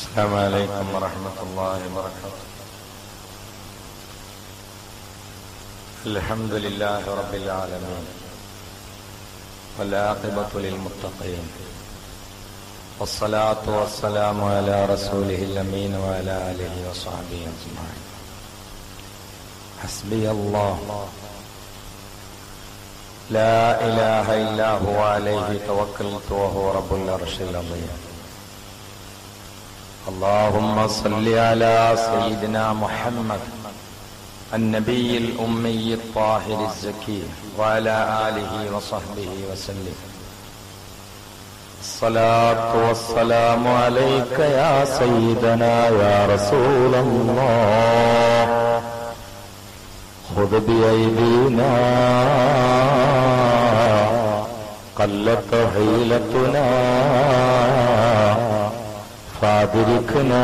السلام عليكم ورحمة الله وبركاته الحمد لله رب العالمين والعاقبة للمتقين والصلاة والسلام على رسوله الأمين وعلى آله وصحبه أجمعين حسبي الله لا إله إلا هو عليه توكلت وهو رب العرش العظيم اللهم صل على سيدنا محمد النبي الأمي الطاهر الزكي وعلى آله وصحبه وسلم الصلاة والسلام عليك يا سيدنا يا رسول الله خذ بأيدينا قلت حيلتنا فادركنا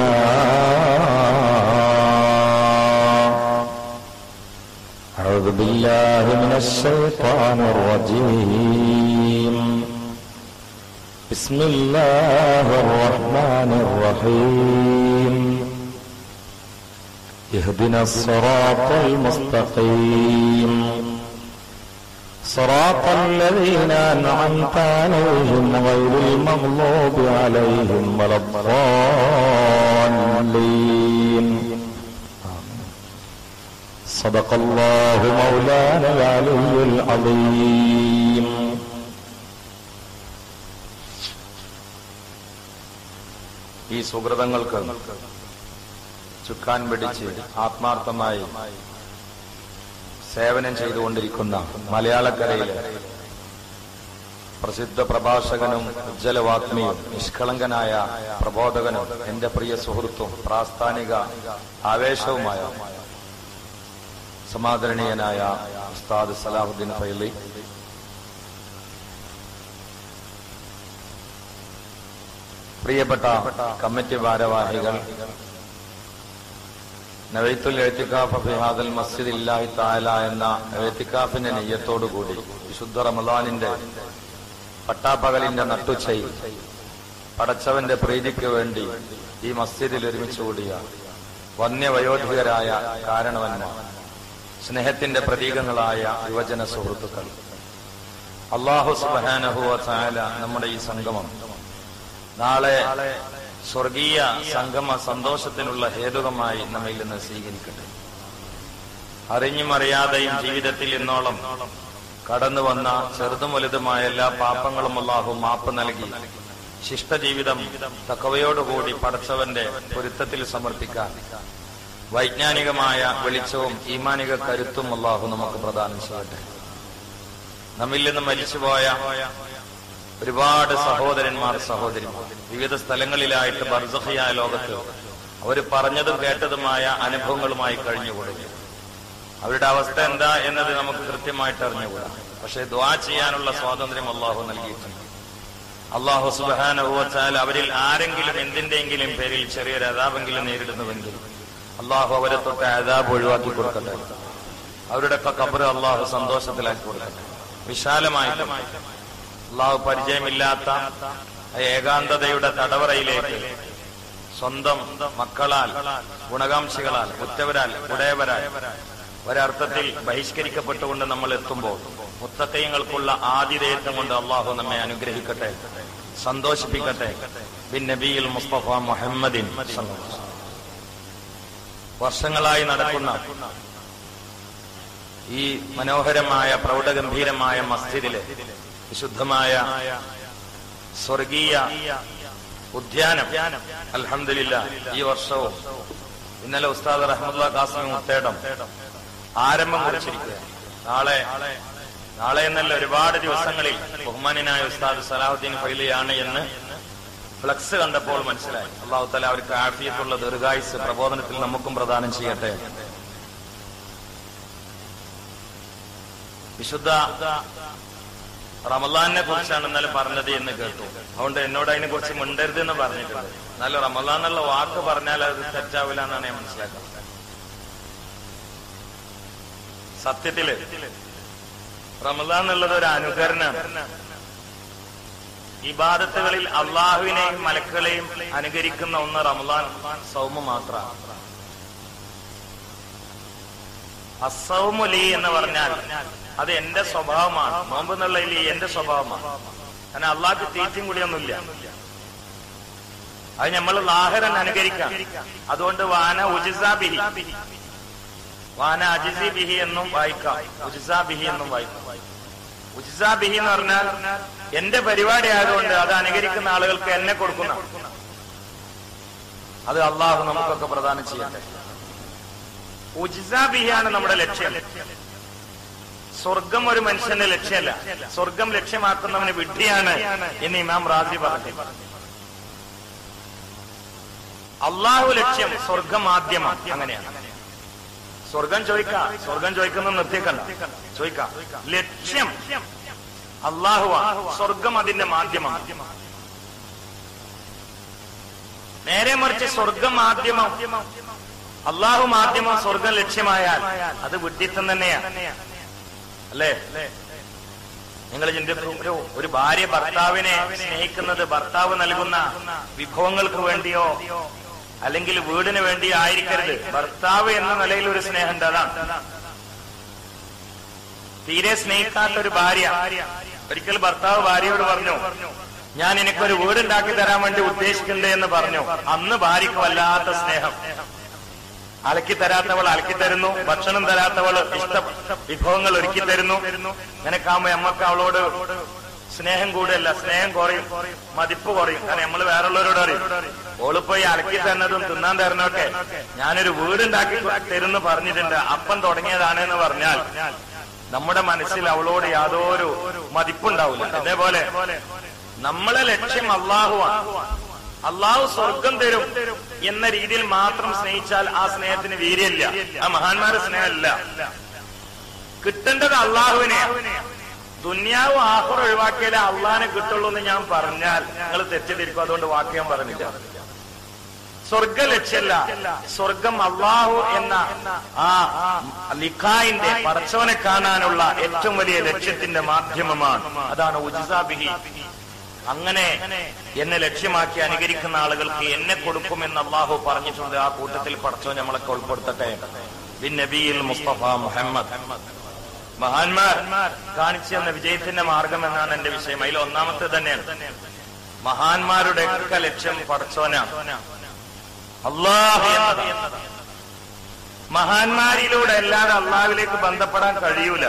أعوذ بالله من الشيطان الرجيم بسم الله الرحمن الرحيم اهدنا الصراط المستقيم صراط الذين أنعمت عليهم غير المغضوب عليهم ولا الضالين صدق الله مولانا العلي العظيم ഈ സുഹൃതങ്ങൾക്ക് ചുക്കാൻ പിടിച്ച് ആത്മാർത്ഥമായി സേവനം ചെയ്തുകൊണ്ടിരിക്കുന്ന മലയാളക്കരയിലെ പ്രസിദ്ധ പ്രഭാഷകനും ഉജ്ജലവാത്മിയും നിഷ്കളങ്കനായ പ്രബോധകനും എന്റെ പ്രിയ സുഹൃത്തും പ്രാസ്ഥാനിക ആവേശവുമായ സമാദരണീയനായ ഉസ്താദ് സലാഹുദ്ദീൻ ഫൈലി പ്രിയപ്പെട്ട കമ്മിറ്റി ഭാരവാഹികൾ നവൈത്തുൽ എഴുത്തിക്കാഫ് ഫിഹാദൽ മസ്ജിദ് ഇല്ലാഹി താല എന്ന എഴുത്തിക്കാഫിന്റെ നെയ്യത്തോടുകൂടി വിശുദ്ധ റമദാനിന്റെ പട്ടാപ്പകലിന്റെ നട്ടുച്ചയിൽ പടച്ചവന്റെ പ്രീതിക്ക് വേണ്ടി ഈ മസ്ജിദിൽ ഒരുമിച്ച് കൂടിയ വന്യവയോധികരായ കാരണവന്മാർ സ്നേഹത്തിന്റെ പ്രതീകങ്ങളായ യുവജന സുഹൃത്തുക്കൾ അള്ളാഹു സുബാനഹുവ ചായാല നമ്മുടെ ഈ സംഗമം നാളെ സ്വർഗീയ സംഗമ സന്തോഷത്തിനുള്ള ഹേതുകമായി നമ്മിൽ നിന്ന് സ്വീകരിക്കട്ടെ അറിഞ്ഞും അറിയാതെയും ജീവിതത്തിൽ ഇന്നോളം കടന്നു വന്ന ചെറുതും വലുതുമായ എല്ലാ പാപങ്ങളും അള്ളാഹു മാപ്പ് നൽകി ശിഷ്ടജീവിതം തക്കവയോടുകൂടി പടച്ചവന്റെ പൊരുത്തത്തിൽ സമർപ്പിക്കാൻ വൈജ്ഞാനികമായ വെളിച്ചവും ഈമാനിക കരുത്തും അള്ളാഹു നമുക്ക് പ്രദാനം ചെയ്യട്ടെ നമ്മിൽ നിന്ന് മരിച്ചുപോയ ഒരുപാട് സഹോദരന്മാർ സഹോദരിമാർ വിവിധ സ്ഥലങ്ങളിലായിട്ട് ബർസഹിയായ ലോകത്ത് അവർ പറഞ്ഞതും കേട്ടതുമായ അനുഭവങ്ങളുമായി കഴിഞ്ഞുകൂടുക അവരുടെ അവസ്ഥ എന്താ എന്നത് നമുക്ക് കൃത്യമായിട്ട് അറിഞ്ഞുകൂടാ പക്ഷെ ദ്വാ ചെയ്യാനുള്ള സ്വാതന്ത്ര്യം അള്ളാഹു നൽകിയിട്ടുണ്ട് അള്ളാഹു സുബാനുഭവച്ചാൽ അവരിൽ ആരെങ്കിലും എന്തിന്റെയെങ്കിലും പേരിൽ ചെറിയൊരു അതാപെങ്കിലും നേരിടുന്നുവെങ്കിൽ അള്ളാഹു അവരെ തൊട്ട് അതാബ് ഒഴിവാക്കി കൊടുക്കട്ടെ അവരുടെ കബറ് അള്ളാഹു സന്തോഷത്തിലാക്കി കൊടുക്കട്ടെ വിശാലമായിട്ട് അള്ളാഹു പരിചയമില്ലാത്ത ഏകാന്തതയുടെ തടവറയിലേക്ക് സ്വന്തം മക്കളാൽ ഗുണകാംക്ഷികളാൽ ഉറ്റവരാൽ ഉടയവരാൽ ഒരർത്ഥത്തിൽ ബഹിഷ്കരിക്കപ്പെട്ടുകൊണ്ട് നമ്മൾ എത്തുമ്പോൾ മുത്തക്കയങ്ങൾക്കുള്ള ആതിഥേയത്വം കൊണ്ട് അള്ളാഹു നമ്മെ അനുഗ്രഹിക്കട്ടെ സന്തോഷിപ്പിക്കട്ടെ ബിൻ നബിയിൽ മുസ്തഫ മുഹമ്മദിൻ വർഷങ്ങളായി നടക്കുന്ന ഈ മനോഹരമായ പ്രൗഢഗംഭീരമായ മസ്ജിദിലെ വിശുദ്ധമായ സ്വർഗീയ ഉദ്യാനം അൽഹമില്ല ഈ വർഷവും ഇന്നലെ ഉസ്താദ് റഹ്മുല്ല കാസിം മുത്തേടം ആരംഭം കുറിച്ചിരിക്കുക നാളെ നാളെ എന്നല്ല ഒരുപാട് ദിവസങ്ങളിൽ ബഹുമാനായ ഉസ്താദ് സലാഹുദ്ദീൻ ഫൈലിയാണ് എന്ന് ഫ്ലക്സ് കണ്ടപ്പോൾ മനസ്സിലായി അള്ളാഹു തല അവർക്ക് ആഫിയത്തുള്ള ദീർഘായുസ് പ്രബോധനത്തിൽ നമുക്കും പ്രദാനം ചെയ്യട്ടെ വിശുദ്ധ റമലാനെ കുറിച്ചാണ് ഇന്നലെ പറഞ്ഞത് എന്ന് കേട്ടു അതുകൊണ്ട് എന്നോട് അതിനെ കുറിച്ച് മിണ്ടരുത് എന്ന് പറഞ്ഞിട്ടുണ്ട് എന്നാലും റമലാൻ എന്നുള്ള വാക്ക് പറഞ്ഞാൽ അത് തെറ്റാവില്ല എന്നാണ് ഞാൻ മനസ്സിലാക്കുന്നത് സത്യത്തില് റമലാൻ എന്നുള്ളത് ഒരു അനുകരണമാണ് ഇബാദത്തുകളിൽ അള്ളാഹുവിനെയും മലക്കുകളെയും അനുകരിക്കുന്ന ഒന്ന് റമദാൻ സൗമ മാത്രമാണ് അസൗമുലി എന്ന് പറഞ്ഞാൽ അത് എന്റെ സ്വഭാവമാണ് നോമ്പ് എന്നുള്ളതിൽ എന്റെ സ്വഭാവമാണ് കാരണം അള്ളാഹ്ക്ക് തീറ്റും കൂടിയൊന്നുമില്ല അത് നമ്മൾ ലാഹരൻ അനുകരിക്കാം അതുകൊണ്ട് വാന ഉജിസാ ബിഹി വാന അജിസി ബിഹി എന്നും വായിക്കാം ഉജിസാ ബിഹി എന്നും വായിക്കാം ഉജിസാ ബിഹി എന്ന് പറഞ്ഞാൽ എന്റെ പരിപാടി ആയതുകൊണ്ട് അത് അനുകരിക്കുന്ന ആളുകൾക്ക് എന്നെ കൊടുക്കുന്ന അത് അള്ളാഹു നമുക്കൊക്കെ പ്രദാനം ചെയ്യട്ടെ ഉജിസാ ബിഹിയാണ് നമ്മുടെ ലക്ഷ്യം സ്വർഗം ഒരു മനുഷ്യന്റെ ലക്ഷ്യമല്ല സ്വർഗം ലക്ഷ്യമാക്കുന്നവന് വിഡ്ഢിയാണ് എന്ന് ഇമാം റാസി പറഞ്ഞു അള്ളാഹു ലക്ഷ്യം സ്വർഗം ആദ്യമാണ് അങ്ങനെയാണ് സ്വർഗം ചോദിക്കാം സ്വർഗം ചോദിക്കുന്ന നിർത്തിക്കണ്ട ചോദിക്കാം ലക്ഷ്യം അള്ളാഹുവാ സ്വർഗം അതിന്റെ മാധ്യമമാണ് നേരെ മറിച്ച് സ്വർഗം മാധ്യമം അള്ളാഹു മാധ്യമം സ്വർഗം ലക്ഷ്യമായാൽ അത് വിഡ്ഢിത്തം തന്നെയാണ് അല്ലേ നിങ്ങൾ ചിന്തിക്കൂ ഒരു ഒരു ഭാര്യ ഭർത്താവിനെ സ്നേഹിക്കുന്നത് ഭർത്താവ് നൽകുന്ന വിഭവങ്ങൾക്ക് വേണ്ടിയോ അല്ലെങ്കിൽ വീടിന് വേണ്ടി ആയിരിക്കരുത് ഭർത്താവ് എന്ന നിലയിൽ ഒരു സ്നേഹം അതാണ് തീരെ സ്നേഹിക്കാത്ത ഒരു ഭാര്യ ഒരിക്കൽ ഭർത്താവ് ഭാര്യയോട് പറഞ്ഞു ഞാൻ എനിക്കൊരു വീടുണ്ടാക്കി തരാൻ വേണ്ടി ഉദ്ദേശിക്കുന്നുണ്ട് എന്ന് പറഞ്ഞു അന്ന് ഭാര്യയ്ക്ക് വല്ലാത്ത സ്നേഹം അലക്കി തരാത്തവൾ അലക്കി തരുന്നു ഭക്ഷണം തരാത്തവൾ ഇഷ്ട വിഭവങ്ങൾ ഒരുക്കി തരുന്നു നിനക്കാകുമ്പോ നമ്മക്ക് അവളോട് സ്നേഹം കൂടിയല്ല സ്നേഹം കുറയും മതിപ്പ് കുറയും കാരണം നമ്മൾ വേറുള്ളവരോട് അറിയും ഓള് പോയി അലക്കി തരുന്നതും തിന്നാൻ തരുന്നൊക്കെ ഞാനൊരു വീടുണ്ടാക്കി തരുന്നു പറഞ്ഞിട്ടുണ്ട് അപ്പം തുടങ്ങിയതാണ് എന്ന് പറഞ്ഞാൽ നമ്മുടെ മനസ്സിൽ അവളോട് യാതൊരു മതിപ്പുണ്ടാവില്ല അതേപോലെ നമ്മളെ ലക്ഷ്യം അള്ളാഹുവാണ് അള്ളാഹു സ്വർഗം തരും എന്ന രീതിയിൽ മാത്രം സ്നേഹിച്ചാൽ ആ സ്നേഹത്തിന് വീര്യമില്ല ആ മഹാന്മാരുടെ സ്നേഹമല്ല കിട്ടേണ്ടത് അള്ളാഹുവിനെ ദുന്യാവ് ആഹുർ ഒഴിവാക്കിയാലേ അള്ളാഹിനെ കിട്ടുള്ളൂ എന്ന് ഞാൻ പറഞ്ഞാൽ നിങ്ങൾ തെറ്റിദ്ധരിക്കും അതുകൊണ്ട് വാക്ക് ഞാൻ പറഞ്ഞില്ല സ്വർഗ ലക്ഷ്യമല്ല സ്വർഗം അള്ളാഹു എന്ന ആ ലിഖായിന്റെ പടച്ചവനെ കാണാനുള്ള ഏറ്റവും വലിയ ലക്ഷ്യത്തിന്റെ മാധ്യമമാണ് അതാണ് ഉജിസാബിഹി അങ്ങനെ എന്നെ ലക്ഷ്യമാക്കി അനുകരിക്കുന്ന ആളുകൾക്ക് എന്നെ കൊടുക്കുമെന്ന് അള്ളാഹു പറഞ്ഞിട്ടുണ്ട് ആ കൂട്ടത്തിൽ പടച്ചോ നമ്മളൊക്കെ ഉൾപ്പെടുത്തട്ടെ ബിൻ നബിയിൽ മുസ്തഫ മുഹമ്മദ് മഹാന്മാർ കാണിച്ചു തന്ന വിജയത്തിന്റെ മാർഗം എന്നാണ് എന്റെ വിഷയം അതിൽ ഒന്നാമത്തെ തന്നെയാണ് മഹാന്മാരുടെ ഒക്കെ ലക്ഷ്യം പടച്ചോനാണ് അള്ളാഹു എന്നതാണ് മഹാന്മാരിലൂടെ അല്ലാതെ അള്ളാഹുവിലേക്ക് ബന്ധപ്പെടാൻ കഴിയൂല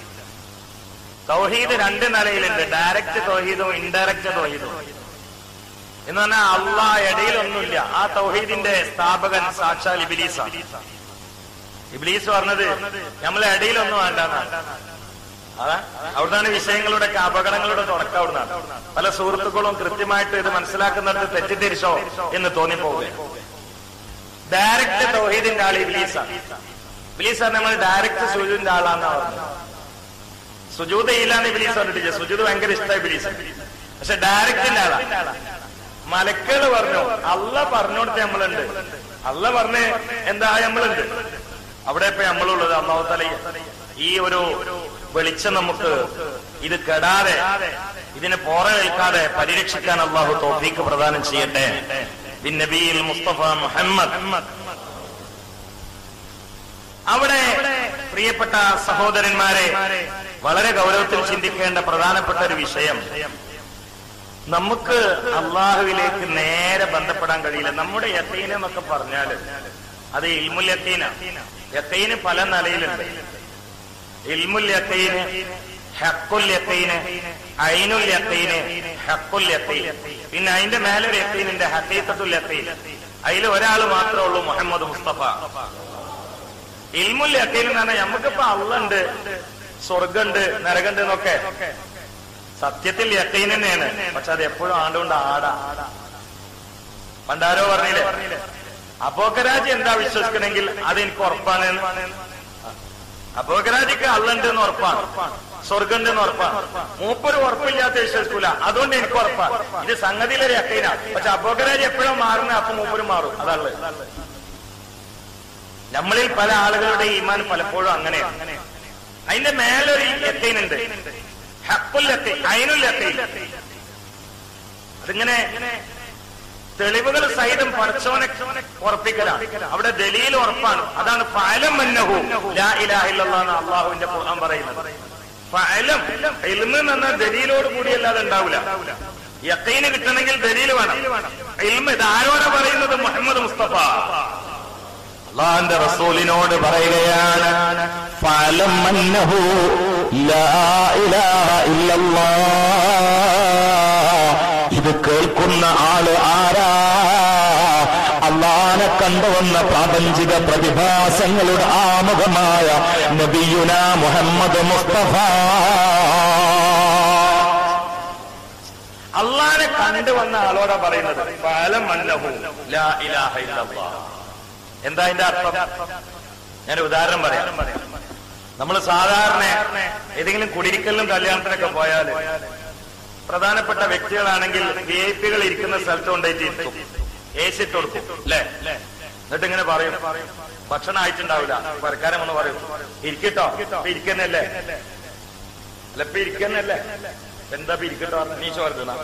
തൗഹീദ് രണ്ട് നിലയിലുണ്ട് ഡയറക്റ്റ് തൗഹീദും ഇൻഡയറക്റ്റ് തൗഹീദും എന്ന് പറഞ്ഞാൽ അള്ളാ ഇടയിലൊന്നുമില്ല ആ തൗഹീദിന്റെ സ്ഥാപകൻ സാക്ഷാൽ ഇബിലീസാണ് ഇബിലീസ് പറഞ്ഞത് നമ്മളെ ഇടയിലൊന്നും വേണ്ടെന്നാണ് അതാ അവിടുന്നാണ് വിഷയങ്ങളുടെ ഒക്കെ അപകടങ്ങളുടെ തുടക്കം അവിടുന്നാണ് പല സുഹൃത്തുക്കളും കൃത്യമായിട്ട് ഇത് മനസ്സിലാക്കുന്നിടത്ത് തെറ്റിദ്ധരിച്ചോ എന്ന് തോന്നിപ്പോവുക ഡയറക്റ്റ് തൗഹീദിന്റെ ആൾ ഇബിലീസാണ് ഇബിലീസ് നമ്മൾ ഡയറക്റ്റ് സൂര്യന്റെ ആളാന്നാ പറഞ്ഞത് സുജൂത് ചെയ്യില്ലാന്ന് ഇബിലീസ് പറഞ്ഞിട്ടില്ല സുജൂത് ഭയങ്കര ഇഷ്ടമായി ഇബിലീസ് പക്ഷെ ഡയറക്റ്റിന്റെ ആളാ മലക്കള് പറഞ്ഞു അല്ല പറഞ്ഞോടത്ത് നമ്മളുണ്ട് അല്ല പറഞ്ഞ് എന്താ നമ്മളുണ്ട് അവിടെ ഇപ്പൊ നമ്മളുള്ളത് അള്ളാഹു തല ഈ ഒരു വെളിച്ചം നമുക്ക് ഇത് കെടാതെ ഇതിനെ പോറവേൽക്കാതെ പരിരക്ഷിക്കാൻ അള്ളാഹു തോഫീക്ക് പ്രദാനം ചെയ്യട്ടെ ബിൻ നബിയിൽ മുസ്തഫ മുഹമ്മദ് അവിടെ പ്രിയപ്പെട്ട സഹോദരന്മാരെ വളരെ ഗൗരവത്തിൽ ചിന്തിക്കേണ്ട പ്രധാനപ്പെട്ട ഒരു വിഷയം നമുക്ക് അള്ളാഹുവിലേക്ക് നേരെ ബന്ധപ്പെടാൻ കഴിയില്ല നമ്മുടെ യത്തീന എന്നൊക്കെ പറഞ്ഞാല് അത് ഇൽമുൽ യത്തീന യത്തീന് പല നിലയിലുണ്ട് ഇൽമുൽ യത്തീന് ഹക്കുൽ യത്തീന് ഐനുൽ യത്തീന് ഹക്കുൽ യത്തീൻ പിന്നെ അതിന്റെ മേലൊരു യത്തീനുണ്ട് ഹക്കീത്തത്തുൽ യത്തീൻ അതിൽ ഒരാൾ മാത്രമേ ഉള്ളൂ മുഹമ്മദ് മുസ്തഫ ഇൽമുൽ യത്തീൻ എന്ന് പറഞ്ഞാൽ നമുക്കിപ്പോ അള്ളുണ്ട് സ്വർഗമുണ്ട് നരകണ്ട് എന്നൊക്കെ സത്യത്തിൽ യത്തീൻ തന്നെയാണ് പക്ഷെ അത് എപ്പോഴും ആണ്ടുകൊണ്ട് ആടാ പണ്ടാരോ പറഞ്ഞില്ലേ അപ്പോക്കരാജ് എന്താ വിശ്വസിക്കണമെങ്കിൽ അത് എനിക്ക് ഉറപ്പാണ് അപ്പോക്കരാജിക്ക് അള്ളുണ്ട് എന്ന് ഉറപ്പാണ് സ്വർഗമുണ്ട് എന്ന് ഉറപ്പാണ് മൂപ്പൊരു ഉറപ്പില്ലാത്ത വിശ്വസിക്കൂല അതുകൊണ്ട് എനിക്ക് ഉറപ്പാണ് ഇത് സംഗതിയിലൊരു യക്കീനാണ് പക്ഷെ അപ്പോക്കരാജ് എപ്പോഴും മാറുന്ന അപ്പൊ മൂപ്പരും മാറും അതാണ് നമ്മളിൽ പല ആളുകളുടെ ഈമാൻ പലപ്പോഴും അങ്ങനെയാണ് അതിന്റെ മേലൊരു യക്കീനുണ്ട് ഹക്കുൽ യക്കീൻ ഐനുൽ യക്കീൻ അതിങ്ങനെ തെളിവുകൾ സഹിതം പഠിച്ചവനെ ഉറപ്പിക്കലാണ് അവിടെ ദലീൽ ഉറപ്പാണ് അതാണ് ഫലം മന്നഹു ലാ ഇലാഹ ഇല്ലല്ലാഹ് അള്ളാഹുവിന്റെ ഖുർആൻ പറയുന്നത് ഫലം ഇൽമ് എന്ന് പറഞ്ഞാൽ ദലീലോട് കൂടിയല്ലാതെ ഉണ്ടാവില്ല യക്കീന് കിട്ടണമെങ്കിൽ ദലീൽ വേണം ഇൽമ ഇത് ആരോടാ പറയുന്നത് മുഹമ്മദ് മുസ്തഫ അള്ളാന്റെ റസൂലിനോട് പറയുകയാണ് ഫലം അന്നഹു ലാ ഇലാഹ ഇല്ലല്ലാഹ്. ഇത് കേൾക്കുന്ന ആള് ആരാ അള്ളാനെ കണ്ടുവന്ന പ്രാപഞ്ചിക പ്രതിഭാസങ്ങളുടെ ആമുഖമായ നബിയുന മുഹമ്മദ് മുസ്തഫ അള്ളാനെ കണ്ടുവന്ന ആളോടാ പറയുന്നത് ഫലം മന്നഹു ലാ ഇലാഹ ഇല്ലല്ലാഹ് എന്താ അതിന്റെ അർത്ഥം ഞാൻ ഒരു ഉദാഹരണം പറയാം നമ്മൾ സാധാരണ ഏതെങ്കിലും കുടിരിക്കലിനും കല്യാണത്തിനൊക്കെ പോയാൽ പ്രധാനപ്പെട്ട വ്യക്തികളാണെങ്കിൽ വി ഐ പികൾ ഇരിക്കുന്ന സ്ഥലത്ത് കൊണ്ടുപോയിട്ട് ഇരുത്തും എ സി ഇട്ട് കൊടുക്കും അല്ലേ എന്നിട്ട് ഇങ്ങനെ പറയും ഭക്ഷണം ആയിട്ടുണ്ടാവില്ല പരക്കാരൻ ഒന്ന് പറയും ഇരിക്കട്ടോ ഇപ്പൊ ഇരിക്കുന്നല്ലേ അല്ല ഇപ്പൊ ഇരിക്കുന്നല്ലേ എന്താ ഇപ്പൊ ഇരിക്കട്ടോ നീ ചോർന്ന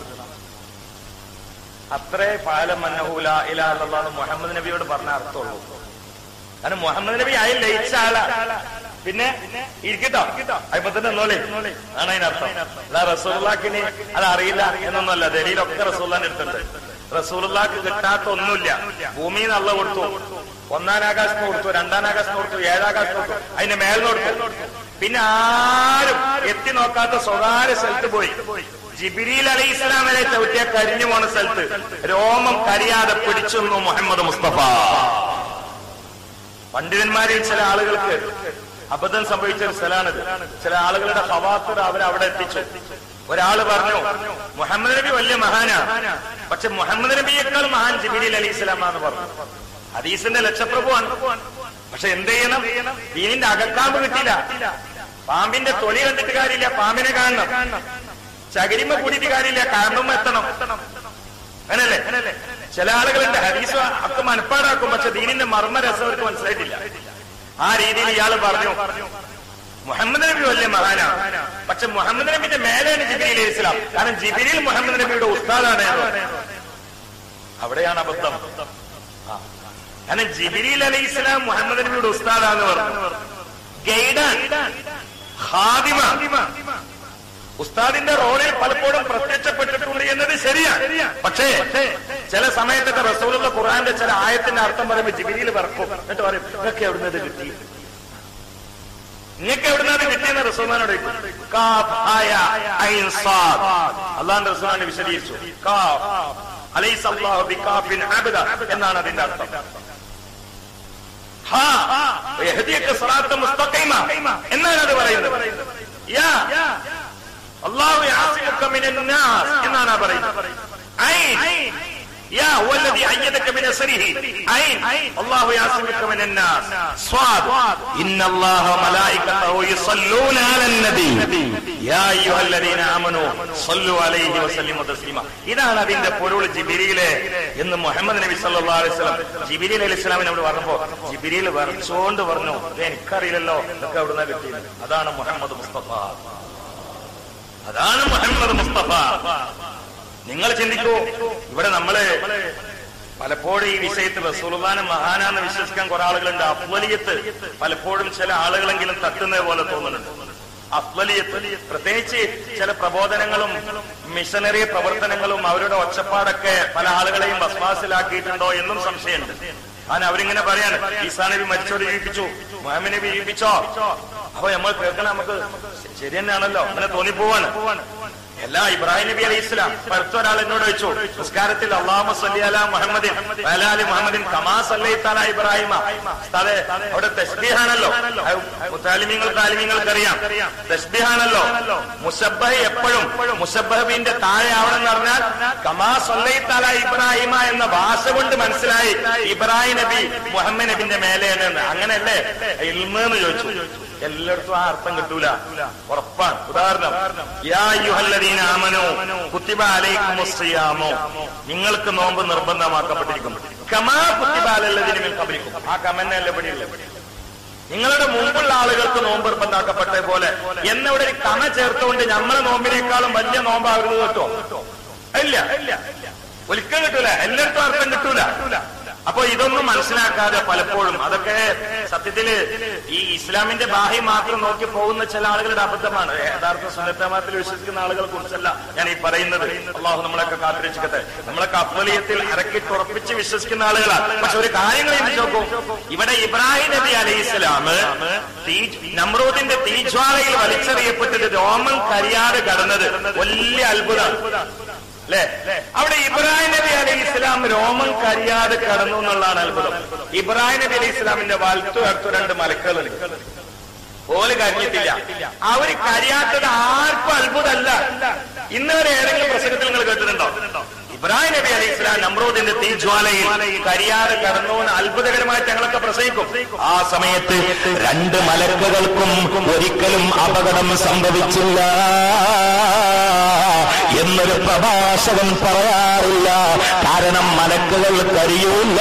അത്രേ പാലം മന്നഹൂല ഇലാ എന്നുള്ളതാണ് മുഹമ്മദ് നബിയോട് പറഞ്ഞ അർത്ഥമുള്ളൂ കാരണം മുഹമ്മദ് നബി അയാൾ ലയിച്ച ആളാ പിന്നെ ഇരിക്കട്ടോ അപ്പൊ തന്നെ എന്നോളെ ആണ് അതിനർത്ഥം അല്ല റസൂള്ളാക്കിന് അത് അറിയില്ല എന്നൊന്നുമല്ല ദലീലൊക്കെ റസൂള്ളാന്റെ അടുത്തുണ്ട് റസൂള്ളാക്ക് കിട്ടാത്ത ഒന്നുമില്ല ഭൂമിയിൽ നിന്ന് അള്ള കൊടുത്തു ഒന്നാം ആകാശത്ത് കൊടുത്തു രണ്ടാം ആകാശത്ത് കൊടുത്തു ഏഴാകാശത്ത് കൊടുത്തു അതിന്റെ മേലിന് കൊടുത്തു പിന്നെ ആരും എത്തി നോക്കാത്ത സ്വകാര്യ സ്ഥലത്ത് പോയി ജിബിരിൽ അലൈഹി ഇസ്ലാം വരെ ചവിട്ടിയ കരിഞ്ഞു പോണ സ്ഥലത്ത് രോമം കരിയാതെ പിടിച്ചു നിന്നു മുഹമ്മദ് മുസ്തഫ പണ്ഡിതന്മാരിൽ ചില ആളുകൾക്ക് അബദ്ധം സംഭവിച്ച ഒരു സ്ഥലമാണിത് ചില ആളുകളുടെ ഹവാത്തർ അവരെ അവിടെ എത്തിച്ചു ഒരാള് പറഞ്ഞു മുഹമ്മദ് നബി വലിയ മഹാനാ പക്ഷെ മുഹമ്മദ് നബിയേക്കാൾ മഹാൻ ജിബിരിൽ അലി ഇസ്ലാമാന്ന് പറഞ്ഞു ഹദീസിന്റെ ലക്ഷപ്രഭുവാണ് പക്ഷെ എന്ത് ചെയ്യണം ദീനിന്റെ അകക്കാമ്പ് കിട്ടിയില്ല പാമ്പിന്റെ തൊലി കണ്ടിട്ട് കാര്യമില്ല പാമ്പിനെ കാണണം ചകരിമ കൂടിയിട്ട് കാര്യമില്ല കാമ്പും എത്തണം അങ്ങനല്ലേ ചില ആളുകളുണ്ട് ഹദീസ് ഒക്കെ മനപ്പാടാക്കും പക്ഷെ ദീനിന്റെ മർമ്മരസം അവർക്ക് മനസ്സിലായിട്ടില്ല ആ രീതിയിൽ ഇയാൾ പറഞ്ഞു മുഹമ്മദ് നബി വലിയ മഹാനാണ് പക്ഷെ മുഹമ്മദ് നബിന്റെ മേലെയാണ് ജിബിരിൽ ഇസ്ലാം കാരണം ജിബിരിൽ മുഹമ്മദ് നബിയുടെ ഉസ്താദാണ് എന്ന് പറഞ്ഞു. അവിടെയാണ് അബദ്ധം ആ. കാരണം ജിബിരിൽ അലൈഹി ഇസ്ലാം മുഹമ്മദ് നബിയുടെ ഉസ്താദാന്ന് പറഞ്ഞു ഗൈഡാണ് ഹാദിമ ഉസ്താദിന്റെ റോളിൽ പലപ്പോഴും പ്രത്യക്ഷപ്പെട്ടിട്ടുണ്ട് എന്നത് ശരിയാണ് പക്ഷേ ചില സമയത്തൊക്കെ റസൂലുള്ള ഖുർആന്റെ ചില ആയത്തിന്റെ അർത്ഥം പറയുമ്പോൾ ജിബിരിയിൽ പറക്കും എന്നിട്ട് പറയും ഇതൊക്കെ എവിടുന്ന് ഇത് കിട്ടി നിങ്ങൾക്ക് എവിടുന്ന് അത് കിട്ടിയെന്ന് റസൂലിനോട് അള്ളാന്റെ റസൂലിനെ വിശദീകരിച്ചു കാഫ് അലൈസ് അല്ലാഹു ബികാഫിൻ അബ്ദ എന്നാണ് അതിന്റെ അർത്ഥം ഹാ യഹ്ദിയക സിറാത്ത മുസ്തഖീമ എന്നാണ് അത് പറയുന്നത് യാ അല്ലാഹു യാസിമുക മിനൻ നാസ് എന്നാണ് ആ പറയുന്നത് ഐൻ يا هو الذي أيدك بنصره عين الله يعصمك من الناس صاد إن الله وملائكته يصلون على النبي يا أيها الذين آمنوا صلوا عليه وسلموا تسليما ഇതാണ് അതിന്റെ പൊരുൾ ജിബിരിയിലെ എന്ന് മുഹമ്മദ് നബി സല്ലല്ലാഹു അലൈഹി വസല്ലം ജിബിരിൽ അലൈഹി സ്വലാമിനോട് പറഞ്ഞപ്പോ ജിബിരിയിൽ വരച്ചുകൊണ്ട് പറഞ്ഞു "ഇത് എനിക്കറിയില്ലല്ലോ ഇതൊക്കെ എവിടുന്ന കിട്ടിയത് അതാണ് മുഹമ്മദ് മുസ്തഫ അതാണ് മുഹമ്മദ് മുസ്തഫ നിങ്ങൾ ചിന്തിക്കൂ ഇവിടെ നമ്മള് പലപ്പോഴും ഈ വിഷയത്തിൽ റസൂലുള്ളാനെ മഹാനാന്ന് വിശ്വസിക്കാൻ കുറെ ആളുകളുണ്ട് അഫ്വലിയത്ത് പലപ്പോഴും ചില ആളുകളെങ്കിലും തട്ടുന്നത് പോലെ തോന്നുന്നുണ്ട് അഫ്വലിയത്ത് പ്രത്യേകിച്ച് ചില പ്രബോധനങ്ങളും മിഷനറി പ്രവർത്തനങ്ങളും അവരുടെ ഒച്ചപ്പാടൊക്കെ പല ആളുകളെയും വസ്വാസിലാക്കിയിട്ടുണ്ടോ എന്നും സംശയമുണ്ട് കാരണം അവരിങ്ങനെ പറയാണ് ഈസാ നബി മരിച്ചോട് ജീവിപ്പിച്ചു മുഹമ്മദ് നബി ജീവിപ്പിച്ചോ അപ്പൊ നമ്മൾ കേൾക്കണം നമുക്ക് ശരി തന്നെയാണല്ലോ അങ്ങനെ തോന്നിപ്പോവാണ് എല്ലാ ഇബ്രാഹിം നബി അലൈഹി ഇസ്ലാം അടുത്ത ഒരാൾ എന്നോട് വെച്ചു നിസ്കാരത്തിൽ അള്ളാഹു സല്ലി അല മുഹമ്മദിൻ അലാലി മുഹമ്മദിൻ കമാ സല്ലൈത്താല ഇബ്രാഹിമ ഉസ്താദേ, അവിടെ തസ്ബീഹാണല്ലോ മുത്താലിമീങ്ങൾ താലിമീങ്ങൾക്കറിയാം തസ്ബീഹാണല്ലോ മുസബ്ബഹ് എപ്പോഴും മുസബ്ബഹിന്റെ താഴെ ആവണമെന്ന് പറഞ്ഞാൽ കമാ സല്ലൈത്താല ഇബ്രാഹിമ എന്ന ഭാഷ കൊണ്ട് മനസ്സിലായി ഇബ്രാഹിം നബി മുഹമ്മദ് നബിന്റെ മേലെയാണ് എന്ന് അങ്ങനെയല്ലേ ഇൽമ് എന്ന് ചോദിച്ചു എല്ലായിടത്തും ആ അർത്ഥം കിട്ടൂല ഉറപ്പാണ് ഉദാഹരണം യാ അയ്യുഹല്ലദീന ആമനൂ കുത്തിബ അലൈക്കുമുസ് സിയാമു നിങ്ങൾക്ക് നോമ്പ് നിർബന്ധമാക്കപ്പെട്ടിരിക്കും കമാ കുത്തിബ അലല്ലദീന മിൻ ഖബ്ലിക്കും ആ കമന്നല്ല പടിയില്ല നിങ്ങളുടെ മുമ്പുള്ള ആളുകൾക്ക് നോമ്പ് നിർബന്ധമാക്കപ്പെട്ട പോലെ എന്നവിടെ ഒരു കമ ചേർത്തുകൊണ്ട് നമ്മളെ നോമ്പിനേക്കാളും വലിയ നോമ്പാവരുത് കേട്ടോ ഇല്ല ഒരിക്കലും കിട്ടൂല എല്ലായിടത്തും അർത്ഥം കിട്ടൂല അപ്പൊ ഇതൊന്നും മനസ്സിലാക്കാതെ പലപ്പോഴും അതൊക്കെ സത്യത്തില് ഈ ഇസ്ലാമിന്റെ ബാഹ്യം മാത്രം നോക്കി പോകുന്ന ചില ആളുകളുടെ അബദ്ധമാണ് യഥാർത്ഥ സുന്നത്തമാത്തിൽ വിശ്വസിക്കുന്ന ആളുകളെ കുറിച്ചല്ല ഞാൻ ഈ പറയുന്നത് അള്ളാഹു നമ്മളൊക്കെ കാത്തിരക്ഷിക്കട്ടെ നമ്മളൊക്കെ അഫ്വലിയത്തിൽ അരക്കിട്ടുറപ്പിച്ച് വിശ്വസിക്കുന്ന ആളുകളാണ് പക്ഷെ ഒരു കാര്യങ്ങൾ എനിക്ക് നോക്കൂ ഇവിടെ ഇബ്രാഹിം നബി അലൈഹി ഇസ്ലാം നമ്രൂദിന്റെ തീജ്വാലയിൽ വലിച്ചെറിയപ്പെട്ടത് രോമൻ കരിയാതെ കടന്നത് വലിയ അത്ഭുതമാണ് അല്ലെ അവിടെ ഇബ്രാഹിം നബി അലൈഹി ഇസ്ലാം രോമം കരിയാതെ കടന്നു എന്നുള്ളതാണ് അത്ഭുതം ഇബ്രാഹിം നബി അലൈഹി ഇസ്ലാമിന്റെ വലത്തു അടുത്തു രണ്ട് മലക്കുകളുണ്ട് ഓല് കരിഞ്ഞിട്ടില്ല അവര് കരിയാത്തത് ആർക്കും അത്ഭുതമല്ല ഇന്ന് വരെ ഏതെങ്കിലും പ്രസംഗത്തിൽ നിങ്ങൾ കേട്ടിട്ടുണ്ടോ ഇബ്രാഹിം നബി അലൈഹി ഇസ്ലാം നമ്രൂദിന്റെ തീജ്വാലയിൽ കരിയാതെ കടന്നു എന്ന് അത്ഭുതകരമായിട്ട് ഞങ്ങളൊക്കെ പ്രസംഗിക്കും ആ സമയത്ത് രണ്ട് മലക്കുകൾക്കും ഒരിക്കലും അപകടം സംഭവിച്ചില്ല എന്നൊരു പ്രഭാഷകൻ പറയാറില്ല കാരണം മലക്കുകൾ കരിയൂല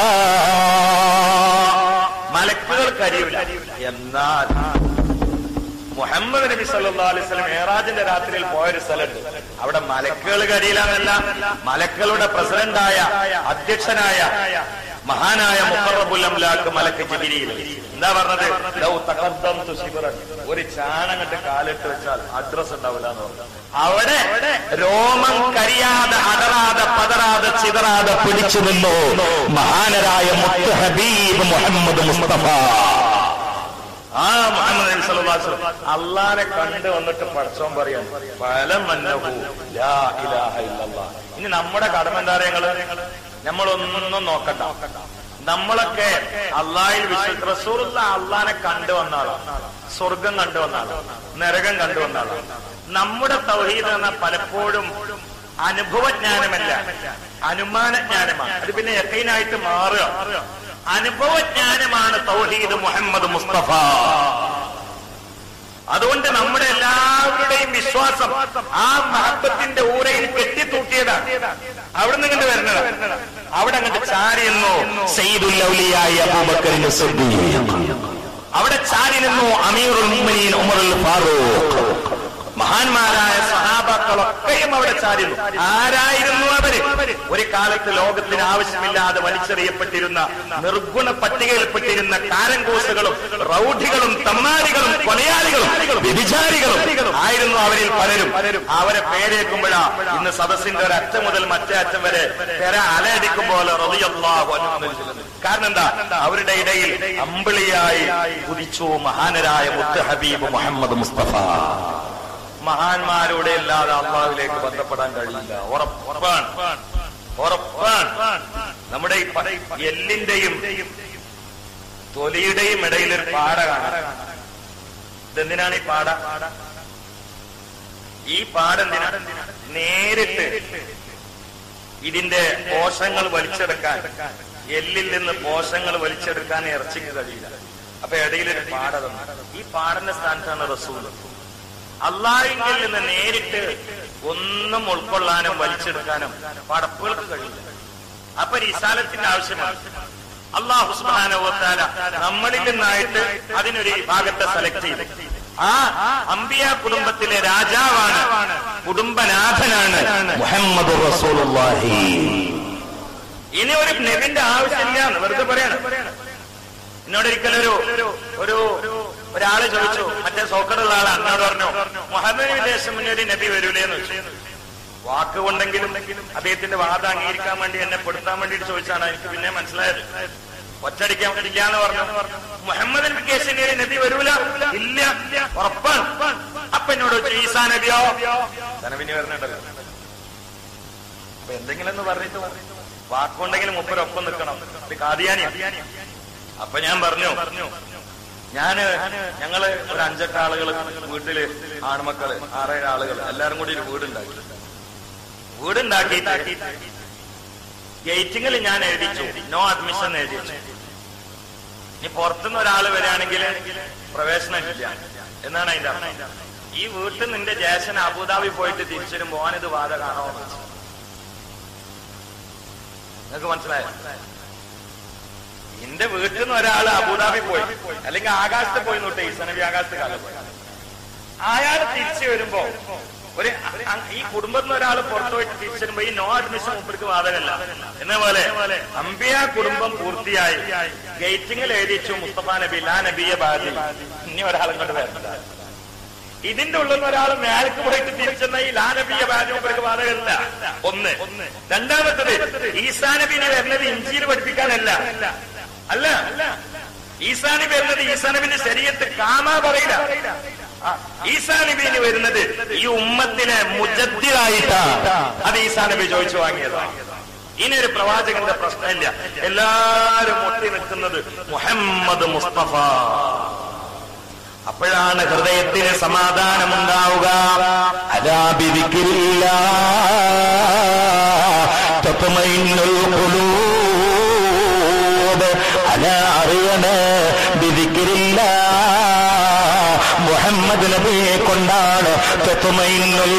മലക്കുകൾ കരിയൂല എന്നാൽ മുഹമ്മദ് നബി സല്ലാ അലൈവലം ഏറാജിന്റെ രാത്രിയിൽ പോയൊരു സ്ഥലമുണ്ട് അവിടെ മലക്കുകൾ കരിയിലാന്നല്ല മലക്കളുടെ പ്രസിഡന്റായ അധ്യക്ഷനായ മഹാനായ മുഖറബുല്ലംലാക്ക് മലക്ക് ജിബിരിയിൽ എന്താ പറഞ്ഞത് ലൗ തഖദ്ദംതു ശിബ്റൻ. ഒരു ചാണങ്ങട്ട് കാലിട്ട് വെച്ചാൽ അഡ്രസ് ഉണ്ടാവില്ല എന്ന് പറഞ്ഞു അവിടെ രോമം കരിയാതെ അടറാതെ പതറാതെ ചിതറാതെ പിടിച്ചു നിന്നു മഹാനരായ മുത്ത് ഹബീബ് മുഹമ്മദ് മുസ്തഫ ആ മുഹമ്മദ് നബി സല്ലല്ലാഹു അലൈഹി വസല്ലം അള്ളാനെ കണ്ട് വന്നിട്ട് പഠിച്ചോൻ പറയാൻ ഫലം മന്നഹു ലാ ഇലാഹ ഇല്ലല്ലാഹ് ഇനി നമ്മുടെ കടമ എന്താ ഞങ്ങള് നമ്മളൊന്നും നോക്കണ്ട നമ്മളൊക്കെ അള്ളാഹിൽ വിശ്വസിച്ച് റസൂലുള്ള അള്ളാനെ കണ്ടു വന്ന ആളാണ് സ്വർഗം കണ്ടു വന്ന ആളാണ് നരകം കണ്ടു വന്ന ആളാണ് നമ്മുടെ തൗഹീദ് എന്ന പലപ്പോഴും അനുഭവജ്ഞാനമല്ല അനുമാനജ്ഞാനമാണ് അത് പിന്നെ യക്കീനായിട്ട് മാറുക അനുഭവജ്ഞാനമാണ് തൗഹീദ് മുഹമ്മദ് മുസ്തഫ അതുകൊണ്ട് നമ്മുടെ എല്ലാവരുടെയും വിശ്വാസം ആ മഹത്വത്തിന്റെ ഊരയിൽ കെട്ടിത്തൂട്ടിയതാണ് അവിടെ നിന്ന് ഇങ്ങോട്ട് വരുന്നത് അവിടെ അങ്ങോട്ട് ചാരി നിന്നു സയ്യിദുൽ ഔലിയായ അബൂബക്കറിന്റെ സിദ്ദീഖ് അവിടെ ചാരി നിന്നു അമീറുൽ മുഅ്മിനീൻ ഉമറുൽ ഫാറൂഖ് മഹാന്മാരായ സഹാബാക്കളൊക്കെയും അവിടെ ചാരുന്നു ആരായിരുന്നു അവര് ഒരു കാലത്ത് ലോകത്തിന് ആവശ്യമില്ലാതെ വലിച്ചെറിയപ്പെട്ടിരുന്ന നിർഗുണ പട്ടികയിൽപ്പെട്ടിരുന്ന കാരങ്കോസുകളും റൗഡികളും തമ്മാടികളും കൊലയാളികളും വ്യഭിചാരികളും ആയിരുന്നു അവരിൽ പലരും അവരെ പേരേക്കുമ്പോഴാ ഇന്ന് സദസ്സിന്റെ ഒരു അറ്റം മുതൽ മറ്റേ അറ്റം വരെ തെര അലയടിക്കുമ്പോൾ റളിയല്ലാഹു അൻഹു എന്ന് ചൊല്ലുന്നത്. കാരണം എന്താ അവരുടെ ഇടയിൽ അമ്പിളിയായി ഉദിച്ചു മഹാനരായ മുത്ത് ഹബീബ് മുഹമ്മദ് മുസ്തഫ മഹാന്മാരുടെ അല്ലാതെ അള്ളാഹുവിലേക്ക് ബന്ധപ്പെടാൻ കഴിയില്ല ഉറപ്പാണ് ഉറപ്പാണ് നമ്മുടെ ഈ പ- എല്ലിന്റെയും തൊലിയുടെയും ഇടയിൽ ഒരു പാട കാണാം ഇതെന്തിനാണ് ഈ പാട ഈ പാടെന്തിനാ നേരിട്ട് ഇതിന്റെ പോഷങ്ങൾ വലിച്ചെടുക്കാൻ എല്ലിൽ നിന്ന് പോഷങ്ങൾ വലിച്ചെടുക്കാൻ ഇറച്ചിക്ക് കഴിയില്ല അപ്പൊ ഇടയിൽ ഒരു പാട തന്നു ഈ പാടന്റെ സ്ഥാനത്താണ് റസൂൽ അള്ളാഹിങ്കിൽ നിന്ന് നേരിട്ട് ഒന്നും ഉൾക്കൊള്ളാനും വലിച്ചെടുക്കാനും പടപ്പുകൾക്ക് കഴിയില്ല അപ്പൊ റിസാലത്തിന്റെ ആവശ്യമാണ് അള്ളാഹു സുബാനുവത്താല നമ്മളിൽ നിന്നായിട്ട് അതിനൊരു ഭാഗത്തെ സെലക്ട് ചെയ്തു ആ അമ്പിയ കുടുംബത്തിലെ രാജാവാണ് കുടുംബനാഥനാണ് മുഹമ്മദ് റസൂലുള്ളാഹി ഇനി ഒരു നബിന്റെ ആവശ്യമില്ല എന്ന് വെറുതെ പറയാണ് എന്നോട് ഒരിക്കലൊരു ഒരു ഒരാള് ചോദിച്ചു മറ്റേ സോക്കറുള്ള ആള് എന്നോട് പറഞ്ഞു മുഹമ്മദിന് ദേശം മുന്നേ ഒരു നബി വരൂലേന്ന് ചോദിച്ചു വാക്ക് കൊണ്ടെങ്കിലും അദ്ദേഹത്തിന്റെ വാദം അംഗീകരിക്കാൻ വേണ്ടി എന്നെ പെടുത്താൻ വേണ്ടിയിട്ട് ചോദിച്ചാണ് എനിക്ക് പിന്നെ മനസ്സിലായത് ഒറ്റടിക്കാൻ ഇല്ല എന്ന് പറഞ്ഞു മുഹമ്മദ് കേസിന് ഒരു നബി വരൂല ഇല്ല ഉറപ്പാണ് അപ്പൊ എന്നോട് ചോദിച്ചു ഈസാ നബിയോ ധനവിനി വരുന്നുണ്ടല്ലോ അപ്പൊ എന്തെങ്കിലും എന്ന് പറഞ്ഞിട്ട് വാക്കുണ്ടെങ്കിലും മുപ്പരൊപ്പം നിൽക്കണം ഇത് കാദിയാനിയാ അപ്പൊ ഞാൻ പറഞ്ഞു ഞാന് ഞങ്ങള് ഒരു അഞ്ചെട്ട് ആളുകൾ വീട്ടില് ആൺമക്കള് ആറേഴ് ആളുകൾ എല്ലാരും കൂടി ഒരു വീടുണ്ടാക്കി വീടുണ്ടാക്കി ഗേറ്റിങ്ങിൽ ഞാൻ എഴുതിച്ചു നോ അഡ്മിഷൻ എഴുതിച്ചു ഇനി പുറത്തുനിന്ന് ഒരാൾ വരികയാണെങ്കിൽ പ്രവേശനം ഇല്ല എന്നാണ് അതിന്റെ അർത്ഥം ഈ വീട്ടിൽ നിന്റെ ജേഷൻ അബുദാബി പോയിട്ട് തിരിച്ചു മോനിത് വാത കാണാമെന്ന് വെച്ചു നിങ്ങൾക്ക് മനസ്സിലായോ എന്റെ വീട്ടിൽ നിന്ന് ഒരാൾ അബുദാബി പോയി അല്ലെങ്കിൽ ആകാശത്ത് പോയി നോട്ടെ ഈസനബി ആകാശത്ത് കാലം പോയി അയാൾ തിരിച്ചു വരുമ്പോ ഒരു അ- ഈ കുടുംബത്തിൽ ഒരാൾ പുറത്തു പോയിട്ട് തിരിച്ചു വരുമ്പോ ഈ നോ അഡ്മിഷൻ മൂപ്പർക്ക് ബാധകല്ല എന്ന പോലെ അമ്പിയ കുടുംബം പൂർത്തിയായി ഗേറ്റിങ്ങിൽ എഴുതിച്ചു മുസ്തഫ നബി ലാ നബിയെ ബാധി ഇനി ഒരാളും കൊണ്ട് വരണ്ട ഇതിന്റെ ഉള്ളിൽ നിന്ന് ഒരാൾ മേലേക്ക് പോയിട്ട് തിരിച്ചെന്ന ഈ ലാ നബിയെ ബാധി മൂപ്പർക്ക് ബാധകല്ല ഒന്ന് രണ്ടാമത്തത് ഈസാ നബിനെ വരുന്നത് ഇഞ്ചിയിൽ പഠിപ്പിക്കാനല്ല അല്ല ഈസാ നബി വരുന്നത് ഈസാ നബിന്റെ ശരീരത്ത് കാമാ പറയില്ല ആ, ഈസാ നബിന് വരുന്നത് ഈ ഉമ്മത്തിനെ മുജദ്ദിലായിട്ടാ അത് ഈസാ നബി ചോദിച്ചു വാങ്ങിയതാണ് ഇനി ഒരു പ്രവാചകന്റെ പ്രശ്നമില്ല എല്ലാരും മുട്ടി നിൽക്കുന്നത് മുഹമ്മദ് മുസ്തഫ അപ്പോഴാണ് ഹൃദയത്തിന് സമാധാനമുണ്ടാവുക അലാബിദിക്കില്ല തത്മൈന്നുൽ ഖുലൂബ് അല അറിയണ ബിദിക്കില്ല മുഹമ്മദ് നബിയെ കൊണ്ടാണ് തത്മൈന്നുൽ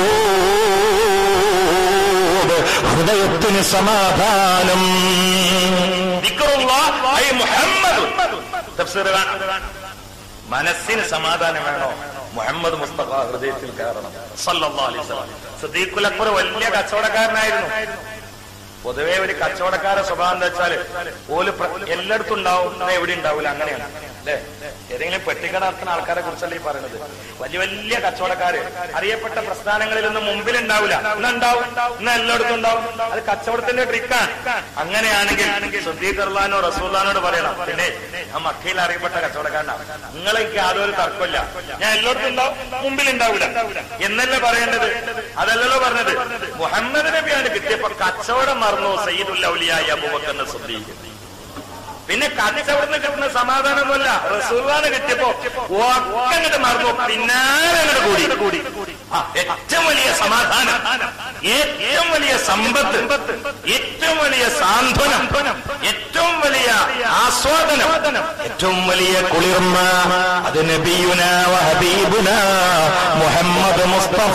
ഖുലൂബ് ഹൃദയത്തിന് സമാധാനം ദിക്റുല്ലാഹ് ഐ മുഹമ്മദ് തഫ്സീർ കാണാം. മനസ്സിന് സമാധാനം വേണോ മുഹമ്മദ് മുസ്തഫ ഹൃദയത്തിൽ കയറണം സല്ലല്ലാഹു അലൈഹി വസല്ലം സിദ്ദീഖുൽ അക്ബർ വലിയ കച്ചവടക്കാരനായിരുന്നു പൊതുവെ ഒരു കച്ചവടക്കാരുടെ സ്വഭാവം എന്താ വെച്ചാല് ഓല് പ്ര- എല്ലായിടത്തും ഉണ്ടാവും എന്നാ എവിടെ ഉണ്ടാവില്ല അങ്ങനെയാണ് അല്ലേ ഏതെങ്കിലും പെട്ടിക്കട നടത്തുന്ന ആൾക്കാരെ കുറിച്ചല്ലേ ഈ പറയുന്നത് വലിയ വലിയ കച്ചവടക്കാര് അറിയപ്പെട്ട പ്രസ്ഥാനങ്ങളിലൊന്നും മുമ്പിൽ ഉണ്ടാവില്ല ഇന്ന് ഉണ്ടാവും ഇന്ന് എല്ലായിടത്തും ഉണ്ടാവും അത് കച്ചവടത്തിന്റെ ട്രിക്കാണ് അങ്ങനെയാണെങ്കിൽ സുദ്ദീഖർലാനോ റസൂല്ലാനോട് പറയണം പിന്നെ ആ മക്കയിൽ അറിയപ്പെട്ട കച്ചവടക്കാരനാണ് നിങ്ങളെനിക്ക് യാതൊരു തർക്കമില്ല ഞാൻ എല്ലായിടത്തും ഉണ്ടാവും മുമ്പിൽ ഉണ്ടാവില്ല എന്നല്ലേ പറയേണ്ടത് അതല്ലല്ലോ പറഞ്ഞത് മുഹമ്മദ് നബിയാണ് കിട്ടിയപ്പോ കച്ചവടം മറന്നു സയ്യിദുൽ ഔലിയായ അബൂബക്കർ സുദ്ദീഖ് പിന്നെ കച്ചവടത്തിന് കിട്ടുന്ന സമാധാനമൊന്നുമല്ല റസൂലാണ് കിട്ടിയപ്പോ ഒക്കെ അങ്ങോട്ട് മറന്നു പിന്നാലെ അങ്ങോട്ട് കൂടി കൂടി ആ, ഏറ്റവും വലിയ സമാധാനം ഏറ്റവും വലിയ സമ്പത്ത് ഏറ്റവും വലിയ സാന്ത്വനം ഏറ്റവും വലിയ ആസ്വാദനം ഏറ്റവും വലിയ കുളിർമ അത് നബിയുന വഹബീബുന മുഹമ്മദ് മുസ്തഫ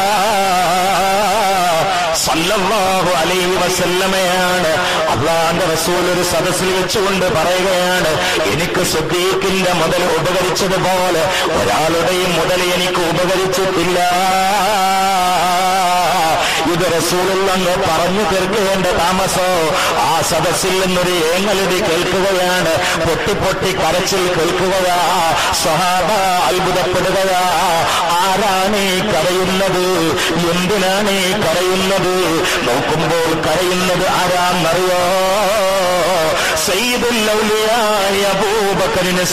സല്ലല്ലാഹു അലൈഹി വസല്ലമയാണ് അള്ളാന്റെ റസൂൽ ഒരു സദസ്സിൽ വെച്ചുകൊണ്ട് പറയുകയാണ് എനിക്ക് സുദ്ദീഖിന്റെ മുതൽ ഉപകരിച്ചതുപോലെ ഒരാളുടെയും മുതൽ എനിക്ക് ഉപകരിച്ചിട്ടില്ല ഇത് റസൂലുള്ളങ്ങ് പറഞ്ഞു കേൾക്കേണ്ട താമസോ ആ സദസ്സിൽ നിന്നൊരു ഏങ്ങലടി കേൾക്കുകയാണ് പൊട്ടി പൊട്ടി കരച്ചിൽ കേൾക്കുകയാ സ്വഹാബ അത്ഭുതപ്പെടുകയാ ആരാണ് ഈ കരയുന്നത് എന്തിനാണ് ഈ കരയുന്നത് നോക്കുമ്പോൾ കരയുന്നത് ആരാന്നറിയോ സയ്യിദുൽ ഔലിയായ അബൂബക്കറിന്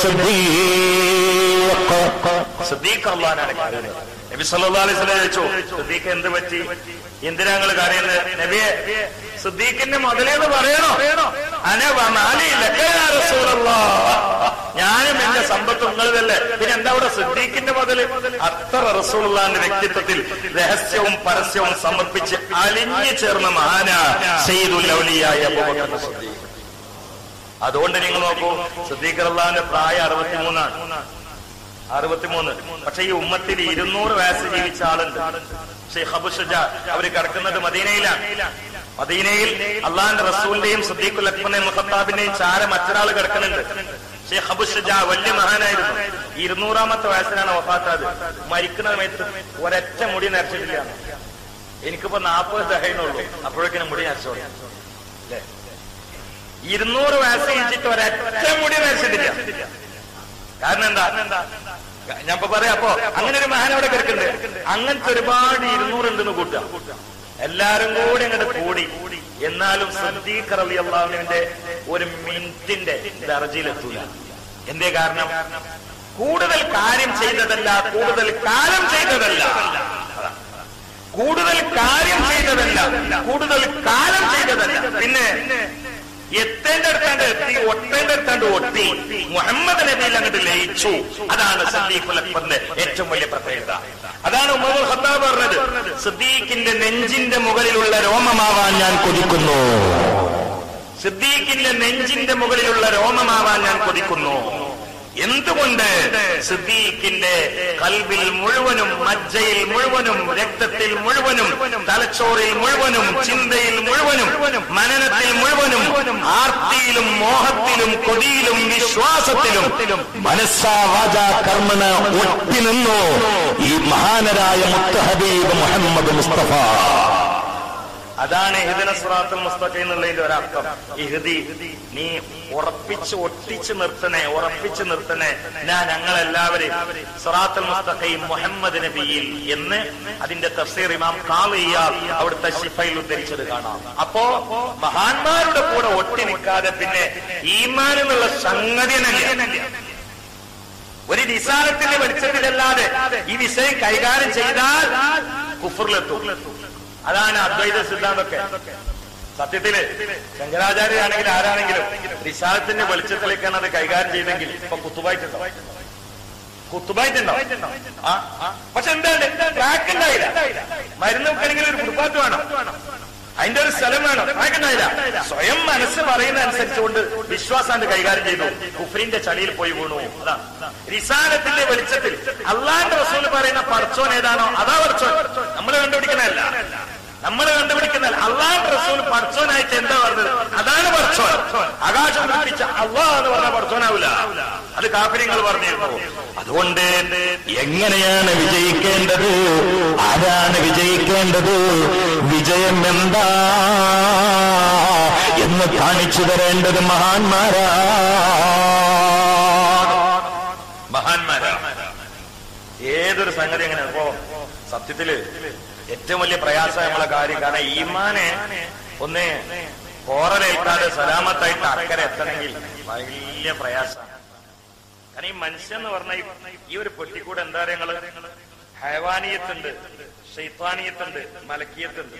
സിദ്ദീഖ് സിദ്ദീഖ് അള്ളഹാനാണ് കരയുന്നത് നബി സല്ലല്ലാഹു അലൈഹി വസല്ലം ചോദിച്ചു സിദ്ദീഖ് എന്ത് പറ്റി എന്തിനാ നിങ്ങൾ കരയുന്നത് നബിയെ സിദ്ദീഖിന്റെ മുതലേന്ന് പറയണോ അന വമാലി ലക യാ റസൂലല്ലാഹ് ഞാനും എന്റെ സമ്പത്തും നിങ്ങളതല്ലേ പിന്നെ എന്താ ഇവിടെ സിദ്ദീഖിന്റെ മുതല് അത്ര റസൂലുള്ളാന്റെ വ്യക്തിത്വത്തിൽ രഹസ്യവും പരസ്യവും സമർപ്പിച്ച് അലിഞ്ഞു ചേർന്ന മഹാന സയ്യിദുൽ ഔലിയായ അബൂബക്കർ സിദ്ദീഖ് അതുകൊണ്ട് നിങ്ങൾ നോക്കൂ സിദ്ദീഖ് അള്ളാഹിന്റെ പ്രായം അറുപത്തിമൂന്നാണ് അറുപത്തിമൂന്ന് പക്ഷെ ഈ ഉമ്മത്തിൽ ഇരുന്നൂറ് വയസ്സ് ജീവിച്ച ആളുണ്ട് ഷെയ്ഖ് അബു ഷുജ അവര് കിടക്കുന്നത് മദീനയിലാണ് മദീനയിൽ അള്ളാഹിന്റെ റസൂലിന്റെയും സദ്ദീഖുൽ അക്ബറിന്റെയും മുഖത്താബിന്റെയും ചാര മറ്റൊരാൾ കിടക്കുന്നുണ്ട് ഷെയ്ഖ് അബു ഷുജ വലിയ മഹാനായിരുന്നു ഇരുന്നൂറാമത്തെ വയസ്സിലാണ് വഫാത്താത് മരിക്കുന്ന സമയത്ത് ഒരൊറ്റ മുടി നരച്ചിട്ടില്ല എനിക്കിപ്പോ നാൽപ്പത് ദഹനുള്ളൂ അപ്പോഴേക്കും മുടി നരച്ചോളൂ അല്ലേ ഇരുന്നൂറ് വയസ്സ് കഴിച്ചിട്ട് ഒരൊറ്റ മുടി നരച്ചിട്ടില്ല കാരണം എന്താ ഞാൻ ഇപ്പൊ പറയാം അപ്പോ അങ്ങനെ ഒരു മഹാൻ അവിടെ കിടക്കുന്നുണ്ട് അങ്ങനത്തെ ഒരുപാട് ഇരുന്നൂറുണ്ടെന്ന് കൂട്ടാം എല്ലാരും കൂടി അങ്ങോട്ട് കൂടി എന്നാലും സദ്ദീഖ് റലി അള്ളാഹുവിന്റെ ഒരു മിനിറ്റിന്റെ ദർജയിലെത്തൂല എന്തേ കാരണം കൂടുതൽ കാര്യം ചെയ്തതല്ല കൂടുതൽ കാലം ചെയ്തതല്ല കൂടുതൽ കാര്യം ചെയ്തതല്ല കൂടുതൽ കാലം ചെയ്തതല്ല പിന്നെ എത്തേണ്ട അടുത്താണ്ട് എത്തി ഒട്ടേണ്ട അടുത്താണ്ട് ഒട്ടി മുഹമ്മദ് നബിയിൽ അങ്ങോട്ട് ലയിച്ചു അതാണ് സദ്ദീഖുൽ അക്ബറിന്റെ ഏറ്റവും വലിയ പ്രത്യേകത അതാണ് ഉമറുൽ ഖത്താബ് പറഞ്ഞത് സിദ്ദീഖിന്റെ നെഞ്ചിന്റെ മുകളിലുള്ള രോമമാവാൻ ഞാൻ കൊതിക്കുന്നു സിദ്ദീഖിന്റെ നെഞ്ചിന്റെ മുകളിലുള്ള രോമമാവാൻ ഞാൻ കൊതിക്കുന്നു എന്തുകൊണ്ട് സിദ്ദീഖിന്റെ കൽബിൽ മുഴുവനും മജ്ജയിൽ മുഴുവനും രക്തത്തിൽ മുഴുവനും തലച്ചോറിൽ മുഴുവനും ചിന്തയിൽ മുഴുവനും മനനത്തിൽ മുഴുവനും ആർത്തിയിലും മോഹത്തിലും കൊതിയിലും വിശ്വാസ വിശ്വാസത്തിലും മനസ്സാ വാച കർമ്മന ഒട്ടി നിന്നു ഈ മഹാനരായ മുത്ത ഹബീബ് മുഹമ്മദ് മുസ്തഫ അതാണ് ഇഹദിന സുറാത്തുൽ മുസ്തഖ എന്നുള്ളതിന്റെ ഒരർത്ഥം ഇഹദി നീ ഉറപ്പിച്ച് ഒട്ടിച്ച് നിർത്തണേ ഉറപ്പിച്ച് നിർത്തണേ ഞാൻ ഞങ്ങളെല്ലാവരും സുറാത്തുൽ മുസ്തഖയും മുഹമ്മദ് നബിയിൽ എന്ന് അതിന്റെ തഫ്സീർ ഇമാം കാളിയാൽ അവിടുത്തെ ഷിഫയിൽ ഉദ്ധരിച്ചത് കാണാം അപ്പോ മഹാന്മാരുടെ കൂടെ ഒട്ടി നിൽക്കാതെ പിന്നെ ഈമാൻ എന്നുള്ള സംഗതി തന്നെ ഒരു നിസാരത്തിന്റെ വെളിച്ചത്തിലല്ലാതെ ഈ വിഷയം കൈകാര്യം ചെയ്താൽ കുഫറിലെത്തും അതാണ് അദ്വൈത സിദ്ധാന്തമൊക്കെ സത്യത്തില് ശങ്കരാചാര്യാണെങ്കിൽ ആരാണെങ്കിലും നിസാരത്തിന്റെ വെളിച്ചത്തിലേക്കാണ് അത് കൈകാര്യം ചെയ്തെങ്കിൽ ഇപ്പൊ കുത്തുബായിട്ടുണ്ടോ കുത്തുബായിട്ടുണ്ടോ ആ ആ. പക്ഷെ എന്താണ് ട്രാക്ക് ഉണ്ടായില്ല മരുന്ന് വെക്കണമെങ്കിൽ ഒരു കുടുംബാറ്റ് വേണം അതിന്റെ ഒരു സ്ഥലം വേണം ട്രാക്ക് ഉണ്ടായില്ല സ്വയം മനസ്സ് പറയുന്ന അനുസരിച്ചുകൊണ്ട് വിശ്വാസാണ്ട് കൈകാര്യം ചെയ്തു കുഫറിന്റെ ചളിയിൽ പോയി വീണു അതാ റിസാലത്തിന്റെ വെളിച്ചത്തിൽ അള്ളാന്റെ റസൂൽ പറയുന്ന പടച്ചോൻ ഏതാണോ അതാ പടച്ചോൻ നമ്മൾ കണ്ടുപിടിക്കുന്നതല്ല നമ്മൾ കണ്ടുപിടിക്കുന്ന അള്ളാഹ് റസൂൽ പടച്ചോനായിട്ട് എന്താ പറഞ്ഞത് അതാണ് പടച്ചോൻ ആകാശം സൃഷ്ടിച്ച അള്ളാഹ് എന്ന് പറഞ്ഞ പടച്ചോനാവില്ല അത് കാഫര്യങ്ങൾ പറഞ്ഞിരുന്നു അതുകൊണ്ട് എങ്ങനെയാണ് വിജയിക്കേണ്ടത് ആരാണ് വിജയിക്കേണ്ടത് വിജയം എന്താ എന്ന് കാണിച്ചു തരേണ്ടത് മഹാന്മാരാ മഹാന്മാരാ ഏതൊരു സംഗതി അങ്ങനെ അപ്പോ സത്യത്തില് ഏറ്റവും വലിയ പ്രയാസം നമ്മളെ കാര്യം കാരണം ഈമാനെ ഒന്ന് കോറലേൽക്കാതെ സലാമത്തായിട്ട് അക്കരെ എത്തണമെങ്കിൽ വലിയ പ്രയാസമാണ് കാരണം ഈ മനുഷ്യൻ എന്ന് പറഞ്ഞ ഈ- ഈ ഒരു പെട്ടിക്കൂടെ എന്താ പറയാ നിങ്ങള് ഹൈവാനീയത്തുണ്ട് ഷെയ്ത്താനീയത്തുണ്ട് മലക്കീയത്തുണ്ട്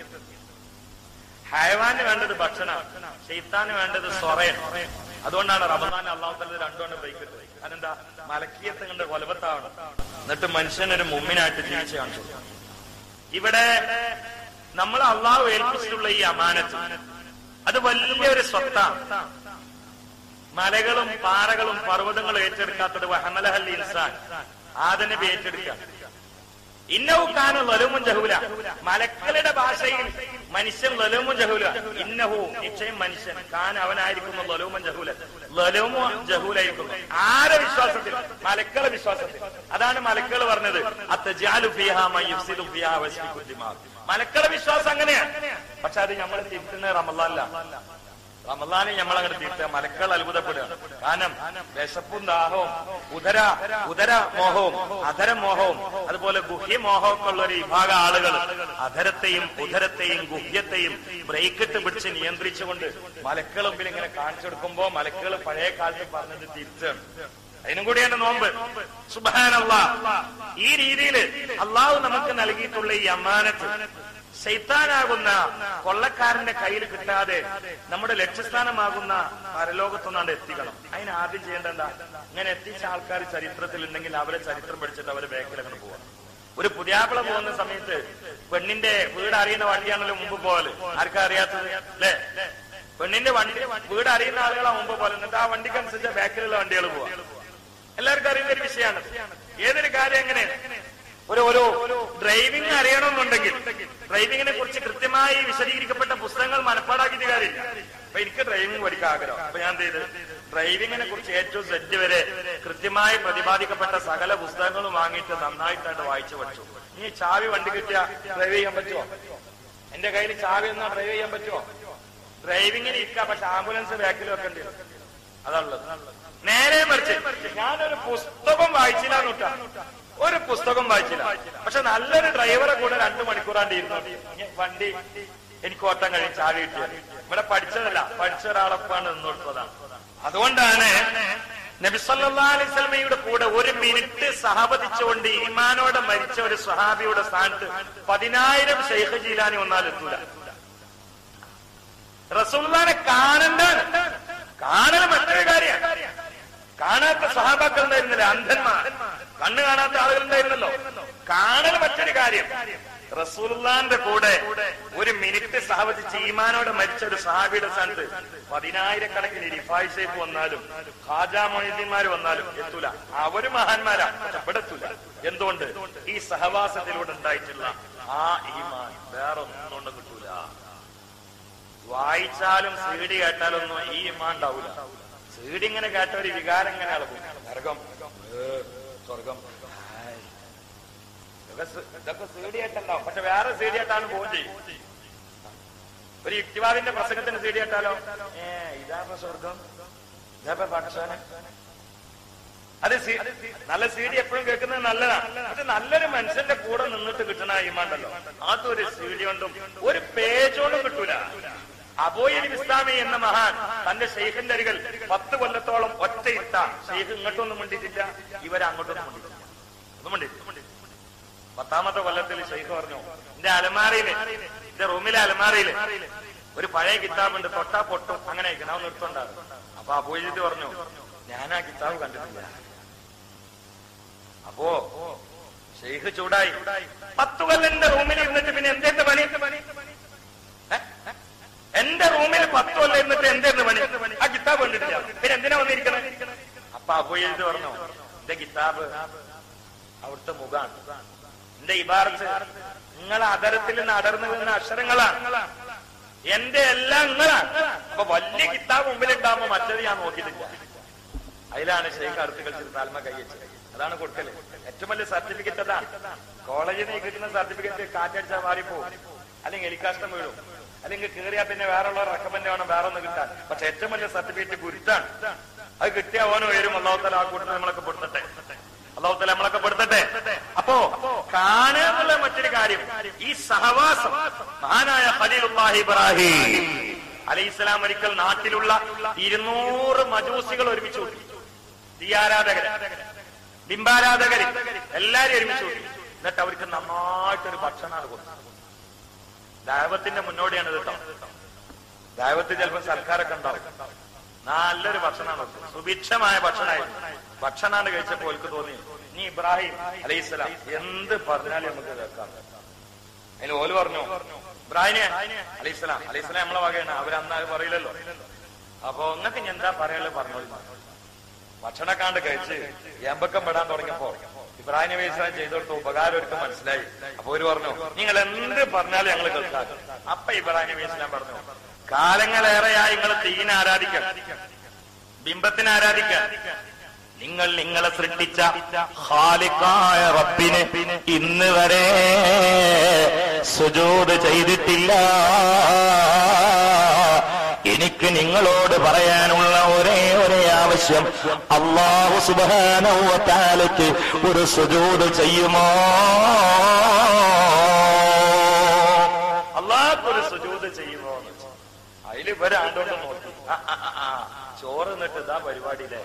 ഹൈവാന് വേണ്ടത് ഭക്ഷണം ഷെയ്ത്താന് വേണ്ടത് സ്വറയൻ അതുകൊണ്ടാണ് റമദാൻ അള്ളാഹു തല രണ്ടുകൊണ്ട് ബ്രേക്ക് ഇട്ടത് അതെന്താ മലക്കീയത്ത് കണ്ട് കൊലപത്താവണം എന്നിട്ട് മനുഷ്യനൊരു മുമ്മിനായിട്ട് ജീവിച്ച് കാണിച്ചു ഇവിടെ നമ്മൾ അള്ളാഹു ഏൽപ്പിച്ചിട്ടുള്ള ഈ അമാനത്ത് അത് വലിയൊരു സ്വത്താണ് മലകളും പാറകളും പർവ്വതങ്ങളും ഏറ്റെടുക്കാത്തത് വഹമലഹൽ ഇൻസാൻ ആദനബി ഏറ്റെടുക്കുക ഇന്നഹുക്കാന ലലുമുൻ ജഹൂല മലക്കളുടെ ഭാഷയിൽ മനുഷ്യൻ ലലുമുൻ ജഹൂല ഇന്നഹു നിശ്ചയം മനുഷ്യൻ കാൻ അവനായിരിക്കുന്നു ലലുമൻ ജഹൂല ലലുമു ജഹൂലായിരിക്കുന്നു ആരെ വിശ്വാസത്തിൽ മലക്കളെ വിശ്വാസത്തിൽ അതാണ് മലക്കൾ പറഞ്ഞത് അത്തജാലു ഫിഹ മൻ യുഫ്സിദു ഫിഹ വയസ്ഫിക്കു ദിമാ മലക്കളെ വിശ്വാസം അങ്ങനെയാണ് പക്ഷെ അത് നമ്മൾ തിരുത്തുന്ന റമദാനില്ല റമദാനിൽ നമ്മൾ അങ്ങനെ തീർത്ത മലക്കൾ അത്ഭുതപ്പെടുക കാരണം വിശപ്പും ദാഹവും ഉദര ഉദര മോഹവും അധര മോഹവും അതുപോലെ ഗുഹ്യ മോഹമൊക്കെ ഉള്ള ഒരു വിഭാഗം ആളുകൾ അധരത്തെയും ഉദരത്തെയും ഗുഹ്യത്തെയും ബ്രേക്കിട്ട് പിടിച്ച് നിയന്ത്രിച്ചുകൊണ്ട് മലക്കൾ മുമ്പിൽ ഇങ്ങനെ കാണിച്ചു കൊടുക്കുമ്പോ മലക്കൾ പഴയ കാലത്ത് പറഞ്ഞത് തിരിച്ചാണ് അതിനും കൂടിയാണ് നോമ്പ് സുബാനല്ല ഈ രീതിയിൽ അള്ളാഹു നമുക്ക് നൽകിയിട്ടുള്ള ഈ അമ്മാനത്ത് ശൈത്താനാകുന്ന കൊള്ളക്കാരന്റെ കയ്യിൽ കിട്ടാതെ നമ്മുടെ ലക്ഷ്യസ്ഥാനമാകുന്ന പരലോകത്തൊന്നാണ്ട് എത്തിക്കണം അതിന് ആദ്യം ചെയ്യേണ്ട എന്താ ഇങ്ങനെ എത്തിച്ച ആൾക്കാർ ചരിത്രത്തിൽ ഉണ്ടെങ്കിൽ അവരെ ചരിത്രം പഠിച്ചിട്ട് അവരെ ബാക്കിൽ അങ്ങനെ പോവാം ഒരു പുതിയാപ്പിള പോകുന്ന സമയത്ത് പെണ്ണിന്റെ വീട് അറിയുന്ന വണ്ടിയാണല്ലോ മുമ്പ് പോകല് ആർക്കാ അറിയാത്തത് അല്ലേ പെണ്ണിന്റെ വണ്ടി വീട് അറിയുന്ന ആളുകളാ മുമ്പ് പോലെ എന്നിട്ട് ആ വണ്ടിക്കനുസരിച്ച് ബാക്കിലുള്ള വണ്ടികൾ പോവാ എല്ലാവർക്കും അറിയുന്ന ഒരു വിഷയമാണ് ഏതൊരു കാര്യം എങ്ങനെ ഒരു ഒരു ഡ്രൈവിംഗ് അറിയണമെന്നുണ്ടെങ്കിൽ ഡ്രൈവിങ്ങിനെ കുറിച്ച് കൃത്യമായി വിശദീകരിക്കപ്പെട്ട പുസ്തകങ്ങൾ മനപ്പാടാക്കിയിട്ട് കാര്യമില്ല അപ്പൊ എനിക്ക് ഡ്രൈവിംഗ് പഠിക്കാൻ ആഗ്രഹം അപ്പൊ ഞാൻ എന്ത് ചെയ്ത് ഡ്രൈവിങ്ങിനെ കുറിച്ച് ഏറ്റവും സെറ്റ് വരെ കൃത്യമായി പ്രതിപാദിക്കപ്പെട്ട സകല പുസ്തകങ്ങളും വാങ്ങിയിട്ട് നന്നായിട്ടായിട്ട് വായിച്ചു പഠിച്ചു ഇനി ചാവി വണ്ടി കിട്ടിയ ഡ്രൈവ് ചെയ്യാൻ പറ്റുമോ എന്റെ കയ്യിൽ ചാവി എന്നാ ഡ്രൈവ് ചെയ്യാൻ പറ്റുമോ ഡ്രൈവിങ്ങിന് ഇരിക്കാം പക്ഷെ ആംബുലൻസ് ബാക്കിൽ വെക്കേണ്ടി വരും അതാണുള്ളത് നേരെ മറിച്ച് ഞാനൊരു പുസ്തകം വായിച്ചില്ല എന്നിട്ടാ ഒരു പുസ്തകം വായിച്ചില്ല പക്ഷെ നല്ലൊരു ഡ്രൈവറെ കൂടെ രണ്ടു മണിക്കൂറാണ്ട് ഇരുന്നു ഇനി വണ്ടി എനിക്ക് ഓട്ടം കഴിയും ചാവി കിട്ടിയത് ഇവിടെ പഠിച്ചതല്ല പഠിച്ച ഒരാളൊപ്പാണ് നിന്ന് കൊടുത്തതാണ് അതുകൊണ്ടാണ് നബിസല്ലാ അലൈസ്മയുടെ കൂടെ ഒരു മിനിറ്റ് സഹപതിച്ചുകൊണ്ട് ഈമാനോടെ മരിച്ച ഒരു സഹാബിയുടെ സ്ഥാനത്ത് പതിനായിരം ഷെയ്ഖ് ജീലാനി വന്നാലെത്തൂല റസൂല്ലാനെ കാണണ്ടാണ് കാണൽ മറ്റൊരു കാര്യമാണ് കാണാത്ത സഹാബാക്കൾ ഉണ്ടായിരുന്നില്ല അന്ധന്മാർ കണ്ണ് കാണാത്ത ആളുകൾ ഉണ്ടായിരുന്നല്ലോ കാണൽ മറ്റൊരു കാര്യം റസൂലുള്ളാന്റെ കൂടെ ഒരു മിനിറ്റ് സഹവദിച്ച് ഈമാനോടെ മരിച്ച ഒരു സഹാബിയുടെ സ്ഥാനത്ത് പതിനായിരക്കണക്കിന് റിഫായ് ഷേഫ് വന്നാലും ഖാജാ മൊയ്തീന്മാർ വന്നാലും എത്തൂല അവര് മഹാന്മാരാ പക്ഷെ ഇവിടെ എത്തൂല എന്തുകൊണ്ട് ഈ സഹവാസത്തിലൂടെ ഉണ്ടായിട്ടുള്ള ആ ഈമാൻ വേറെ ഒന്നും കൊണ്ട് കിട്ടൂല വായിച്ചാലും സീഡി കേട്ടാലൊന്നും ഈ ഇമാൻ ഉണ്ടാവില്ല സീഡി ഇങ്ങനെ കേട്ട ഒരു വികാരം ഇങ്ങനെ ഇളകും നരകം ഏ, സ്വർഗം ഹായ്. ഇതൊക്കെ സി- ഇതൊക്കെ സീഡി ആയിട്ടുണ്ടാവും പക്ഷെ വേറെ സീഡി ആയിട്ടാണ് പോകും ചെയ്യും ഒരു യുക്തിവാദിന്റെ പ്രസംഗത്തിന് സീഡി ആയിട്ടാലോ ഏ ഇതാപ്പ സ്വർഗം ഇതാപ്പ പാഠശാല അത് സി- നല്ല സീഡി എപ്പോഴും കേൾക്കുന്നത് നല്ലതാണ് പക്ഷെ നല്ലൊരു മനുഷ്യന്റെ കൂടെ നിന്നിട്ട് കിട്ടണ ഈമാണ്ടല്ലോ അതൊരു സീഡി കൊണ്ടും ഒരു പേജ് കൊണ്ടും കിട്ടൂല അബോയിൽ ഇസ്ലാമി എന്ന മഹാൻ തന്റെ ഷെയ്ഖിന്റെ അരികൾ പത്ത് കൊല്ലത്തോളം ഒറ്റ ഇട്ട ഷെയ്ഖ് ഇങ്ങോട്ടൊന്നും മിണ്ടിട്ടില്ല ഇവരെ അങ്ങോട്ടൊന്നും മിണ്ടിട്ടില്ല ഒന്നും മിണ്ടിട്ടില്ല പത്താമത്തെ കൊല്ലത്തിൽ ഷെയ്ഖ് പറഞ്ഞു എന്റെ അലമാരയില് എന്റെ റൂമിലെ അലമാരയില് ഒരു പഴയ കിതാബുണ്ട് തൊട്ടാ പൊട്ടും അങ്ങനെ അയക്കണം നിർത്തുണ്ടാകും അപ്പൊ അബൂജിത്ത് പറഞ്ഞു ഞാൻ ആ കിതാബ് കണ്ടിട്ടില്ല അപ്പോ ഷെയ്ഖ് ചൂടായി പത്തു കൊല്ലം എന്റെ റൂമിൽ ഇരുന്നിട്ട് പിന്നെ എന്തേന്ന് പണി ഏ? എന്റെ റൂമിൽ പത്തു കൊല്ലം ഇരുന്നിട്ട് എന്തേന്ന് പണി ആ കിതാബ് കണ്ടിട്ടില്ല പിന്നെ എന്തിനാ വന്നിരിക്കണേ അപ്പൊ അബൂജിത്ത് പറഞ്ഞു എന്റെ കിതാബ് അവിടുത്തെ മുഖാണ് എന്റെ ഇബാറത്ത് നിങ്ങളെ അതരത്തിൽ നിന്ന് അടർന്നു വീണ അക്ഷരങ്ങളാണ് എന്റെ എല്ലാം നിങ്ങളാണ് അപ്പൊ വലിയ കിതാബ് മുമ്പിലുണ്ടാകുമ്പോ മറ്റത് ഞാൻ നോക്കിയിട്ടില്ല അതിലാണ് ഷെയ്ഖ് അടുത്ത് കളിച്ചത് താൽമ കൈവച്ചത് അതാണ് കൊടുക്കല് ഏറ്റവും വലിയ സർട്ടിഫിക്കറ്റ് അതാണ് കോളേജിൽ നിന്ന് കിട്ടുന്ന സർട്ടിഫിക്കറ്റ് കാറ്റടിച്ചാൽ മാറിപ്പോവും അല്ലെങ്കിൽ എലിക്കാഷ്ടം വീഴും അല്ലെങ്കിൽ കയറിയാൽ പിന്നെ വേറെ ഉള്ള റെക്കമെൻഡ് വേണം വേറെ ഒന്ന് കിട്ടാൻ പക്ഷെ ഏറ്റവും വലിയ സർട്ടിഫിക്കറ്റ് ഗുരുത്താണ് അത് കിട്ടിയ ഓനോ വരും ഒന്നാമത്തെ ആ കൂട്ടത്തിൽ നമ്മളൊക്കെ പെടുത്തട്ടെ അള്ളാഹുത്തല നമ്മളൊക്കെ പെടുത്തട്ടെ അപ്പോ കാണുക എന്നുള്ള മറ്റൊരു കാര്യം ഈ സഹവാസം മഹാനായ ഖലീലുല്ലാഹി ഇബ്രാഹിം അലൈഹിസ്സലാം ഒരിക്കൽ നാട്ടിലുള്ള ഇരുന്നൂറ് മജൂസികൾ ഒരുമിച്ച് കൂട്ടി തീയാരാധകര് ബിംബാരാധകര് എല്ലാരും ഒരുമിച്ച് കൂട്ടി എന്നിട്ട് അവർക്ക് നന്നായിട്ടൊരു ഭക്ഷണമാണ് കൊടുത്തത് ദൈവത്തിന്റെ മുന്നോടിയാണ് ഇത് കേട്ടോ ദൈവത്തിൽ ചിലപ്പോൾ സൽക്കാരൊക്കെ ഉണ്ടാവും നല്ലൊരു ഭക്ഷണമാണ് സുഭിക്ഷമായ ഭക്ഷണമായിരുന്നു ഭക്ഷണമാണ് കഴിച്ചപ്പോൾ എനിക്ക് തോന്നി നീ ഇബ്രാഹിം അലൈഹിസ്സലാം എന്ത് പറഞ്ഞാലും നമുക്ക് കേൾക്കാം അതിന് ഓല് പറഞ്ഞു ഇബ്രാഹിനെ അലൈഹിസ്സലാം അലൈഹിസ്സലാം നമ്മളെ വകയാണ് അവരന്ന് അത് പറയില്ലല്ലോ അപ്പൊ നിങ്ങൾക്ക് ഞാൻ എന്താ പറയാനുള്ളത് പറഞ്ഞോളി ഭക്ഷണക്കാണ്ട് കഴിച്ച് ഏമ്പക്കം പെടാൻ തുടങ്ങിയപ്പോ ഇബ്രാഹിം നബി ഇസ്ലാം ചെയ്തു കൊടുത്ത ഉപകാരം ഒരുക്കം മനസ്സിലായി അപ്പൊ ഒരു പറഞ്ഞു നിങ്ങൾ എന്ത് പറഞ്ഞാലും ഞങ്ങൾ കേൾക്കാം അപ്പൊ ഇബ്രാഹിം നബി ഇസ്ലാം പറഞ്ഞു കാലങ്ങളേറെയായി നിങ്ങൾ തീനെ ആരാധിക്കാം ബിംബത്തിനെ ആരാധിക്കാം നിങ്ങൾ നിങ്ങളെ സൃഷ്ടിച്ച ഖാലിഖായ റബ്ബിന് ഇന്ന് വരെ സുജൂദ് ചെയ്തിട്ടില്ല എനിക്ക് നിങ്ങളോട് പറയാനുള്ള ഒരേ ഒരേ ആവശ്യം അള്ളാഹു സുബാനവത്താലയ്ക്ക് ഒരു സുജൂദ് ചെയ്യുമോ അള്ളാഹ് ഒരു സുജൂദ് ചെയ്യുമോ അതിൽ ഇവരാണ്ടോണ്ട് നോക്കി ആ, ആ, ആ, ആ. ചോറ് നിന്നിട്ട് ഇതാ പരിപാടിയിലെ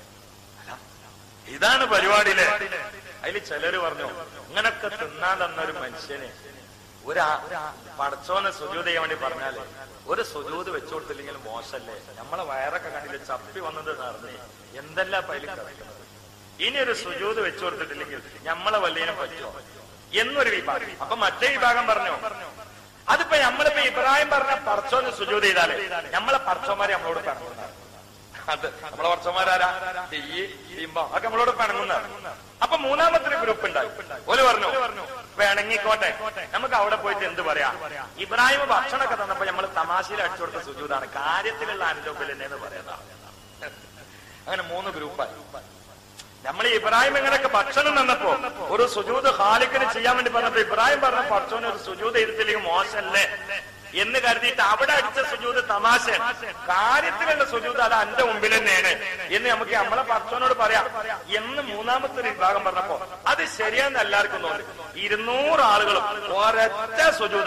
ഇതാണ് പരിപാടിയിലെ അതിൽ ചിലര് പറഞ്ഞു ഇങ്ങനൊക്കെ തിന്നാൻ തന്നൊരു മനുഷ്യന് ഒരു ആ- പടച്ചോനെ സുജൂത് ചെയ്യാൻ വേണ്ടി പറഞ്ഞാല് ഒരു സുജൂത് വെച്ചു കൊടുത്തില്ലെങ്കിൽ മോശല്ലേ നമ്മളെ വയറൊക്കെ കണ്ടില്ല ചപ്പി വന്നത് നടന്നേ എന്തെല്ലാം പൈലിൽ കിടക്കുന്നത് ഇനി ഒരു സുജൂത് വെച്ചു കൊടുത്തിട്ടില്ലെങ്കിൽ നമ്മളെ വല്ലതിനും പറ്റുമോ എന്നൊരു വിഭാഗം അപ്പൊ മറ്റേ വിഭാഗം പറഞ്ഞു അതിപ്പോ നമ്മളിപ്പോ ഇബ്രാഹിം പറഞ്ഞ പടച്ചോന് സുജൂത് ചെയ്താലേ നമ്മളെ പടച്ചോന്മാരെ നമ്മളോട് പിണങ്ങുന്നതാണ് അത് നമ്മളെ പടച്ചോന്മാരാരാ ഈ ബിംബം ഒക്കെ നമ്മളോട് പിണങ്ങുന്നതാണ് അപ്പൊ മൂന്നാമത്തെ ഗ്രൂപ്പ് ഉണ്ടായി ഒരു പറഞ്ഞു പിണങ്ങിക്കോട്ടെ നമുക്ക് അവിടെ പോയിട്ട് എന്ത് പറയാം ഇബ്രാഹിം ഭക്ഷണമൊക്കെ തന്നപ്പോ നമ്മൾ തമാശയിൽ അടിച്ചു കൊടുത്ത സുജൂതാണ് കാര്യത്തിലുള്ള അനുഭവത്തിൽ എന്ന് പറയുന്നതാണ് അങ്ങനെ മൂന്ന് ഗ്രൂപ്പായി നമ്മൾ ഇബ്രാഹിം എങ്ങനെയൊക്കെ ഭക്ഷണം തന്നപ്പോ ഒരു സുജൂത് ഹാലിക്കിന് ചെയ്യാൻ വേണ്ടി പറഞ്ഞപ്പോ ഇബ്രാഹിം പറഞ്ഞ പഠിച്ചോന് ഒരു സുജൂത് ചെയ്തിട്ടില്ലെങ്കിൽ മോശമല്ലേ എന്ന് കരുതിയിട്ട് അവിടെ അടിച്ച സുജൂത് തമാശ കാര്യത്തിലുള്ള സുജൂത് അത് എന്റെ മുമ്പിൽ തന്നെയാണ് എന്ന് നമുക്ക് നമ്മളെ പഠിച്ചോനോട് പറയാം എന്ന് മൂന്നാമത്തെ ഒരു വിഭാഗം പറഞ്ഞപ്പോ അത് ശരിയാന്ന് എല്ലാവർക്കും തോന്നി ഇരുന്നൂറ് ആളുകളും ഒരൊറ്റ സുജൂത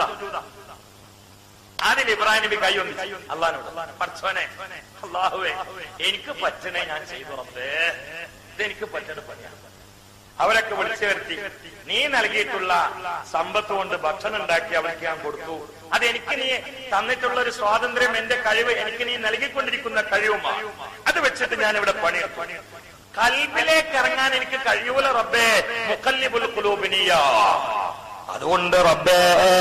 അതിൽ ഇബ്രാഹിം നബി കൈ ഒന്നിച്ചു അള്ളഹാനോട് പഠിച്ചോനെ അള്ളാഹുവേ എനിക്ക് പറ്റണേ ഞാൻ ചെയ്തു റബ്ബേ ഇതെനിക്ക് പറ്റണ പണിയാണ് അവരൊക്കെ വിളിച്ചു വരുത്തി നീ നൽകിയിട്ടുള്ള സമ്പത്ത് കൊണ്ട് ഭക്ഷണം ഉണ്ടാക്കി അവർക്ക് ഞാൻ കൊടുത്തു അത് എനിക്ക് നീ തന്നിട്ടുള്ള ഒരു സ്വാതന്ത്ര്യം എന്റെ കഴിവ് എനിക്ക് നീ നൽകിക്കൊണ്ടിരിക്കുന്ന കഴിവുമാണ് അത് വെച്ചിട്ട് ഞാൻ ഇവിടെ പണിയെടുത്തു കൽബിലേക്ക് ഇറങ്ങാൻ എനിക്ക് കഴിയൂല റബ്ബേ മുക്കല്ലിബുൽ കുലൂബിനിയ അതുകൊണ്ട് റബ്ബേ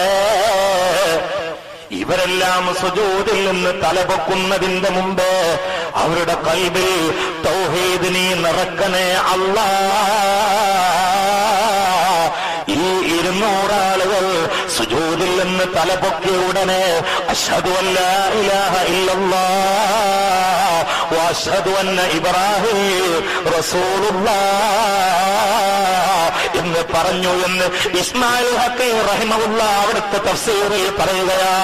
ഇവരെല്ലാം സുജൂതിൽ നിന്ന് തലപൊക്കുന്നതിന്റെ മുമ്പ് അവരുടെ കൽബിൽ തൗഹീദ് നീ നിറക്കണേ അല്ലാ ഈ ഇരുന്നൂറാളുകൾ സുജൂതിൽ നിന്ന് തലപൊക്കിയ ഉടനെ അഷ്ഹദു അല്ലാ ഇലാഹ ഇല്ലല്ലാ അഷ്ഹദു അന്ന ഇബ്രാഹിം റസൂലുള്ള എന്ന് പറഞ്ഞു എന്ന് ഇസ്മായിൽ ഹക്കൈ റഹിമവുള്ള അവിടുത്തെ തഫ്സീറിൽ പറയുകയാ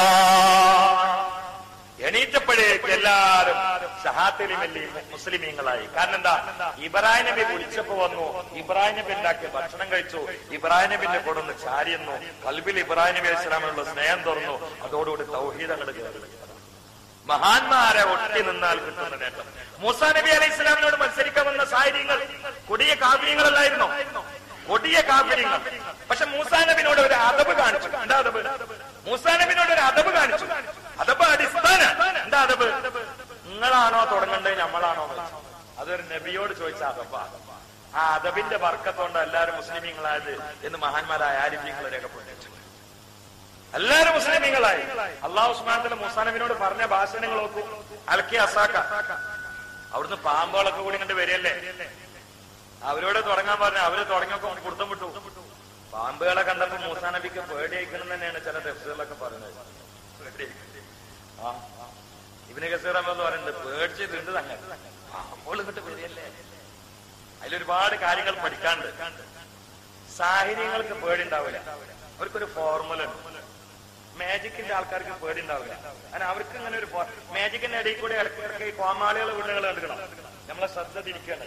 എണീറ്റപ്പോഴേക്ക് എല്ലാരും ഷഹാത്തിലിമല്ലി മുസ്ലിമീങ്ങളായി കാരണം എന്താ ഇബ്രാഹിം നബി വിളിച്ചപ്പോ വന്നു ഇബ്രാഹിം നബി ഉണ്ടാക്കിയ ഭക്ഷണം കഴിച്ചു ഇബ്രാഹിം നബിന്റെ കൂടെ ഒന്ന് ചാരിയെന്നു കൽബിൽ ഇബ്രാഹിം നബി അലൈഹി സ്വലാമിനുള്ള സ്നേഹം തുറന്നു അതോടുകൂടി തൗഹീദ് അങ്ങോട്ട് കയറി മഹാന്മാരെ ഒട്ടി നിന്നാൽ കിട്ടുന്ന നേട്ടം മൂസാ നബി അലൈഹി സ്വലാമിനോട് മത്സരിക്കാൻ വന്ന സാഹചര്യങ്ങൾ കൊടിയ കാവ്യങ്ങളല്ലായിരുന്നോ കൊടിയ കാവ്യങ്ങൾ പക്ഷെ മൂസാ നബിനോട് ഒരു അതബ് കാണിച്ചു എന്താ അതബ് മൂസാ നബിനോട് ഒരു അതബ് കാണിച്ചു അതബ് അടിസ്ഥാന എന്താ അതബ് നിങ്ങളാണോ തുടങ്ങേണ്ടത് നമ്മളാണോ എന്ന് ചോദിച്ചു. അതൊരു നബിയോട് ചോദിച്ച അതബ ആ അതബിന്റെ വർക്കത്തോണ്ട് എല്ലാവരും മുസ്ലിമീങ്ങളായത് എന്ന് മഹാന്മാരായ ആരിഫ്യങ്ങൾ രേഖപ്പെടുത്തിയിട്ടുണ്ട് എല്ലാവരും മുസ്ലിമീങ്ങളായി അള്ളാഹു ഉസ്മാനത്തിലെ മുസാനബിനോട് പറഞ്ഞ ഭാഷണങ്ങൾ നോക്കൂ അൽക്കി അസാക്ക അവിടുന്ന് പാമ്പുകളൊക്കെ കൂടി ഇങ്ങോട്ട് വരികയല്ലേ അവരോട് തുടങ്ങാൻ പറഞ്ഞ അവര് തുടങ്ങിയൊക്കെ കുടുത്തം വിട്ടു പാമ്പുകളെ കണ്ടപ്പോ മൂസാനബിക്ക് പേടിയായിക്കണം തന്നെയാണ് ചില ടെഫ്സുകളിലൊക്കെ പറയുന്നത് പേടിയായിക്കണം. ആ ആ. ഇവന് കസീറമെന്ന് പറയുന്നുണ്ട് പേടിച്ച് തിണ്ട് തന്നെ പാമ്പുകൾ ഇങ്ങോട്ട് വരികയല്ലേ അതിലൊരുപാട് കാര്യങ്ങൾ പഠിക്കാണ്ട് സാഹചര്യങ്ങൾക്ക് പേടി ഉണ്ടാവില്ല അവർക്കൊരു ഫോർമുല ഉണ്ട് മാജിക്കിന്റെ ആൾക്കാർക്ക് പേടി ഉണ്ടാവില്ല കാരണം അവർക്ക് ഇങ്ങനെ ഒരു മാജിക്കിന്റെ ഇടയിൽ കൂടെ ഇടയ്ക്ക് ഇടയ്ക്ക് ഈ കോമാളികൾ വീടുകൾ എടുക്കണം നമ്മളെ ശ്രദ്ധ തിരിക്കണം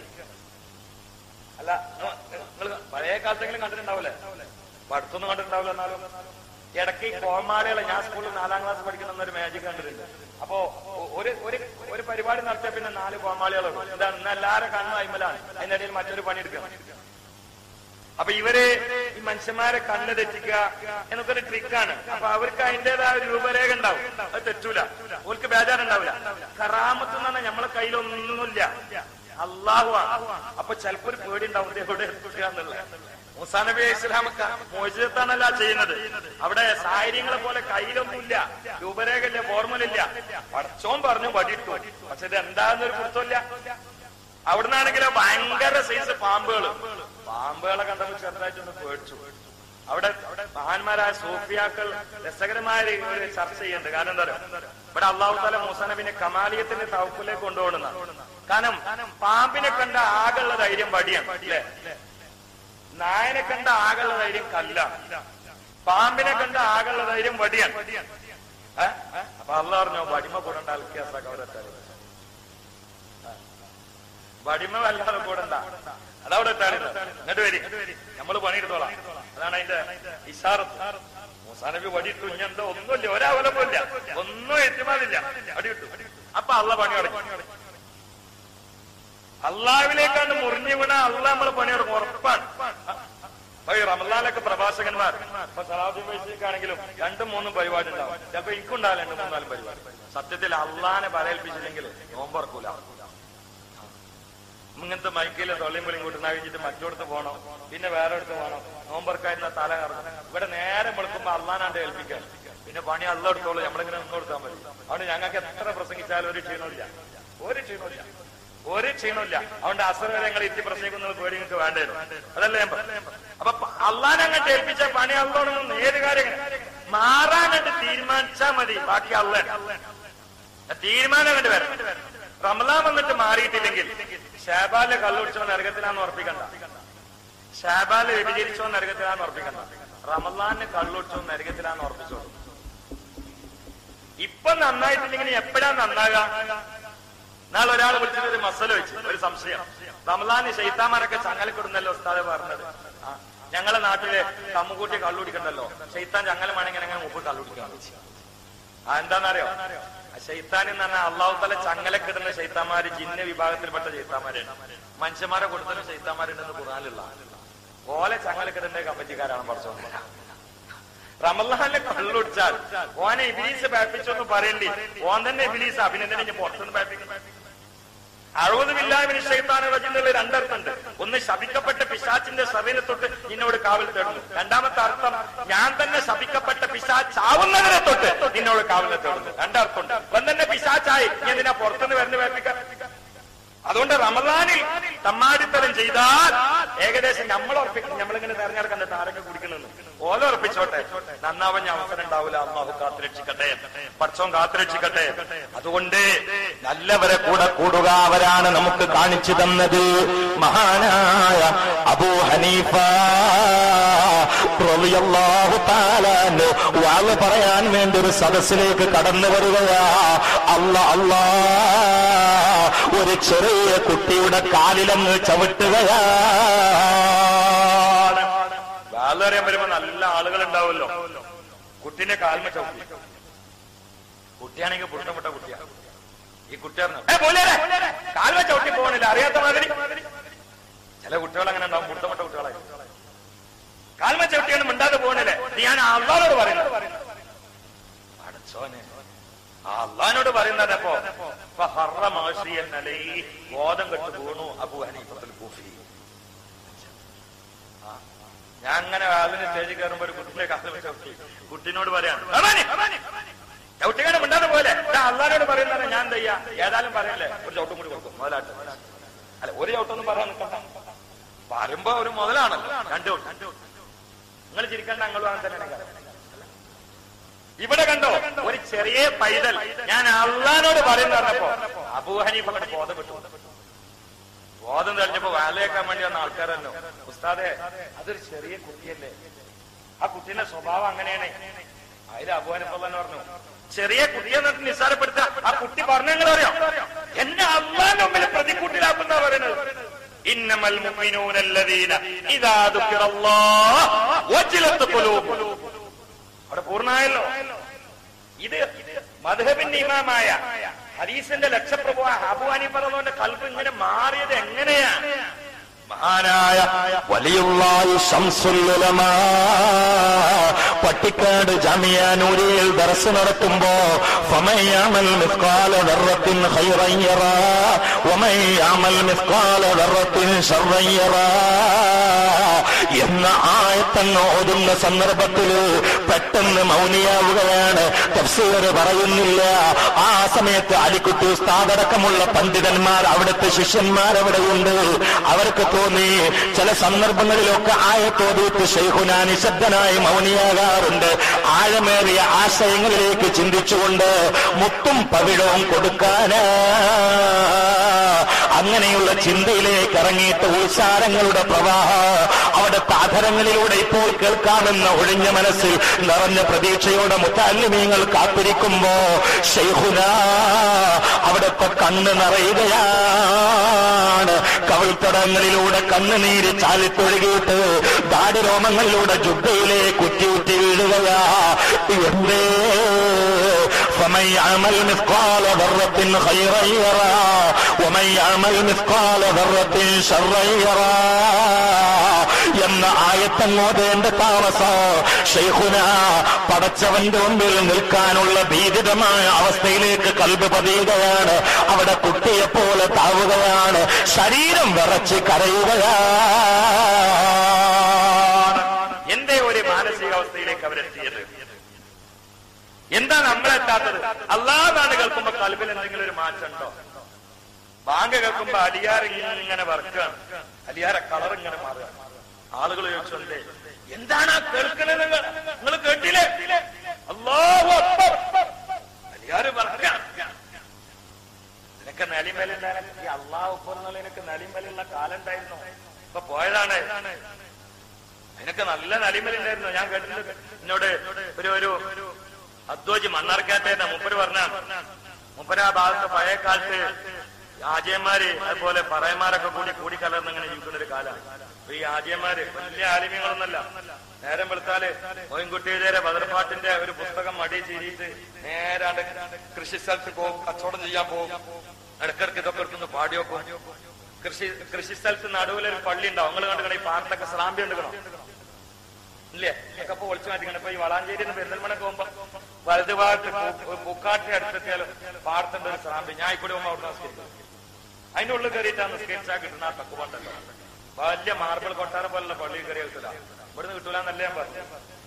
അല്ല നിങ്ങൾ പഴയ കാലത്തെങ്കിലും കണ്ടിട്ടുണ്ടാവില്ലേ അപ്പൊ അടുത്തൊന്നും കണ്ടിട്ടുണ്ടാവില്ല എന്നാലും ഇടയ്ക്ക് ഈ കോമാളികളെ ഞാൻ സ്കൂളിൽ നാലാം ക്ലാസ് പഠിക്കുന്ന ഒരു മാജിക് കണ്ടിട്ടുണ്ട് അപ്പോ ഒ- ഒരു ഒരു ഒരു പരിപാടി നടത്തിയ പിന്നെ നാല് കോമാളികളുണ്ട് എന്താണ് ഇന്ന് എല്ലാവരും കണ്ണു അയിമലാണ് അതിനിടയിൽ മറ്റൊരു പണിയെടുക്കണം അപ്പൊ ഇവര് ഈ മനുഷ്യന്മാരെ കണ്ണ് തെറ്റിക്കുക എന്നൊക്കെ ഒരു ട്രിക്കാണ് അപ്പൊ അവർക്ക് അതിന്റേതായ ഒരു രൂപരേഖ ഉണ്ടാവും അത് തെറ്റൂല അവർക്ക് ബേജാറുണ്ടാവില്ല കറാമത്ത് എന്ന് പറഞ്ഞാൽ നമ്മളെ കയ്യിലൊന്നുമില്ല അള്ളാഹു അപ്പൊ ചിലപ്പോ ഒരു പേടി ഉണ്ടാവും ഇത് എവിടെ എത്തുക എന്നുള്ളത് മൂസാ നബി അലൈഹി ഇസ്ലാമൊക്കെ മോചിതത്താണല്ല ചെയ്യുന്നത് അവിടെ സാഹചര്യങ്ങളെ പോലെ കയ്യിലൊന്നുമില്ല രൂപരേഖയില്ല ഫോർമുല ഇല്ല പടച്ചോൻ പറഞ്ഞു വടിയിട്ടു പക്ഷെ ഇത് എന്താന്നൊരു കുത്തമില്ല അവിടുന്നാണെങ്കിലോ ഭയങ്കര സൈസ് പാമ്പുകൾ പാമ്പുകളെ കണ്ടപ്പോൾ ചെറുതായിട്ടൊന്ന് പേടിച്ചു അവിടെ മഹാന്മാരായ സൂഫിയാക്കൾ രസകരമായ ഒരു ഒരു ചർച്ച ചെയ്യുന്നുണ്ട് കാരണം എന്താ പറയുക ഇവിടെ അള്ളാഹു താല മൂസനബിനെ കമാലിയത്തിന്റെ തവക്കിലേക്ക് കൊണ്ടുപോകുന്ന കാരണം പാമ്പിനെ കണ്ട ആകെയുള്ള ധൈര്യം വടിയാണ് അല്ലേ നായനെ കണ്ട ആകെയുള്ള ധൈര്യം കല്ലാണ് പാമ്പിനെ കണ്ട ആകെയുള്ള ധൈര്യം വടിയാണ് ഏ? അപ്പൊ അള്ള പറഞ്ഞോ വടിമ കൂടണ്ട അൽക്കിയാസാക്ക അവരെത്താൻ വടിമ വല്ലാതെ കൂടണ്ട അതവിടെ എത്താണ് എന്നിട്ട് വരി നമ്മള് പണിയെടുത്തോളാം അതാണ് അതിന്റെ ഇഷാറത്ത് മൂസാനബി വടിയിട്ടു ഇനി എന്തോ ഒന്നുമില്ല ഒരവലമില്ല ഒന്നും ഏറ്റുമാറില്ല അടിയിട്ടു അപ്പൊ അള്ള പണി തുടങ്ങി അള്ളാവിലേക്കാണ് മുറിഞ്ഞു വീണ അള്ള നമ്മള് പണിയെടുക്കും ഉറപ്പാണ് അപ്പൊ ഈ റമലാലൊക്കെ പ്രഭാഷകന്മാർ ഇപ്പൊ സലാഹുദ്ദീൻ വൈസിക്കാണെങ്കിലും രണ്ടും മൂന്നും പരിപാടി ഉണ്ടാവും ചിലപ്പോ എനിക്കുണ്ടാവില്ല രണ്ടും മൂന്നാലും പരിപാടി സത്യത്തിൽ അള്ളാനെ പറയേൽപ്പിച്ചില്ലെങ്കിൽ നോമ്പറക്കൂല ഇങ്ങനത്തെ മൈക്കിലെ തൊള്ളിയും വിളിയും കൂട്ടുന്ന കഴിഞ്ഞിട്ട് മറ്റോടത്ത് പോകണം പിന്നെ വേറെ അടുത്ത് പോകണം നോമ്പർക്കായിരുന്ന തല കറങ്ങും ഇവിടെ നേരെ വെളുക്കുമ്പോ അള്ളാനാണ്ട് ഏൽപ്പിക്കാൻ പിന്നെ പണി അള്ള എടുത്തോളൂ നമ്മളിങ്ങനെ നിന്ന് കൊടുത്താൽ മതി അതുകൊണ്ട് ഞങ്ങൾക്ക് എത്ര പ്രസംഗിച്ചാലും ഒരു ക്ഷീണമില്ല ഒരു ക്ഷീണമില്ല ഒരു ക്ഷീണമില്ല അതുകൊണ്ട് അസർ വരെ ഞങ്ങൾ ഇത്തി പ്രസംഗിക്കുന്നത് പേടി നിങ്ങൾക്ക് വേണ്ടേനു അതല്ലേ ഞാൻ പറഞ്ഞത്. അപ്പൊ അള്ളാൻ അങ്ങോട്ട് ഏൽപ്പിച്ച പണി അള്ളോണെന്ന് ഏത് കാര്യം ഇങ്ങനെ. മാറാൻ കണ്ട് തീരുമാനിച്ചാ മതി ബാക്കി അള്ള തീരുമാനം കണ്ട് വരണം റമലാൻ വന്നിട്ട് മാറിയിട്ടില്ലെങ്കിൽ ഷാബാല് കള്ളുടിച്ചോ നരകത്തിലാന്ന് ഉറപ്പിക്കണ്ട ഷാബാല് വ്യഭിചരിച്ചോ നരകത്തിലാന്ന് ഉറപ്പിക്കണ്ട റമലാന് കള്ളുടിച്ചോ നരകത്തിലാന്ന് ഉറപ്പിച്ചോളൂ ഇപ്പൊ നന്നായിട്ടില്ലെങ്കിൽ എപ്പോഴാ നന്നാകാ നാളെ ഒരാൾ വിളിച്ചിട്ട് ഒരു മസല വെച്ച് ഒരു സംശയം റമലാന് ഷെയ്ത്താമാരൊക്കെ ചങ്ങലക്കിടുന്നല്ലോ ഉസ്താദ് പറഞ്ഞത് ആ, ഞങ്ങളെ നാട്ടിലെ കമ്മുകൂട്ടി കള്ളുടിക്കണ്ടല്ലോ ഷെയ്ത്താൻ ചങ്ങലമാണെങ്കിൽ എങ്ങനെ മുമ്പ് കള്ളുടിക്കാൻ ആ എന്താണെന്നറിയോ ഷെയ്ത്താൻ എന്ന് പറഞ്ഞാൽ അള്ളാഹു തല ചങ്ങലക്കിടുന്ന ഷെയ്ത്താന്മാര് ജിന്ന വിഭാഗത്തിൽപ്പെട്ട ഷെയ്ത്താന്മാരാണ് മനുഷ്യന്മാരെ കൊടുത്തുന്ന ഷെയ്ത്താന്മാരുണ്ടെന്ന് ഖുറാനിലുള്ള ഓലെ ചങ്ങലക്കിടുന്ന കമ്മിറ്റിക്കാരാണ് പറഞ്ഞത് റമല്ലാനെ കള്ളുടിച്ചാൽ ഓനെ ഇബിലീസ് ബാപ്പിച്ചൊന്ന് പറയണ്ടി ഓൻ തന്നെ ഇബിലീസ് അഭിനന്ദനം പുറത്തുനിന്ന് ബാപ്പിക്കും അഴുപതുമില്ലാമിന് ഷെയ്ത്താൻ റജിന്നുള്ള രണ്ടർത്ഥമുണ്ട് ഒന്ന് ശപിക്കപ്പെട്ട പിശാച്ചിന്റെ സഭയിനെ തൊട്ട് നിന്നോട് കാവൽ തേടുന്നു രണ്ടാമത്തെ അർത്ഥം ഞാൻ തന്നെ ശപിക്കപ്പെട്ട പിശാച്ചാവുന്നതിനെ തൊട്ട് നിന്നോട് കാവൽ തേടുന്നു രണ്ടർത്ഥമുണ്ട് ഇവൻ തന്നെ പിശാച്ചായി നീ എന്തിനാ പുറത്തുനിന്ന് വരുന്ന വേപ്പിക്കാൻ അതുകൊണ്ട് റമദാനിൽ തമ്മാടിത്തരം ചെയ്താൽ ഏകദേശം നമ്മൾ ഉറപ്പിക്കും നമ്മളിങ്ങനെ തെരഞ്ഞെടുക്കണ്ട ആരൊക്കെ കുടിക്കണമെന്ന് ഓല ഉറപ്പിച്ചോട്ടെ നന്നാവാൻ അവസരം ഉണ്ടാവില്ല അള്ളാഹു കാത്തുരക്ഷിക്കട്ടെ പഠിച്ചോൻ കാത്തുരക്ഷിക്കട്ടെ അതുകൊണ്ട് നല്ലവരെ കൂടെ കൂടുക അവരാണ് നമുക്ക് കാണിച്ചു തന്നത് മഹാനായ അബൂ ഹനീഫ റളിയല്ലാഹു തആല അൻഹു വാള് പറയാൻ വേണ്ടി ഒരു സദസ്സിലേക്ക് കടന്നു വരികയാ അല്ല അല്ലാ ഒരു ചെറിയ കുട്ടിയുടെ കാലിലങ്ങ് ചവിട്ടുകയാ വാല് അറിയാൻ വരുമ്പോ നല്ല ആളുകൾ ഉണ്ടാവുമല്ലോ കുട്ടീനെ കാൽമ ചവിട്ടി കുട്ടിയാണെങ്കിൽ പുട്ടപ്പെട്ട കുട്ടിയാ ഈ കുട്ടിയാണ് കാൽമ ചവിട്ടി പോകണില്ല അറിയാത്ത മാതിരി ചില കുട്ടികൾ അങ്ങനെ ഉണ്ടാവും പുട്ടപ്പെട്ട കുട്ടികളായി കാൽമ ചവിട്ടിയാണ് മിണ്ടാതെ പോകണില്ലേ ഇത് ഞാൻ അള്ളാനോട് പറയുന്നത് അടച്ചോനെ ആ അള്ളഹാനോട് പറയുന്നതപ്പോ ബോധം കെട്ട് വീണു അബു ഹനീഫത്തുൽ കൂഫി ആ. ഞാൻ അങ്ങനെ ആളിന് സ്റ്റേജിൽ കയറുമ്പോ ഒരു കുട്ടിയെ കാലം ചവിട്ടി കുട്ടിനോട് പറയാം ചവിട്ടിക്കാണ് മിണ്ടാതെ പോലെ അള്ളഹാനോട് പറയുന്നത് ഞാൻ എന്താ ചെയ്യാ ഏതായാലും പറയല്ലേ ഒരു ചവിട്ടും കൂടി കൊടുക്കും മുതലാട്ട് അല്ല ഒരു ചവിട്ടൊന്നും പറയാൻ നിൽക്കണ്ട വരുമ്പോ ഒരു മുതലാണല്ലോ രണ്ടു നിങ്ങൾ ചിരിക്കണ്ട ഞങ്ങളും അങ്ങനെ തന്നെയാണ് ഇവിടെ കണ്ടോ ഒരു ചെറിയ പൈതൽ ഞാൻ അള്ളഹാനോട് പറയുന്ന പറഞ്ഞപ്പോ അബൂ ഹനീഫ് അങ്ങോട്ട് ബോധപ്പെട്ടു ബോധം തെളിഞ്ഞപ്പോ വാലയേക്കാൻ വേണ്ടി വന്ന ആൾക്കാരല്ലോ ഉസ്താദെ അതൊരു ചെറിയ കുട്ടിയല്ലേ ആ കുട്ടീന്റെ സ്വഭാവം അങ്ങനെയാണ് അതിൽ അബൂ ഹനീഫ് തന്നെ പറഞ്ഞു ചെറിയ കുട്ടിയെ എന്നിട്ട് നിസ്സാരപ്പെടുത്തുക ആ കുട്ടി പറഞ്ഞെങ്ങനെ അറിയാം എന്നെ അള്ളാന്റെ മുമ്പിൽ പ്രതിക്കൂട്ടിലാക്കുന്ന പറയുന്നത് ഇന്നമൽ മുഅ്മിനൂനല്ലദീന ഇദാ ദുക്കിറല്ലാഹ് വജിലത്ത് ഖുലൂബുഹും അവിടെ പൂർണ്ണമായല്ലോ ഇത് മധുഹബിന്റെ ഇമാമായ ഹരീസിന്റെ ലക്ഷപ്രഭു അബു ഹനീഫ റളിയല്ലാഹുവിന്റെ കൽബ് ഇങ്ങനെ മാറിയത് എങ്ങനെയാ മഹാനായ വലിയുള്ളായി ശംസുല്ലുലമാ പട്ടിക്കാട് ജാമിയാനൂരിൽ ദർസ് നടത്തുമ്പോ ഫമയ്യാമൽ മിസ്കാല ദർറത്തിൻ ഖൈറയ്യറ വമയ്യാമൽ മിസ്കാല ദർറത്തിൻ ശർറയ്യറ എന്ന ആയത്തങ്ങ് ഓതുന്ന സന്ദർഭത്തിൽ പെട്ടെന്ന് മൗനിയാവുകയാണ് തഫ്സീർ പറയുന്നില്ല ആ സമയത്ത് അലിക്കുട്ടി ഉസ്താദടക്കമുള്ള പണ്ഡിതന്മാർ അവിടുത്തെ ശിഷ്യന്മാർ അവിടെയുണ്ട് അവർക്ക് തോന്നി ചില സന്ദർഭങ്ങളിലൊക്കെ ആയത്തോതിയിട്ട് ഷെയ്ഖുന നിശബ്ദനായി മൗനിയാകാറുണ്ട് ആഴമേറിയ ആശയങ്ങളിലേക്ക് ചിന്തിച്ചുകൊണ്ട് മുത്തും പവിഴവും കൊടുക്കാനാ അങ്ങനെയുള്ള ചിന്തയിലേക്ക് ഇറങ്ങിയിട്ട് ഉത്സാരങ്ങളുടെ പ്രവാഹം അവിടെ താധരങ്ങളിലൂടെ ഇപ്പോൾ കേൾക്കാമെന്ന ഒഴിഞ്ഞ മനസ്സിൽ നിറഞ്ഞ പ്രതീക്ഷയോടെ മുത്താലിമീങ്ങൾ കാത്തിരിക്കുമ്പോ ഷെയ്ഖുന അവിടുത്തെ കണ്ണ് നിറയുകയാണ് കവിൾത്തടങ്ങളിലൂടെ കണ്ണുനീര് ചാലിത്തൊഴുകിയിട്ട് ദാടിരോമങ്ങളിലൂടെ ജുബയിലെ കുറ്റിയുറ്റി വീഴുകയാ എന്തേ فمن يعمل مثقال ذرة خيرا يرى ومن يعمل مثقال ذرة شرا يرى എന്ന ആയത്തങ്ങോതേണ്ട താമസം ഷെയ്ഖുന പടച്ചവന്റെ മുമ്പിൽ നിൽക്കാനുള്ള ഭീതിതമായ അവസ്ഥയിലേക്ക് കൽബ് പതിയുകയാണ് അവിടെ കുട്ടിയെപ്പോലെ താവുകയാണ് ശരീരം വിറച്ച് കരയുകയാണ് എന്തേ ഒരു മാനസികാവസ്ഥയിലേക്ക് അവരെത്തിയത് എന്താ നമ്മളെത്താത്തത് അല്ലാതാണ് കേൾക്കുമ്പോ കൽബിൽ എന്തെങ്കിലും ഒരു മാറ്റം ഉണ്ടോ ബാങ്ക് കേൾക്കുമ്പോ അലിയാർ ഇങ്ങനെ വർക്കാണ് അലിയാരെ കളർ ഇങ്ങനെ മാറുക ആളുകൾ ചോദിച്ചോണ്ടേ എന്താണ് ആ കേൾക്കണത് നിങ്ങൾ നിങ്ങൾ കേട്ടില്ലേ അല്ലാഹു അക്ബർ അലിയാര് വർക്കാണ് നിനക്ക് നലിമലുള്ള ഈ അള്ളാഹു അക്ബർ എന്നുള്ള നിനക്ക് നലിമലുള്ള കാലം ഉണ്ടായിരുന്നു ഇപ്പൊ പോയതാണ് നിനക്ക് നല്ല നലിമലുണ്ടായിരുന്നു ഞാൻ കേട്ടിട്ടുണ്ട് എന്നോട് ഒരു ഒരു അദ്വജി മണ്ണാർക്കാത്തേന്റെ മുപ്പര് പറഞ്ഞ മുപ്പര ആ ഭാഗത്ത് പഴയ കാലത്ത് ആജയന്മാര് അതുപോലെ പറയന്മാരൊക്കെ കൂടി കൂടിക്കലർന്ന് ഇങ്ങനെ ജീവിക്കുന്ന ഒരു കാലമാണ് അപ്പൊ ഈ ആജയന്മാര് വലിയ ആലിമ്യങ്ങളൊന്നല്ല നേരം വെളുത്താല് മോയിൻകുട്ടിയുടെ ബദർപാട്ടിന്റെ ഒരു പുസ്തകം മടി ചെയ്തിട്ട് നേരാണ്ട് കൃഷി സ്ഥലത്ത് പോകും കച്ചവടം ചെയ്യാൻ പോകും ഇടക്കിടക്ക് ഇതൊക്കെ എടുക്കുന്നു പാടി വെക്കും കൃഷി കൃഷി സ്ഥലത്ത് നടുവിലൊരു പള്ളി ഉണ്ടാവും നിങ്ങൾ കണ്ടുകണ ഈ പാടത്തൊക്കെ സ്ലാമ്പി എടുക്കണം ഇല്ലേ ഒക്കെ ഇപ്പൊ ഒളിച്ചു മാറ്റിക്കണം ഇപ്പൊ ഈ വളാഞ്ചേരി പെരുന്തൽമണക്ക് പോകുമ്പോ വലത് ഭാഗത്ത് പൂ- പൂക്കാട്ടിന് അടുത്തെത്തിയാലും പാടത്തിന്റെ ഒരു സ്ലാമ്പി ഞാൻ ഇക്കൂടെ പോകുമ്പോ അവിടെ നമസ്കരിക്കും അതിന്റെ ഉള്ളിൽ കയറിയിട്ടാണ് നിസ്കരിച്ചാൽ കിട്ടുന്ന ആ തക്കുപാട്ടല്ലോ വലിയ മാർബിൾ കൊട്ടാരം പോലുള്ള പള്ളിയിൽ കയറി കിട്ടില്ല ഇവിടുന്ന് കിട്ടൂല എന്നല്ല ഞാൻ പറഞ്ഞു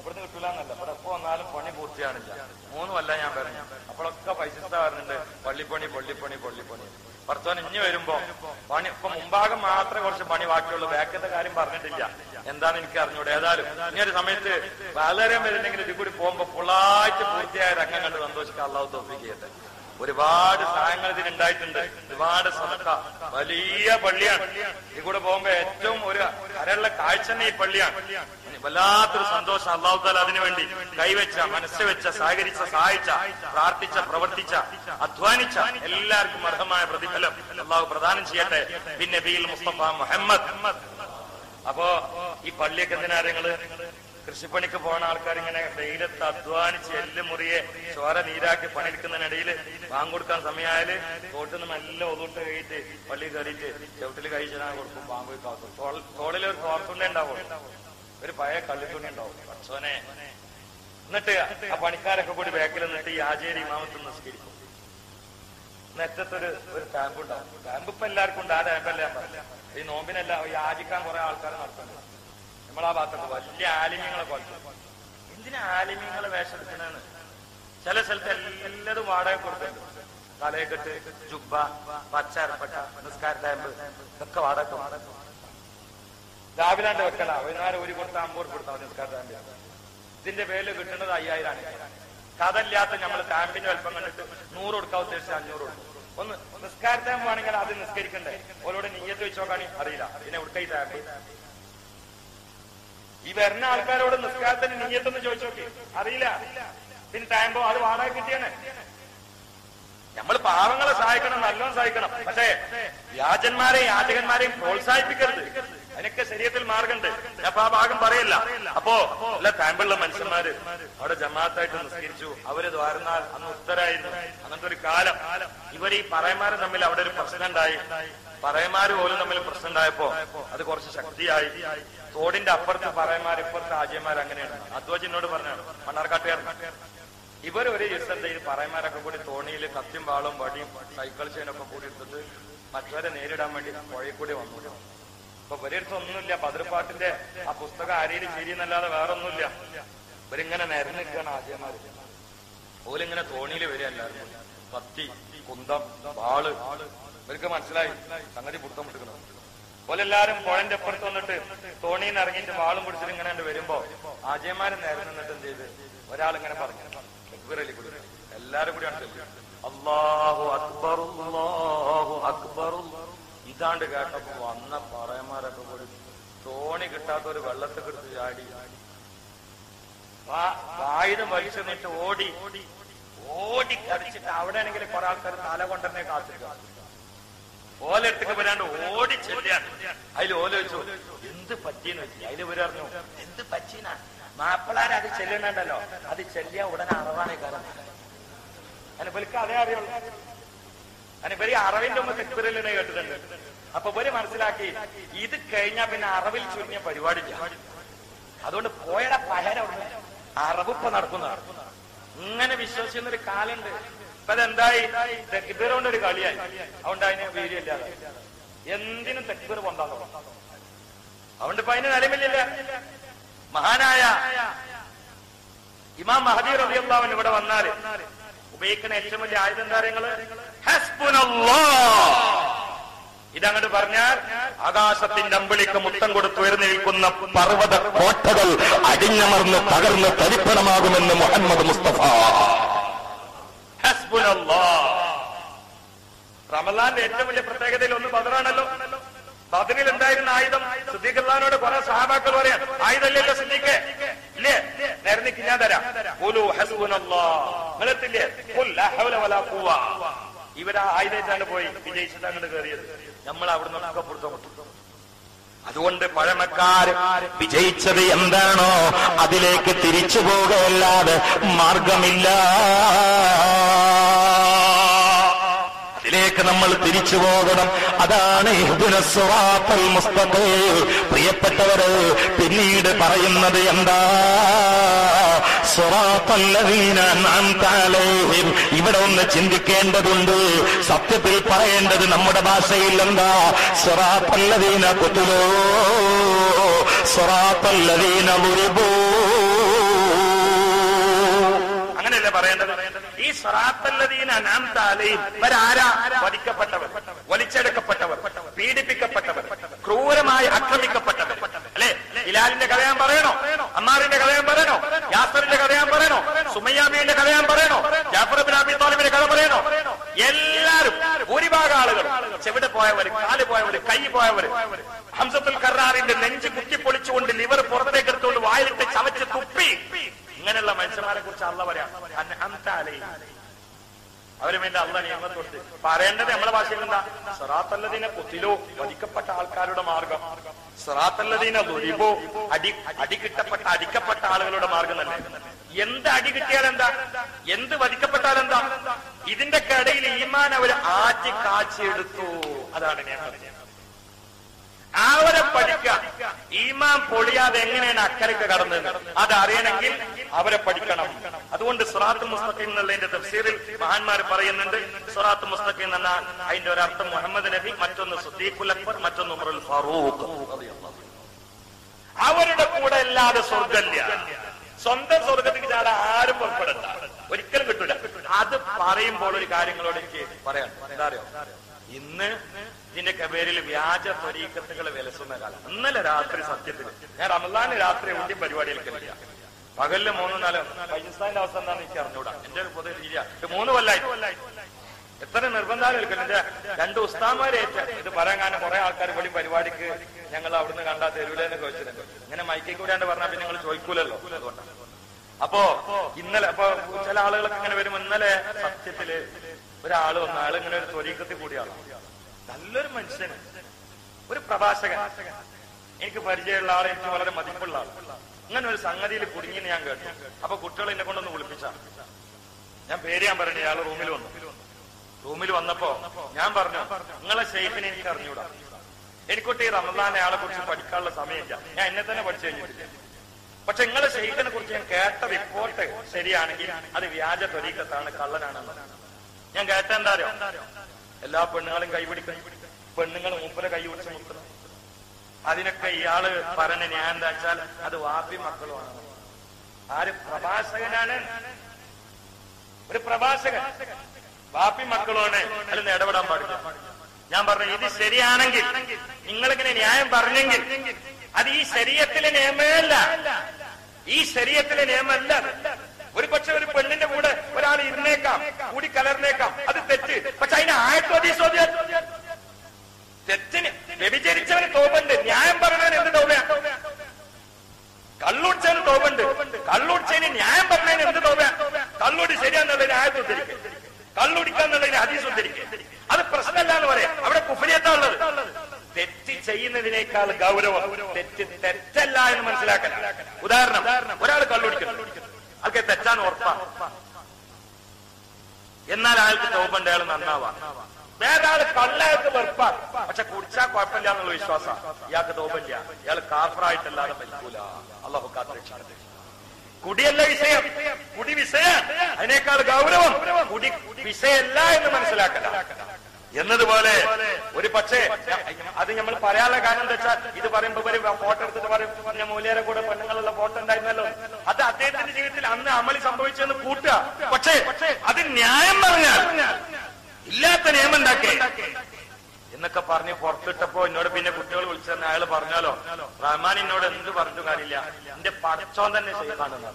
ഇവിടുന്ന് കിട്ടൂലെന്നല്ല ഇവിടെ എപ്പോ വന്നാലും പണി പൂർത്തിയാണില്ല മൂന്ന് കൊല്ലം ഞാൻ പറഞ്ഞു അപ്പോഴൊക്കെ പൈസ പറഞ്ഞിട്ടുണ്ട് പള്ളിപ്പണി പള്ളിപ്പണി പള്ളിപ്പണി ഭർത്താൻ ഇനി വരുമ്പോ പണി ഇപ്പൊ മുമ്പാകം മാത്രമേ കുറച്ച് പണി ബാക്കിയുള്ളൂ ബാക്കത്തെ കാര്യം പറഞ്ഞിട്ടില്ല എന്താണ് എനിക്ക് അറിഞ്ഞൂടെ ഏതായാലും ഇനി ഒരു സമയത്ത് വളരെ വരുന്നെങ്കിൽ ഇതിൽ കൂടി പോകുമ്പോ ഫുള്ളായിട്ട് പൂർത്തിയായ രംഗം കണ്ട് സന്തോഷിക്കാൻ അള്ളാഹു തോഫിക്ക് ചെയ്യട്ടെ ഒരുപാട് സഹായങ്ങൾ ഇതിനുണ്ടായിട്ടുണ്ട് ഒരുപാട് സദക്ക വലിയ പള്ളിയാണ് ഇതിൽ കൂടെ പോകുമ്പോ ഏറ്റവും ഒരു കരയുള്ള കാഴ്ച തന്നെ ഈ പള്ളിയാണ് വല്ലാത്തൊരു സന്തോഷം അള്ളാഹു താല അതിനുവേണ്ടി കൈവച്ച മനസ്സ് വെച്ച സഹകരിച്ച സഹായിച്ച പ്രാർത്ഥിച്ച പ്രവർത്തിച്ച അധ്വാനിച്ച എല്ലാവർക്കും അർഹമായ പ്രതിഫലം അള്ളാഹു പ്രദാനം ചെയ്യട്ടെ പിന്നെ ബിൽ മുസ്തഫ മുഹമ്മദ് അപ്പോ ഈ പള്ളിയൊക്കെ എന്തിനാ നിങ്ങള് കൃഷിപ്പണിക്ക് പോകുന്ന ആൾക്കാർ ഇങ്ങനെ വെയിലത്ത് അധ്വാനിച്ച് എല്ല് മുറിയെ ചോര നീരാക്കി പണിയെടുക്കുന്നതിനിടയിൽ ബാങ്ക് കൊടുക്കാൻ സമയമായാല് തോട്ടിൽ നിന്ന് നല്ല ഒതുട്ട് കഴിയിട്ട് പള്ളി കയറിയിട്ട് ചവിട്ടിൽ കഴിച്ചാൽ കൊടുക്കും ബാങ്ക് കാക്കും തോളിൽ ഒരു തോർത്തുണ്ണി ഉണ്ടാവും ഒരു പഴയ കള്ളിത്തുണി ഉണ്ടാവും പച്ചോനെ എന്നിട്ട് ആ പണിക്കാരൊക്കെ കൂടി ബാക്കിൽ നിന്നിട്ട് ഈ ആചേരി ഇമാമത്ത് നിസ്കരിക്കും നെറ്റത്തൊരു ഒരു ടാങ്ക് ഉണ്ടാവും ടാങ്ക് ഇപ്പൊ എല്ലാവർക്കും ഉണ്ട് ആ ടാങ്കല്ല ഞാൻ പറഞ്ഞ ഈ നോമ്പിനല്ല ഈ ആചിക്കാൻ കുറെ ആൾക്കാർ നടത്തുന്നുണ്ട് നമ്മളാ ഭാഗത്തൊക്കെ വലിയ ആലിമ്യങ്ങളെ കൊല്ലും എന്തിനാ ആലിമ്യങ്ങളെ വേഷം എടുക്കണെന്ന് ചില സ്ഥലത്ത് എല്ലാതും വാടക കൊടുക്കുന്നുണ്ട് തലയെക്കെട്ട് ജുബ പച്ച അരപ്പട്ട നിസ്കാര ടാമ്പ് ഇതൊക്കെ വാടക വാടക രാവിലെ ആണ്ട് വെക്കല വൈകുന്നേരം ഒരു കൊടുത്ത അമ്പൂർ കൊടുത്താൽ മതി നിസ്കാര ടാമ്പ് ഇതിന്റെ പേരിൽ കിട്ടുന്നത് അയ്യായിരം ആണ് കഥയില്ലാത്ത നമ്മൾ ടാമ്പിന്റെ വലുപ്പം കണ്ടിട്ട് നൂറ് കൊടുക്കാൻ ഉദ്ദേശിച്ച അഞ്ഞൂറ് കൊടുക്കും ഒന്ന് നിസ്കാര ടാമ്പ് ആണെങ്കിൽ അത് നിസ്കരിക്കണ്ടേ ഓരോട് നീയത്ത് വെച്ച് നോക്കാണി അറിയില്ല പിന്നെ ഉടുക്കൈ ടാമ്പ് ഈ വരുന്ന ആൾക്കാരോട് നിസ്കാരത്തിന് നീയത്തെന്ന് ചോദിച്ചു നോക്കി അറിയില്ല പിന്നെ ടാമ്പോ അത് വാടക കിട്ടിയാണ് നമ്മൾ പാവങ്ങളെ സഹായിക്കണം നല്ലോണം സഹായിക്കണം പക്ഷേ വ്യാജന്മാരെയും യാചകന്മാരെയും പ്രോത്സാഹിപ്പിക്കരുത് അതിനൊക്കെ ശരീരത്തിൽ മാർഗമുണ്ട് ഞാൻ ഇപ്പൊ ആ ഭാഗം പറയല്ല അപ്പോ എല്ലാ ക്യാമ്പുള്ള മനുഷ്യന്മാര് അവിടെ ജമാഅത്തായിട്ട് നിസ്കരിച്ചു അവര് ദ്വാരന്നാൽ അന്ന് ഉത്തരായിരുന്നു അങ്ങനത്തെ ഒരു കാലം ഇവർ ഈ പറയന്മാരും തമ്മിൽ അവിടെ ഒരു പ്രശ്നം ഉണ്ടായി പറയന്മാര് പോലും തമ്മിൽ പ്രശ്നം ഉണ്ടായപ്പോ അത് കുറച്ച് ശക്തിയായി തോടിന്റെ അപ്പുറത്ത് പറയന്മാർ ഇപ്പുറത്ത് ആജയന്മാർ അങ്ങനെയാണ് അധ്വജിനോട് പറഞ്ഞാണ് മണ്ണാർക്കാട്ടുകാർ ഇവർ ഒരു ദിവസം ഈ പറയന്മാരൊക്കെ കൂടി തോണിയിൽ കത്തിയും വാളും വടിയും സൈക്കിൾ ചെയിനൊക്കെ കൂടി എടുത്തിട്ട് മറ്റവരെ നേരിടാൻ വേണ്ടി പുഴയിൽ കൂടി വന്നു ഇപ്പൊ ഇവരെടുത്ത് ഒന്നുമില്ല പതിർപ്പാട്ടിന്റെ ആ പുസ്തകം അരിയിൽ ചിരിയെന്നല്ലാതെ വേറെ ഒന്നുമില്ല ഇവരിങ്ങനെ നിരന്ന് നിൽക്കുകയാണ് ആദ്യമാര് ഓലിങ്ങനെ തോണിയിൽ വരിക എല്ലാവരും കത്തി കുന്തം വാള് ഇവർക്ക് മനസ്സിലായി സംഗതി പുറത്തം വിട്ടുക്കണം ഓലെല്ലാരും പുഴന്റെ അപ്പുറത്ത് വന്നിട്ട് തോണിയിൽ നിന്ന് ഇറങ്ങിയിട്ട് വാളും പിടിച്ചിട്ട് ഇങ്ങനെ അങ്ങട് വരുമ്പോ ആജയന്മാര് നേരെ നിന്നിട്ട് എന്ത് ചെയ്ത് ഒരാൾ ഇങ്ങനെ പറഞ്ഞു തക്ബീറലി കൂടി എല്ലാരും കൂടി ആണ് അള്ളാഹു അക്ബർ അല്ലാഹു അക്ബർ ഇതാണ്ട് കേട്ടപ്പോ വന്ന പറയന്മാരൊക്കെ കൂടി തോണി കിട്ടാത്ത ഒരു വെള്ളത്തിൽ കിടത്ത് ചാടി വാ- ആയുധം വലിച്ചു നിന്നിട്ട് ഓടി ഓടി കടിച്ചിട്ട് അവിടെ ആണെങ്കിൽ കുറെ ആൾക്കാർ തല കൊണ്ടെന്നെ കാത്തിരിക്കുക ഓലെടുത്തേക്ക് വരാണ്ട് ഓടി ചെല്ലാണ് അതിൽ ഓല വെച്ചു എന്ത് പറ്റിയെന്ന് വെച്ചു അതിൽ ഇവര് പറഞ്ഞു എന്ത് പറ്റീന മാപ്പിളാർ അത് ചെല്ലണുണ്ടല്ലോ അത് ചെല്ലിയ ഉടനെ അറവാണ് കാരണം അനുബലിക്ക് അതേ അറിയുള്ളൂ അനുബലി അറവിന്റെ മുമ്പ് തെക്കുരലിനെ കേട്ടിട്ടുണ്ട് അപ്പൊ ഇവര് മനസ്സിലാക്കി ഇത് കഴിഞ്ഞാൽ പിന്നെ അറവിൽ ചുരുങ്ങിയ പരിപാടിയില്ല അതുകൊണ്ട് പോയട പഹര അറവിപ്പ നടക്കുന്ന ഇങ്ങനെ വിശ്വസിക്കുന്ന ഒരു കാലുണ്ട് ഇപ്പൊ അതെന്തായി തെക്കുബീർ കൊണ്ട് ഒരു കളിയായി അതുകൊണ്ട് അതിന് വീര്യമില്ലാതെ എന്തിനും തെക്കുബീർ കൊണ്ടാകും അതുകൊണ്ട് ഇപ്പൊ അതിന് നിലമില്ല മഹാനായ ഇമാം മഹദീർ റബിയുള്ളവൻ ഇവിടെ വന്നാൽ ഉപയോഗിക്കുന്ന ഏറ്റവും വലിയ ആയുധം കാര്യങ്ങള് ഇതങ്ങോട്ട് പറഞ്ഞാൽ ആകാശത്തിന്റെ അമ്പിളിക്ക് മുത്തം കൊടുത്ത് ഉയർന്നു നിൽക്കുന്ന പർവ്വത കോട്ടകൾ അടിഞ്ഞമർന്ന് തകർന്ന് തരിപ്പണമാകുമെന്ന് മുഹമ്മദ് മുസ്തഫ ഹസ്ബുനല്ലാ. റമലാന്റെ ഏറ്റവും വലിയ പ്രത്യേകതയിൽ ഒന്ന് ബദറാണല്ലോ ബദറിൽ ഉണ്ടായിരുന്ന ആയുധം സിദ്ദീഖുല്ലാനോട് കുറെ സഹാബാക്കൾ പറയാം ആയുധമല്ലല്ലോ സിദ്ദീഖ് ഇല്ലേ നേരെ നിൽക്ക് ഞാൻ തരാം ഖുലു ഹസ്ബുനല്ലാ. നിങ്ങളെത്തില്ലേ ഖുൽ ലാ ഹൗല വലാ ഖുവ. ഇവരാ ആയുധമായിട്ടാണ് പോയി വിജയിച്ചിട്ട് അങ്ങോട്ട് കയറിയത് നമ്മൾ അവിടുന്ന് ഒക്കെ പുറത്തു അതുകൊണ്ട് പഴമക്കാര് വിജയിച്ചത് എന്താണോ അതിലേക്ക് തിരിച്ചു പോകുകയല്ലാതെ മാർഗമില്ല അതിലേക്ക് നമ്മൾ തിരിച്ചു പോകണം അതാണ് ഇഹ്ദിന സിറാത്തൽ മുസ്തഖീം. പ്രിയപ്പെട്ടവര് പിന്നീട് പറയുന്നത് എന്താ സിറാത്തല്ലദീന അൻഅംത അലൈഹിം. ഇവിടെ ഒന്ന് ചിന്തിക്കേണ്ടതുണ്ട് സത്യത്തിൽ പറയേണ്ടത് നമ്മുടെ ഭാഷയിൽ എന്താ സിറാത്തല്ലദീന കുത്തുലോ സിറാത്തല്ലദീന ളുരിബൂ പറയേണ്ടത് ഈ സ്വറാത്തല്ലതീന അനാംതാലയും ഇവരാരാ വധിക്കപ്പെട്ടവർ വലിച്ചെടുക്കപ്പെട്ടവർ പീഡിപ്പിക്കപ്പെട്ടവർ ക്രൂരമായി ആക്രമിക്കപ്പെട്ടവർ അല്ലെ ഹിലാലിന്റെ കഥ ഞാൻ പറയണോ അമ്മാറിന്റെ കഥ ഞാൻ പറയണോ യാസറിന്റെ കഥ ഞാൻ പറയണോ സുമയ്യാബിന്റെ കഥ ഞാൻ പറയണോ ജാഫർ ബിൻ അബി താലിബിന്റെ കഥ പറയണോ എല്ലാരും ഭൂരിഭാഗം ആളുകൾ ചെവിടെ പോയവർ കാല് പോയവർ കൈ പോയവർ ഹംസത്തുൽ കറാറിന്റെ നെഞ്ച് കുത്തിപ്പൊളിച്ചുകൊണ്ട് ലിവർ പുറത്തേക്ക് എടുത്തുകൊണ്ട് വായിലിട്ട് ചവച്ച് തുപ്പി ഇങ്ങനെയുള്ള മനുഷ്യന്മാരെ കുറിച്ച് അള്ള പറയാം അൻഅംത അവര് വേണ്ട അള്ള നിയമം കൊടുത്ത് പറയേണ്ടത് നമ്മളെ ഭാഷയിൽ എന്താ സറാത്തല്ലതീനെ കുത്തിലോ വധിക്കപ്പെട്ട ആൾക്കാരുടെ മാർഗം സറാത്തല്ലതീനെ ദുരിബോ അടി അടി കിട്ടപ്പെട്ട അടിക്കപ്പെട്ട ആളുകളുടെ മാർഗം തന്നെ എന്ത് അടി കിട്ടിയാൽ എന്താ എന്ത് വധിക്കപ്പെട്ടാൽ എന്താ ഇതിന്റെ കടയിൽ ഈമാൻ അവര് ആറ്റി കാച്ചിയെടുത്തു അതാണ് ഞാൻ പറഞ്ഞത് അവരെ പഠിക്കുക ഈമാൻ പൊളിയാതെ എങ്ങനെയാണ് അക്കരയ്ക്ക് കടന്നത് അത് അറിയണമെങ്കിൽ അവരെ പഠിക്കണം അതുകൊണ്ട് സുറാത്ത് മുസ്തഖീം എന്നുള്ളതിന്റെ തഫ്സീറിൽ മഹാന്മാർ പറയുന്നുണ്ട് സുറാത്ത് മുസ്തഖീം എന്ന അതിന്റെ ഒരർത്ഥം മുഹമ്മദ് നബി മറ്റൊന്ന് സുദ്ദീഖുൽ അക്ബർ മറ്റൊന്ന് ഉമറുൽ ഫാറൂഖ് അവരുടെ കൂടെ അല്ലാതെ സ്വർഗമില്ല സ്വന്തം സ്വർഗത്തിൽ ചാടാൻ ആരും പുറപ്പെടണ്ട ഒരിക്കലും കിട്ടൂല അത് പറയുമ്പോൾ ഒരു കാര്യങ്ങളോട് എനിക്ക് പറയാം എന്താ അറിയോ ഇന്ന് ഇതിന്റെ പേരിൽ വ്യാജ ത്വരീക്കത്തുകൾ വിലസുന്ന കാലം ഇന്നലെ രാത്രി സത്യത്തിൽ ഞാൻ റമദാന് രാത്രി ഒന്നും പരിപാടിയിൽ കളില്ല പകലില് മൂന്ന് നാല് പാകിസ്ഥാന്റെ അവസ്ഥ എന്താണെന്ന് എനിക്ക് അറിഞ്ഞൂടാ എന്റെ ഒരു പൊതുവെ രീതി ഇത് മൂന്ന് കൊല്ലായി എത്ര നിർബന്ധം നിൽക്കുന്നു എന്റെ രണ്ട് ഉസ്താമാരേറ്റ ഇത് പറയാൻ കാരണം കുറെ ആൾക്കാർ ഇവിടെ പരിപാടിക്ക് ഞങ്ങൾ അവിടുന്ന് കണ്ടാ തരൂലെന്ന് ചോദിച്ചിട്ടുണ്ട് ഇങ്ങനെ മൈക്കിൽ കൂടാണ്ട് പറഞ്ഞാൽ പിന്നെ നിങ്ങൾ ചോദിക്കൂലല്ലോ അതുകൊണ്ടാണ് അപ്പോ ഇന്നലെ അപ്പൊ ചില ആളുകളൊക്കെ ഇങ്ങനെ വരും ഇന്നലെ സത്യത്തില് ഒരാള് വന്ന ആള് ഇങ്ങനെ ഒരു ത്വരീക്കത്തിൽ കൂടിയ ആളാണ് നല്ലൊരു മനുഷ്യന് ഒരു പ്രഭാഷകൻ എനിക്ക് പരിചയമുള്ള ആളെ എനിക്ക് വളരെ മതിപ്പുള്ള ആൾ ഇങ്ങനെ ഒരു സംഗതിയിൽ കുടുങ്ങിയെന്ന് ഞാൻ കേട്ടു അപ്പൊ കുട്ടികൾ എന്നെ കൊണ്ടൊന്ന് വിളിപ്പിച്ച ഞാൻ പേര് ഞാൻ പറഞ്ഞു ഇയാള് റൂമിൽ വന്നു റൂമിൽ വന്നപ്പോ ഞാൻ പറഞ്ഞു നിങ്ങളെ ഷെയ്ഖിനെ എനിക്ക് അറിഞ്ഞൂടാ എനിക്കൊട്ട് ഈ റമദാൻ അയാളെ കുറിച്ച് പഠിക്കാനുള്ള സമയമില്ല ഞാൻ എന്നെ തന്നെ പഠിച്ചു കഴിഞ്ഞിട്ടില്ല പക്ഷെ നിങ്ങളെ ഷെയ്ഖിനെ കുറിച്ച് ഞാൻ കേട്ട റിപ്പോർട്ട് ശരിയാണെങ്കിൽ അത് വ്യാജ ത്വരീക്കത്താണ് കള്ളനാണെന്ന് ഞാൻ കേട്ട എന്താ അറിയോ എല്ലാ പെണ്ണുങ്ങളും കൈപിടിക്കും പെണ്ണുങ്ങൾ മൂപ്പരെ കൈ പിടിച്ച് മുക്കണം അതിനൊക്കെ ഇയാള് പറഞ്ഞ ഞാൻ എന്താ വെച്ചാൽ അത് വാപ്പി മക്കളുമാണ് ആര് പ്രഭാഷകനാണ് ഒരു പ്രഭാഷകൻ വാപ്പി മക്കളോണ് അതിൽ ഇടപെടാൻ പാടില്ല ഞാൻ പറഞ്ഞു ഇത് ശരിയാണെങ്കിൽ നിങ്ങളിങ്ങനെ ന്യായം പറഞ്ഞെങ്കിൽ അത് ഈ ശരീരത്തിലെ നിയമമല്ല ഈ ശരീരത്തിലെ നിയമമല്ല ഒരു പക്ഷെ ഒരു പെണ്ണിന്റെ കൂടെ ഒരാൾ ഇരുന്നേക്കാം കൂടി കലർന്നേക്കാം അത് തെറ്റ് പക്ഷെ അതിന് ആയത്തോദ്യം തെറ്റിന് വ്യഭിചരിച്ചവന് തോപുണ്ട് ന്യായം പറഞ്ഞവന് എന്ത് തോപ കള്ളുടിച്ചവന് തോപുണ്ട് കള്ളുടിച്ചതിന് ന്യായം പറഞ്ഞതിന് എന്ത് തോപ കള്ളുടി ശരിയാന്നുള്ളതിന് ആയത്ത് ഉദ്ധരിക്കും കള്ളുടിക്കാന്നുള്ളതിന് ഹദീസ് ഉദ്ധരിക്കും അത് പ്രശ്നമല്ല എന്ന് പറയാം അവിടെ കുഫരിയത്താ ഉള്ളത് തെറ്റ് ചെയ്യുന്നതിനേക്കാൾ ഗൗരവം തെറ്റ് തെറ്റല്ല എന്ന് മനസ്സിലാക്കാൻ ഉദാഹരണം ഒരാൾ കള്ളുടിക്കുന്നു ആൾക്ക് തെറ്റാന്ന് ഉറപ്പാ എന്നാൽ അയാൾക്ക് തോപ്പുണ്ട് അയാൾ നന്നാവാം വേറെ ആള് കള്ളയാൾക്ക് വെറുപ്പാ പക്ഷെ കുടിച്ചാൽ കുഴപ്പമില്ല എന്നുള്ള വിശ്വാസം ഇയാൾക്ക് തോപ്പില്ല ഇയാൾ കാഫറായിട്ടല്ലാതെ മരിക്കൂല അള്ളാഹു കാത്തിരക്ഷ കുടിയല്ല വിഷയം കുടി വിഷയം അതിനേക്കാൾ ഗൗരവം കുടി വിഷയല്ല എന്ന് മനസ്സിലാക്കല എന്നതുപോലെ ഒരു പക്ഷേ അത് നമ്മൾ പറയാനുള്ള കാരണം എന്താ വെച്ചാൽ ഇത് പറയുമ്പോ ഇവര് ഫോട്ടോ എടുത്തിട്ട് പറയും പിന്നെ മൂല്യരെ കൂടെ പെണ്ണുങ്ങളുള്ള ഫോട്ടോ ഉണ്ടായിരുന്നല്ലോ അത് അദ്ദേഹത്തിന്റെ ജീവിതത്തിൽ അന്ന് അമളി സംഭവിച്ചെന്ന് കൂട്ടുക പക്ഷേ അത് ന്യായം പറഞ്ഞാൽ ഇല്ലാത്ത നിയമം ഉണ്ടാക്കേ എന്നൊക്കെ പറഞ്ഞ് പുറത്തിട്ടപ്പോ എന്നോട് പിന്നെ കുട്ടികൾ വിളിച്ചെന്ന് അയാൾ പറഞ്ഞാലോ റഹ്മാൻ എന്നോട് എന്ത് പറഞ്ഞു കാര്യമില്ല എന്റെ പടച്ചോൻ തന്നെ ചെയ്താണെന്ന്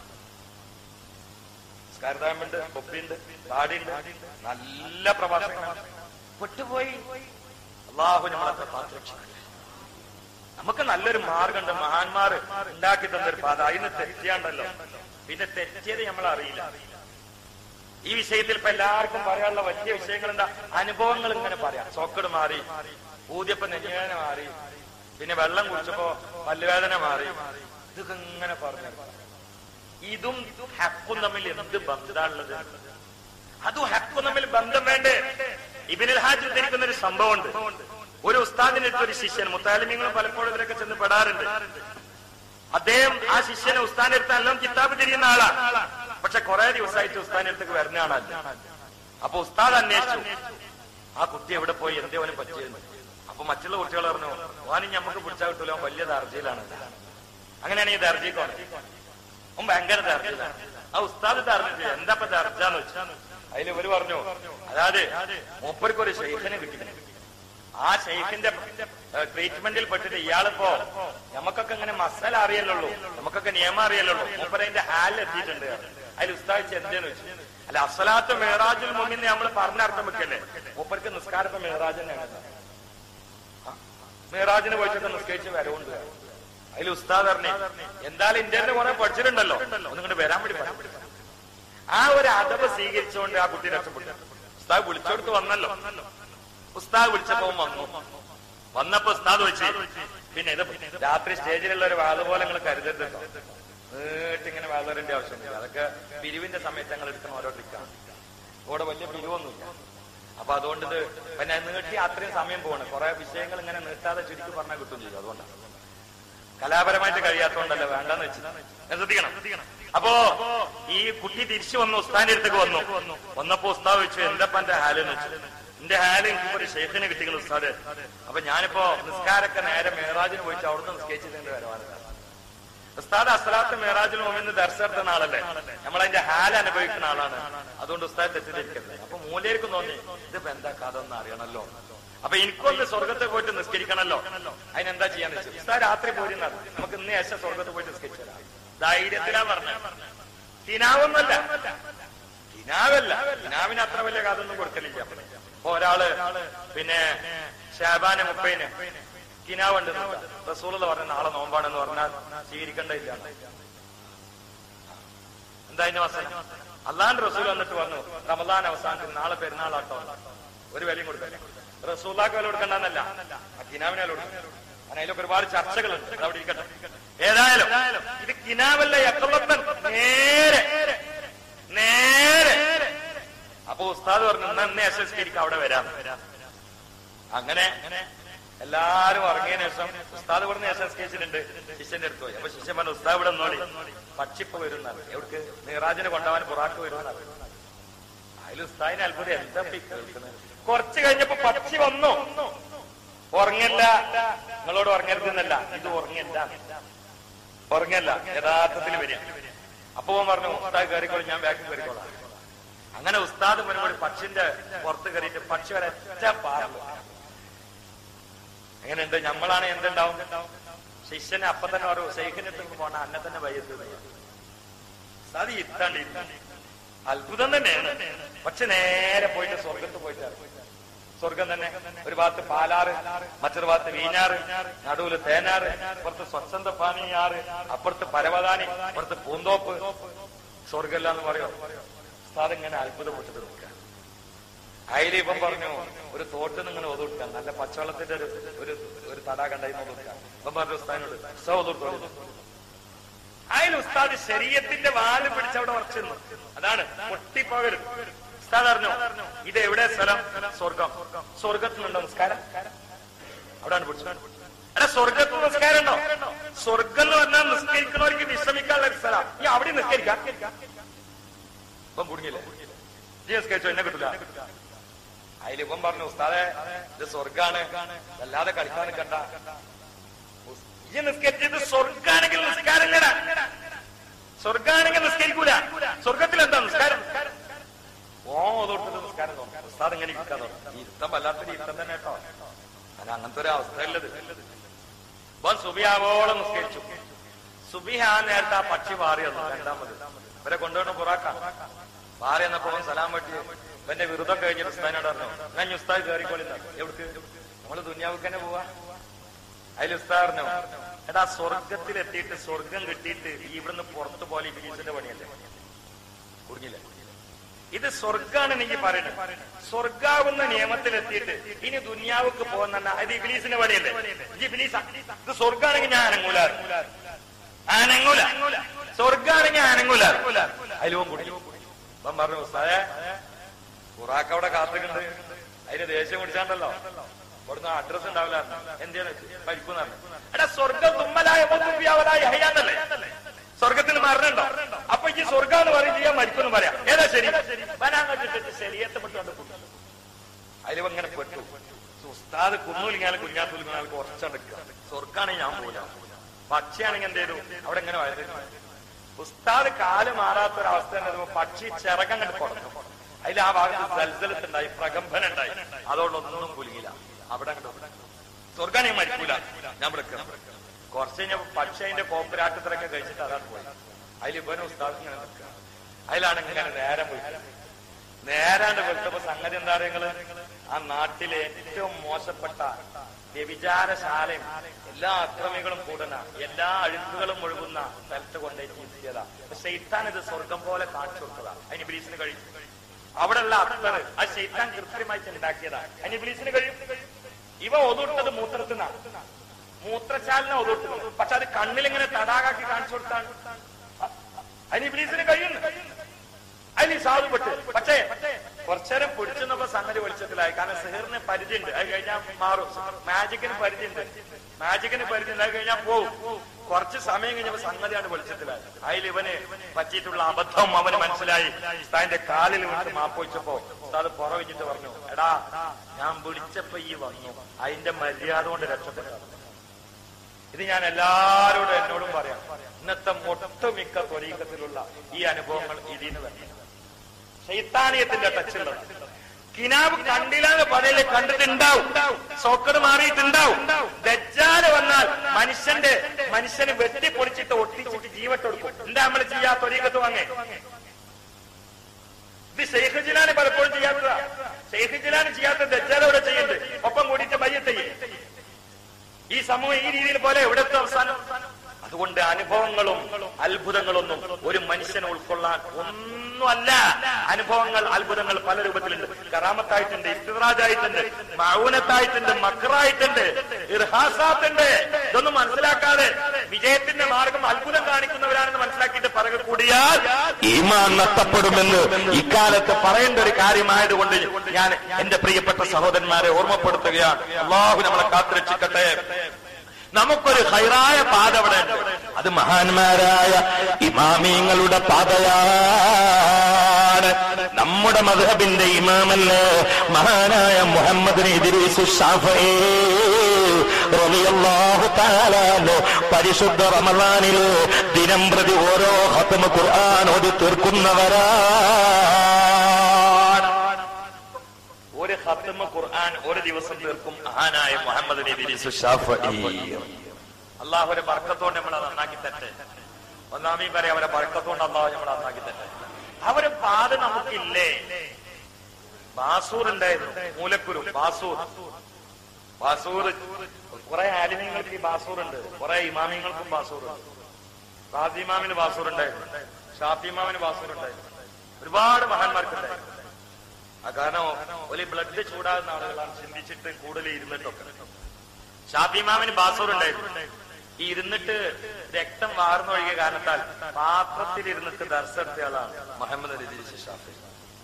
സ്കാരതാമുണ്ട് കൊപ്പിയുണ്ട് താടിയുണ്ട് നല്ല പ്രഭാഷകനാണ് വിട്ടുപോയി അള്ളാഹു നമ്മളൊക്കെ കാത്തുരക്ഷിക്കട്ടെ നമുക്ക് നല്ലൊരു മാർഗമുണ്ട് മഹാന്മാർ ഉണ്ടാക്കി തന്നൊരു പാത അതിന് തെറ്റിയാണ്ടല്ലോ പിന്നെ തെറ്റിയത് നമ്മൾ അറിയില്ല ഈ വിഷയത്തിൽ ഇപ്പൊ എല്ലാവർക്കും പറയാനുള്ള വലിയ വിഷയങ്ങൾ എന്താ അനുഭവങ്ങൾ ഇങ്ങനെ പറയാം സോക്കട് മാറി ഊതിയപ്പോ നെഞ്ഞുവേദന മാറി പിന്നെ വെള്ളം കുടിച്ചപ്പോ പല്ലുവേദന മാറി ഇതൊക്കെ ഇങ്ങനെ പറഞ്ഞു ഇതും ഹക്കും തമ്മിൽ എന്ത് ബന്ധമാണുള്ളത് അതും ഹക്കും തമ്മിൽ ബന്ധം വേണ്ടേ ഇബിനിൽ ഹാജ് ഉദ്ധരിക്കുന്ന ഒരു സംഭവമുണ്ട് ഒരു ഉസ്താദിന്റെ അടുത്ത് ഒരു ശിഷ്യൻ മുത്താലിമ്യങ്ങളും പലപ്പോഴും ഇവരൊക്കെ ചെന്ന് പെടാറുണ്ട് അദ്ദേഹം ആ ശിഷ്യനെ ഉസ്താന്റെ അടുത്ത് എല്ലാം കിതാബ് തിരിയുന്ന ആളാണ് പക്ഷെ കുറെ ദിവസമായിട്ട് ഉസ്താന്റെ അടുത്തേക്ക് വരുന്ന ആളല്ല അപ്പൊ ഉസ്താദ് അന്വേഷിച്ചു ആ കുട്ടി എവിടെ പോയി എന്തേ അവന് പറ്റിയെന്ന് അപ്പൊ മറ്റുള്ള കുട്ടികൾ പറഞ്ഞു ഓനും ഞമ്മക്ക് പിടിച്ചാൽ കിട്ടൂല അവൻ വലിയ ദർജയിലാണ് അങ്ങനെയാണ് ഈ ദർജിക്കോണ് അവൻ ഭയങ്കര ദർജയിലാണ് ആ ഉസ്താദ് തറിഞ്ഞിട്ട് എന്താ ഇപ്പൊ തർച്ചാന്ന് വെച്ചു അതിൽ ഇവര് പറഞ്ഞു അതായത് മൂപ്പർക്ക് ഒരു ഷെയ്ഖിനെ കിട്ടിയിരുന്നു ആ ഷെയ്ഖിന്റെ ട്രീറ്റ്മെന്റിൽ പെട്ടിട്ട് ഇയാളിപ്പോ നമുക്കൊക്കെ ഇങ്ങനെ മസാല അറിയലുള്ളൂ നമുക്കൊക്കെ നിയമം അറിയലുള്ളൂ മൂപ്പരതിന്റെ ഹാലിൽ എത്തിയിട്ടുണ്ട് അതിൽ ഉസ്താദിച്ച് എന്തേന്ന് വെച്ചു അല്ല അസലാത്ത് മേറാജുൽ മുമ്മിന്ന് നമ്മൾ പറഞ്ഞർത്ഥം വെക്കല്ലേ മൂപ്പർക്ക് നിസ്കാരത്തെ മേറാജ് തന്നെയാണ് മേറാജിന് പോയിട്ടൊക്കെ നിസ്കരിച്ച് വരവുണ്ട് അതിൽ ഉസ്താദ് പറഞ്ഞു എന്തായാലും ഇന്ത്യന്റെ കുറെ പഠിച്ചിട്ടുണ്ടല്ലോ ഒന്നിങ്ങോട്ട് വരാൻ വേണ്ടി പറഞ്ഞു ആ ഒരു അടവ് സ്വീകരിച്ചുകൊണ്ട് ആ കുട്ടി രക്ഷപ്പെട്ടു ഉസ്താദ് വിളിച്ചോടുത്ത് വന്നല്ലോ ഉസ്താദ് വിളിച്ചപ്പോ അവൻ വന്നു വന്നപ്പോ ഉസ്താദ് വെച്ച് പിന്നെ ഇത് രാത്രി സ്റ്റേജിലുള്ള ഒരു വാള് പോലെ നിങ്ങൾ കരുതരുത് കേട്ടോ. നീട്ട് ഇങ്ങനെ വാളറിന്റെ ആവശ്യമില്ല അതൊക്കെ പിരിവിന്റെ സമയത്ത് ഞങ്ങൾ എടുക്കുന്ന ഓരോ ട്രിക്കാണ് ഇവിടെ വലിയ പിരിവൊന്നുമില്ല അപ്പൊ അതുകൊണ്ട് ഇത് പിന്നെ നീട്ടി അത്രയും സമയം പോകണം കുറെ വിഷയങ്ങൾ ഇങ്ങനെ നീട്ടാതെ ചുരുക്കി പറഞ്ഞാൽ കിട്ടും ചെയ്യും അതുകൊണ്ടാണ് കലാപരമായിട്ട് കഴിയാത്തോണ്ടല്ല വേണ്ടെന്ന് വെച്ച് ഞാൻ ശ്രദ്ധിക്കണം അപ്പോ ഈ കുട്ടി തിരിച്ചു വന്നു ഉസ്താന്റെ അടുത്തേക്ക് വന്നു വന്നപ്പോ ഉസ്താദ് വെച്ചു എന്താ എന്റെ ഹാലെന്ന് വെച്ചു എന്റെ ഹാല് എനിക്ക് ഒരു ഷെയ്ഖിനെ കിട്ടികൾ ഉസ്താദ് അപ്പൊ ഞാനിപ്പോ നിസ്കാരൊക്കെ നേരെ മേറാജിന് പോയിട്ട് അവിടുന്ന് നിസ്കരിച്ചിട്ടുണ്ട് വരവാണ് ഉസ്താദ് അസ്ലാത്ത് മേറാജിൽ മുമ്പിന്ന് ദർശനത്തുന്ന ആളല്ലേ നമ്മളതിന്റെ ഹാൽ അനുഭവിക്കുന്ന ആളാണ് അതുകൊണ്ട് ഉസ്താദ് തെറ്റിദ്ധരിക്കരുത് അപ്പൊ മൂലർക്ക് തോന്നി ഇതിപ്പോ എന്താ കഥ ഒന്ന് അറിയണല്ലോ അപ്പൊ എനിക്കൊന്ന് സ്വർഗത്തെ പോയിട്ട് നിസ്കരിക്കണല്ലോ അതിനെന്താ ചെയ്യാന്ന് വെച്ചു ഉസ്താദ് രാത്രി പോയിരുന്നത് നമുക്ക് ഇന്ന് ശേഷം സ്വർഗത്ത് പോയിട്ട് നിസ്കരിച്ചു തരാം ധൈര്യത്തിലാ പറഞ്ഞ കിനാവൊന്നല്ല കിനാവല്ല കിനാവിന് അത്ര വലിയ കഥ ഒന്നും കൊടുക്കലില്ല അപ്പൊ ഒരാള് പിന്നെ ഷാബാന് മുപ്പൈന് കിനാവുണ്ട് റസൂള് പറഞ്ഞ നാളെ നോമ്പാണെന്ന് പറഞ്ഞാൽ സ്വീകരിക്കേണ്ടയില്ല എന്താ അതിന്റെ വസനം അള്ളാന്റെ റസൂൽ വന്നിട്ട് പറഞ്ഞു റമദാൻ അവസാനത്തിൽ നാളെ പെരുന്നാളാട്ടോ ഒരു വിലയും കൊടുക്കല്ല റസൂലാക്ക് വില കൊടുക്കണ്ടെന്നല്ല ആ കിനാവിന് വില കൊടുക്കണം കാരണം അതിലൊക്കെ ഒരുപാട് ചർച്ചകളുണ്ട് അത് അവിടെ ഇരിക്കട്ടെ ഏതായാലും ഇത് കിനാവല്ല യക്കള്ളപ്പൻ നേരെ നേരെ അപ്പൊ ഉസ്താദ് പറഞ്ഞു എന്നാ എന്നെ എസ് എസ് കരിക്ക് അവിടെ വരാം അങ്ങനെ എല്ലാരും ഇറങ്ങിയതിനു ശേഷം ഉസ്താദ് ഇവിടെ എസ് എസ് കേസിലുണ്ട് ശിഷ്യന്റെ അടുത്ത് പോയി അപ്പൊ ശിഷ്യൻ പറഞ്ഞു ഉസ്താദ് ഇവിടെ നോളി പക്ഷിപ്പ് വരുന്നാണ് എവിടേക്ക് നീറാജിനെ കൊണ്ടുപോകാൻ പുറാക്ക് വരുന്നാണ് അതിൽ ഉസ്താദിന് അത്ഭുതം എന്താ ഇപ്പൊ ഈ കേൾക്കുന്നത് കുറച്ച് കഴിഞ്ഞപ്പോ പക്ഷി വന്നു ഉറങ്ങല്ല നിങ്ങളോട് ഉറങ്ങരുതെന്നല്ല ഇത് ഉറങ്ങല്ല ഉറങ്ങല്ല യഥാർത്ഥത്തിൽ വരിക അപ്പൊ അവൻ പറഞ്ഞു ഉസ്താദ് കയറിക്കോളൂ ഞാൻ ബാക്കിൽ കയറിക്കോളാം അങ്ങനെ ഉസ്താദ് മുന്നോട് പക്ഷിന്റെ പുറത്ത് കയറിയിട്ട് പക്ഷി ഒരൊറ്റ പാറു എങ്ങനെയുണ്ട് നമ്മളാണ് എന്തുണ്ടാവും ശിഷ്യനെ അപ്പൊ തന്നെ ഒരു ഷെയ്ഖിനെടുത്ത് പോണ അന്നെ തന്നെ വയ്യത് അത് ഇരുത്താണ്ട് ഇരുത്താണ്ട് അത്ഭുതം തന്നെയാണ് പക്ഷെ നേരെ പോയിട്ട് സ്വർഗത്ത് പോയിട്ട് ഇറങ്ങി. സ്വർഗം തന്നെ ഒരു ഭാഗത്ത് പാലാറ് മറ്റൊരു ഭാഗത്ത് വീഞ്ഞാറ് നടുവില് തേനാറ് അപ്പുറത്ത് സ്വച്ഛന്ത പാനീയാറ് അപ്പുറത്ത് പരവതാനി അപ്പുറത്ത് പൂന്തോപ്പ് സ്വർഗല്ല എന്ന് പറയോ ഉസ്താദ് ഇങ്ങനെ അത്ഭുതപ്പെട്ടിട്ട് നിൽക്കുക അതിൽ ഇപ്പം പറഞ്ഞു ഒരു തോട്ട് നിങ്ങൾ ഒതുക്കാൻ നല്ല പച്ചവെള്ളത്തിന്റെ ഒരു ഒരു ഒരു തടാകം ഉണ്ടായിരുന്നു ഒതുക്കാൻ ഇപ്പം പറഞ്ഞു ഉസ്താദിനോട് ഉസ്താദ് ഒതുക്കോളൂ അതിൽ ഉസ്താദ് ശരീരത്തിന്റെ വാല് പിടിച്ചവിടെ ഉറച്ചിരുന്നു അതാണ് പൊട്ടിപ്പോകരുത് ഉസ്താദ് അറിഞ്ഞു ഇത് എവിടെ സ്ഥലം സ്വർഗം സ്വർഗത്തിലുണ്ടോ നമസ്കാരം അവിടെയാണ് പിടിച്ചത് അല്ല സ്വർഗത്തിൽ നിസ്കാരം ഉണ്ടോ സ്വർഗം എന്ന് പറഞ്ഞാൽ നിസ്കരിക്കുന്നവർക്ക് വിശ്രമിക്കാനുള്ള ഒരു സ്ഥലം ഈ അവിടെ നിസ്കരിക്കാം ഇപ്പം കുടുങ്ങിയില്ലേ നീ നിസ്കരിച്ചോ എന്നെ കിട്ടില്ല അതിലിപ്പം പറഞ്ഞു ഉസ്താദെ ഇത് സ്വർഗാണ് അല്ലാതെ കളിക്കാൻ നിൽക്കണ്ട ഈ നിസ്കരിച്ചത് സ്വർഗാണെങ്കിൽ നിസ്കാരം ഇല്ലടാ. സ്വർഗാണെങ്കിൽ നിസ്കരിക്കൂല സ്വർഗത്തിൽ എന്താ നിസ്കാരം ഓ തൊട്ടത് നിസ്കാരം തോന്നും ഉസ്താദ് ഇങ്ങനെ ഇരിക്കാൻ തോന്നും ഇരുത്തം വല്ലാത്തൊരു ഇരുത്തം തന്നെ കേട്ടോ അങ്ങനെ അങ്ങനത്തെ ഒരു അവസ്ഥയുള്ളത് ഇപ്പം സുബിയാവോളം നിസ്കരിച്ചു സുബിഹ ആ നേരത്തെ ആ പക്ഷി പാറി വന്നു രണ്ടാമത് ഇവരെ കൊണ്ടുവന്ന പുറാക്ക പാറി എന്നപ്പോ അവൻ സലാം വെട്ടി ഇവന്റെ വിരുദ്ധം കഴിഞ്ഞിട്ട് ഉസ്താദിനോട് പറഞ്ഞു ഞാൻ ഇനി ഉസ്താദ് കയറിക്കോളില്ല എവിടേക്ക് നമ്മള് ദുന്യാവുക്ക് തന്നെ പോവാ അതിൽ ഉസ്താദ് പറഞ്ഞു എടാ സ്വർഗത്തിൽ എത്തിയിട്ട് സ്വർഗം കിട്ടിയിട്ട് ഈ ഇവിടുന്ന് പുറത്തു പോലെ ഇബിലീസിന്റെ പണിയല്ലേ കുടുങ്ങില്ല ഇത് സ്വർഗാണ് എനിക്ക് പറയുന്നത് സ്വർഗാവുന്ന നിയമത്തിൽ എത്തിയിട്ട് ഇനി ദുന്യാവുക്ക് പോകുന്ന ഇത് ഇബിലീസിന്റെ പണിയല്ലേ ഇത് ഇബിലീസ ഇത് സ്വർഗാണെങ്കിൽ ഞാൻ അനങ്ങൂല അനങ്ങൂല സ്വർഗാണെങ്കിൽ അനങ്ങൂല അതിലും കൂടി അപ്പം പറഞ്ഞു ഉസ്താദേ ഖുറാക്ക് അവിടെ കാത്തുണ്ട് അതിന് ദേഷ്യം പിടിച്ചാണ്ടല്ലോ ഇവിടുന്ന് അഡ്രസ് ഉണ്ടാവില്ല എന്തിനാണ് ഭരിക്കുന്ന എടാ സ്വർഗം തുമ്മലായ മുത്തുപ്പിയാവലായ ഹയ്യാന്നല്ലേ സ്വർഗത്തിൽ മരണുണ്ടോ അപ്പൊ ഈ സ്വർഗം എന്ന് പറയും ചെയ്യാൻ മരിക്കുന്നു പറയാം ഏതാ ശരി വനാങ്ങോട്ടിട്ട് ശരിയത്തെ പെട്ടുകൊണ്ട് അതിൽ ഇങ്ങനെ പെട്ടു ഉസ്താദ് കുന്നൂലിങ്ങനെ കുഞ്ഞാത്തൂലിങ്ങനെ കുറച്ചെടുക്കുക സ്വർഗാണെങ്കിൽ ഞാൻ പോകില്ല പക്ഷിയാണെങ്കിൽ എന്ത് ചെയ്തു അവിടെ എങ്ങനെ വഴുതി ഉസ്താദ് കാല് മാറാത്തൊരവസ്ഥ ഉണ്ടായിരുന്നു പക്ഷി ചിറകം കണ്ട് കൊടുക്കും അതിൽ ആ ഭാഗത്ത് സൽസലത്തുണ്ടായി പ്രകമ്പനം ഉണ്ടായി അതുകൊണ്ടൊന്നും കുലുങ്ങില്ല അവിടെ കണ്ടു സ്വർഗാനെ മരിക്കൂല ഞാൻ വിളിക്കണം കുറച്ച് കഴിഞ്ഞപ്പോ പക്ഷി അതിന്റെ കോപ്പരാട്ടത്തിലൊക്കെ കഴിച്ചിട്ട് അതാണ് പോയി അതിൽ ഇവനും ഉസ്താദ് ഇങ്ങനെ നിൽക്കുക അതിലാണ് ഇങ്ങനെ നേരം പോയി നേരാണ്ട് വെച്ചപ്പോ സംഗതി എന്താ നിങ്ങള് ആ നാട്ടിലെ ഏറ്റവും മോശപ്പെട്ട വ്യഭിചാരശാലയും എല്ലാ അക്രമികളും കൂടുന്ന എല്ലാ അഴുക്കുകളും ഒഴുകുന്ന സ്ഥലത്ത് കൊണ്ടേക്ക് ഇരുത്തിയതാ ഷെയ്ത്താൻ ഇത് സ്വർഗം പോലെ കാണിച്ചു കൊടുത്തതാ അതിന് ബ്രീസിന് കഴിയും അവിടെയുള്ള അത്തർ ആ ഷെയ്ത്താൻ കൃത്രിമായിട്ട് ഉണ്ടാക്കിയതാ അതിന് ബ്രീസിന് കഴിയും ഇവ ഒതുട്ടത് മൂത്രത്തിനാണ് മൂത്രശാലിനെ ഒതുട്ടുന്നത് പക്ഷെ അത് കണ്ണിലിങ്ങനെ തടാകാക്കി കാണിച്ചു കൊടുത്താണ് അതിന് ബ്രീസിന് കഴിയുന്നു അതിന് സാധുപെട്ട് പക്ഷേ കുറച്ചേരം പിടിച്ചെന്നപ്പോ സംഗതി വെളിച്ചത്തിലായി കാരണം സിഹറിന് പരിചയമുണ്ട് അത് കഴിഞ്ഞാൽ മാറും മാജിക്കിന് പരിചയമുണ്ട് മാജിക്കിന് പരിചയമുണ്ട് അത് കഴിഞ്ഞാൽ പോവും കുറച്ച് സമയം കഴിഞ്ഞപ്പോ സംഗതിയാണ് വെളിച്ചത്തിലായി അതിൽ ഇവന് പറ്റിയിട്ടുള്ള അബദ്ധം അവന് മനസ്സിലായി ഉസ്താദിന്റെ കാലിൽ വിട്ട് മാപ്പൊഴിച്ചപ്പോ ഉസ്താദ് പുറവിച്ചിട്ട് പറഞ്ഞു എടാ ഞാൻ വിളിച്ചപ്പോ ഈ വന്നു അതിന്റെ മര്യാദ കൊണ്ട് രക്ഷപ്പെട്ടു ഇത് ഞാൻ എല്ലാരോടും എന്നോടും പറയാം ഇന്നത്തെ ഒട്ടുമിക്ക ത്വരീക്കത്തിലുള്ള ഈ അനുഭവങ്ങൾ ഇതിന് തന്നെ ശൈത്താനീയത്തിന്റെ ടച്ചുള്ളത് കിനാബ് കണ്ടില്ലാന്ന് പറയല് കണ്ടിട്ടുണ്ടാവും സോക്കട് മാറിയിട്ടുണ്ടാവും ദജ്ജാല് വന്നാൽ മനുഷ്യന്റെ മനുഷ്യന് വെട്ടിപ്പൊളിച്ചിട്ട് ഒട്ടിച്ചിട്ട് ജീവട്ടെടുക്കും എന്താ നമ്മൾ ചെയ്യാ ത്വരീക്കത്ത് വാങ്ങേ ഇത് ഷെയ്ഖ് ജിലാന് പലപ്പോഴും ചെയ്യാത്തതാ ഷെയ്ഖ് ജിലാന് ചെയ്യാത്ത ദജ്ജാലോടെ ചെയ്യുന്നുണ്ട് ഒപ്പം കൂടിയിട്ട് ബയ്യത്ത് ചെയ്യും ഈ സമൂഹം ഈ രീതിയിൽ പോലെ എവിടത്തെ അവസാനം അതുകൊണ്ട് അനുഭവങ്ങളും അത്ഭുതങ്ങളൊന്നും ഒരു മനുഷ്യനെ ഉൾക്കൊള്ളാൻ ഒന്നുമല്ല അനുഭവങ്ങൾ അത്ഭുതങ്ങൾ പല രൂപത്തിലുണ്ട് കറാമത്തായിട്ടുണ്ട് ഇസ്തിറാജായിട്ടുണ്ട് മൗനത്തായിട്ടുണ്ട് മക്രായിട്ടുണ്ട് ഇർഹാസാത്തുണ്ട് ഇതൊന്നും മനസ്സിലാക്കാതെ വിജയത്തിന്റെ മാർഗം അത്ഭുതം കാണിക്കുന്നവരാണെന്ന് മനസ്സിലാക്കിയിട്ട് പറക കൂടിയാൽ ഈമാൻ നഷ്ടപ്പെടുമെന്ന് ഇക്കാലത്ത് പറയേണ്ട ഒരു കാര്യമായതുകൊണ്ട് ഞാൻ എന്റെ പ്രിയപ്പെട്ട സഹോദരന്മാരെ ഓർമ്മപ്പെടുത്തുകയാണ് അള്ളാഹു നമ്മളെ കാത്തുരക്ഷിക്കട്ടെ നമുക്കൊരു ഹൈറായ പാത അവിടെ ഉണ്ട് അത് മഹാന്മാരായ ഇമാമിങ്ങളുടെ പാതയാണ് നമ്മുടെ മധബിന്റെ ഇമാമല്ലേ മഹാനായ മുഹമ്മദ് ഇദ്രീസ് ഷാഫഈ റളിയല്ലാഹു തആല അൻഹു പരിശുദ്ധ റമളാനില് ദിനം പ്രതി ഓരോ ഖത്മ ഖുർആൻ ഓതി തീർക്കുന്നവരാണ് ഒരു ഹത്തമ ഖുർആൻ ഒരു ദിവസം തീർക്കും മഹാനായ മുഹമ്മദ് നബി ഷാഫഈ അള്ളാഹുരെ ബർക്കത്തോണ്ട് നമ്മളെ നന്നാക്കി തട്ടെ ഒന്നാമീ പറയാം അവരെ ബർക്കത്തോണ്ട് അള്ളാഹു നമ്മളെ നന്നാക്കി തട്ടെ അവരെ പാത നമുക്കില്ലേ ബാസൂർ ഉണ്ടായിരുന്നു മൂലക്കുരു ബാസൂർ ബാസൂർ കുറെ ആലിമ്യങ്ങൾക്ക് ഈ ബാസൂർ ഉണ്ട് കുറെ ഇമാമിങ്ങൾക്കും ബാസൂർ ഉണ്ട് റാസി ഇമാമിന് ബാസൂർ ഉണ്ടായിരുന്നു ഷാഫി ഇമാമിന് ബാസൂർ ഉണ്ടായിരുന്നു ഒരുപാട് മഹാന്മാർക്കുണ്ടായിരുന്നു ആ കാരണം ഒരു ബ്ലഡ് ചൂടാകുന്ന ആളുകളാണ് ചിന്തിച്ചിട്ട് കൂടുതൽ ഇരുന്നിട്ടൊക്കെ ഷാഫിമാമിന് ബാസൂർ ഉണ്ടായിരുന്നു ഈ ഇരുന്നിട്ട് രക്തം വാർന്നൊഴുകിയ കാരണത്താൽ പാത്രത്തിൽ ഇരുന്നിട്ട് ദർശനത്തെ ആളാണ് മുഹമ്മദ് അലി ദിരിശ് ഷാഫി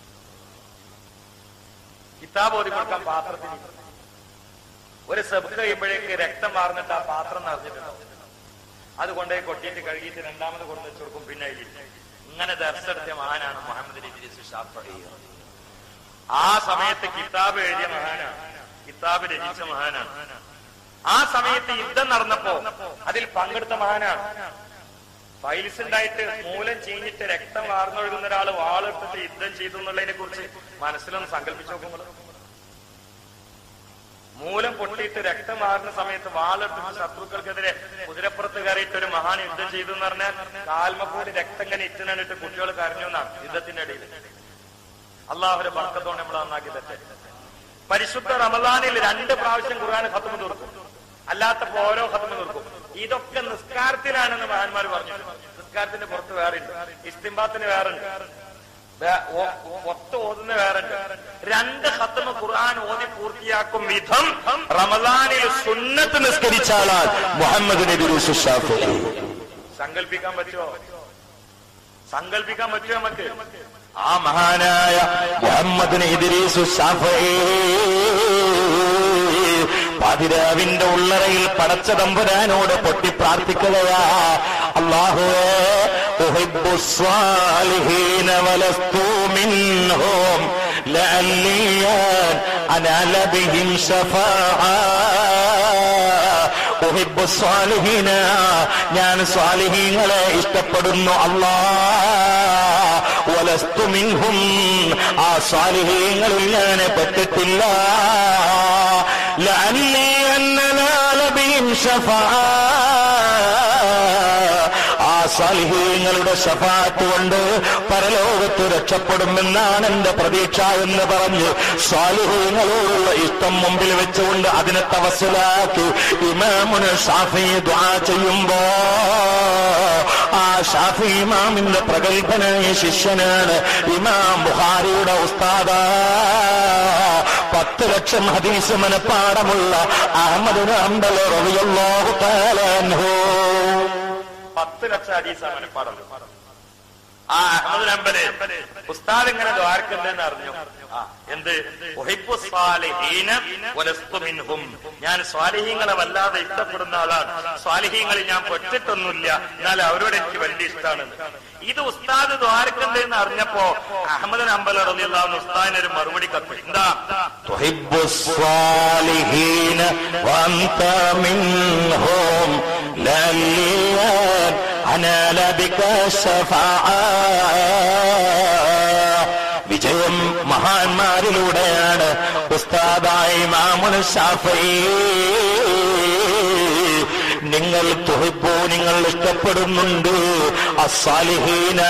കിതാബ് ഓതി കൊടുക്കാൻ പാത്രത്തിൽ ഒരു സെബ് കഴിയുമ്പോഴേക്ക് രക്തം വാർന്നിട്ട് ആ പാത്രം നിറഞ്ഞിട്ടുണ്ടാവും അത് കൊണ്ടുപോയി കൊട്ടിയിട്ട് കഴുകിയിട്ട് രണ്ടാമത് കൊണ്ടു വെച്ചു കൊടുക്കും പിന്നെ അതിലില്ല. ഇങ്ങനെ ദർശനത്തെ മഹാനാണ് മുഹമ്മദ് അലി ദിരിശ് ഷാഫി ആ സമയത്ത് കിതാബ് എഴുതിയ മഹാനാണ് കിതാബ് രചിച്ച മഹാനാണ് ആ സമയത്ത് യുദ്ധം നടന്നപ്പോ അതിൽ പങ്കെടുത്ത മഹാനാണ് ഫൈൽസ് ഉണ്ടായിട്ട് മൂലം ചീഞ്ഞിട്ട് രക്തം വാർന്നൊഴുകുന്ന ഒരാൾ വാളെടുത്തിട്ട് യുദ്ധം ചെയ്തു എന്നുള്ളതിനെ കുറിച്ച് മനസ്സിലൊന്ന് സങ്കല്പിച്ചു നോക്കുമ്പോൾ മൂലം പൊട്ടിയിട്ട് രക്തം മാറുന്ന സമയത്ത് വാളെടുത്തിട്ട് ശത്രുക്കൾക്കെതിരെ കുതിരപ്പുറത്ത് കയറിയിട്ട് ഒരു മഹാൻ യുദ്ധം ചെയ്തു എന്ന് പറഞ്ഞാൽ കാൽമക്കൂടി രക്തം ഇങ്ങനെ ഇറ്റുന്നിട്ട് കുട്ടികൾ കരഞ്ഞു എന്നാണ് യുദ്ധത്തിന്റെ ഇടയിൽ അള്ളാഹുരെ ബർക്കത്തോടെ നമ്മൾ നന്നാക്കി തെറ്റെ പരിശുദ്ധ റമദാനിൽ രണ്ട് പ്രാവശ്യം ഖുർആൻ ഖത്മ തീർക്കും അല്ലാത്തപ്പോ ഓരോ ഖത്മ തീർക്കും ഇതൊക്കെ നിസ്കാരത്തിലാണെന്ന് മഹാന്മാർ പറഞ്ഞു നിസ്കാരത്തിന്റെ പുറത്ത് വേറെ ഉണ്ട് ഇസ്തിംബാത്തിന് വേറെ ഉണ്ട് വേ- ഒ- ഒത്ത ഓതുന്ന വേറെ ഉണ്ട് രണ്ട് ഖത്മ ഖുർആൻ ഓതി പൂർത്തിയാക്കും വിധം റമദാനിൽ സുന്നത്ത് നിസ്കരിച്ചാലാൽ മുഹമ്മദ് നബി യൂസുഫ് ഷാഫി സങ്കല്പിക്കാൻ പറ്റുമോ സങ്കല്പിക്കാൻ പറ്റുമോ നമുക്ക് ആ മഹാനായ മുഹമ്മദ് ഇദ്രീസു ഷാഫഈ പാതിരാവിന്റെ ഉള്ളറയിൽ പടച്ച തമ്പുരാനോട് പൊട്ടി പ്രാർത്ഥിക്കുകയാ അള്ളാഹുവേ أحب الصالحين ولست منهم لعلي أنال بهم شفاعة ഉഹിബ്ബു സ്വാലിഹീന ഞാൻ സ്വാലിഹീങ്ങളെ ഇഷ്ടപ്പെടുന്നു അല്ലാ വലസ്തു മിൻഹും ആ സ്വാലിഹീങ്ങളിൽ ഞാൻ പെട്ടിട്ടില്ല ലഅല്ലി അന്നനാല ബിഹിം ശഫാഅ ആ സാലിഹീങ്ങളുടെ ശഫാത്ത് കൊണ്ട് പരലോകത്ത് രക്ഷപ്പെടുമെന്നാണ് എന്റെ പ്രതീക്ഷ എന്ന് പറഞ്ഞ് സാലിഹീങ്ങളോടുള്ള ഇഷ്ടം മുമ്പിൽ വെച്ചുകൊണ്ട് അതിനെ തവസ്സിലാക്കി ഇമാമുന് ഷാഫി ദ്വാ ചെയ്യുമ്പോ ആ ഷാഫി ഇമാമിന്റെ പ്രഗത്ഭനായ ശിഷ്യനാണ് ഇമാം ബുഹാരിയുടെ ഉസ്താദ പത്ത് ലക്ഷം ഹദീസ് മനപ്പാടമുള്ള അഹമ്മദ് അമ്പല റളിയല്ലാഹു തആല അൻഹു പത്ത് ലക്ഷം ഹദീസ മനപ്പാടം ആ അഹമ്മദ് നമ്പര് ഉസ്താദ് ഇങ്ങനെ ദ്വാരക്കുണ്ടെന്ന് അറിഞ്ഞു ആ എന്ത് ഉഹിബ്ബു സ്വാലിഹീന വലസ്തു മിൻഹും ഞാൻ സ്വാലിഹീങ്ങളെ വല്ലാതെ ഇഷ്ടപ്പെടുന്ന ആളാണ് സ്വാലിഹീങ്ങളിൽ ഞാൻ പെട്ടിട്ടൊന്നുമില്ല എന്നാൽ അവരോട് എനിക്ക് വലിയ ഇഷ്ടമാണ് ഇത് ഉസ്താദ് ദ്വാരക്കുണ്ടെന്ന് അറിഞ്ഞപ്പോ അഹമ്മദ് നമ്പൽ അറിയാവുന്ന ഉസ്താദിന് ഒരു മറുപടി കത്ത് എന്താ تحب الصالحين وأنت منهم لألي أنال بك الشفاعة വിജയം മഹാന്മാരിലൂടെയാണ് ഉസ്താദായ ഇമാമുൽ ഷാഫി നിങ്ങൾ തുഹിപ്പോ നിങ്ങൾ ഇഷ്ടപ്പെടുന്നുണ്ട് അസാലിഹീന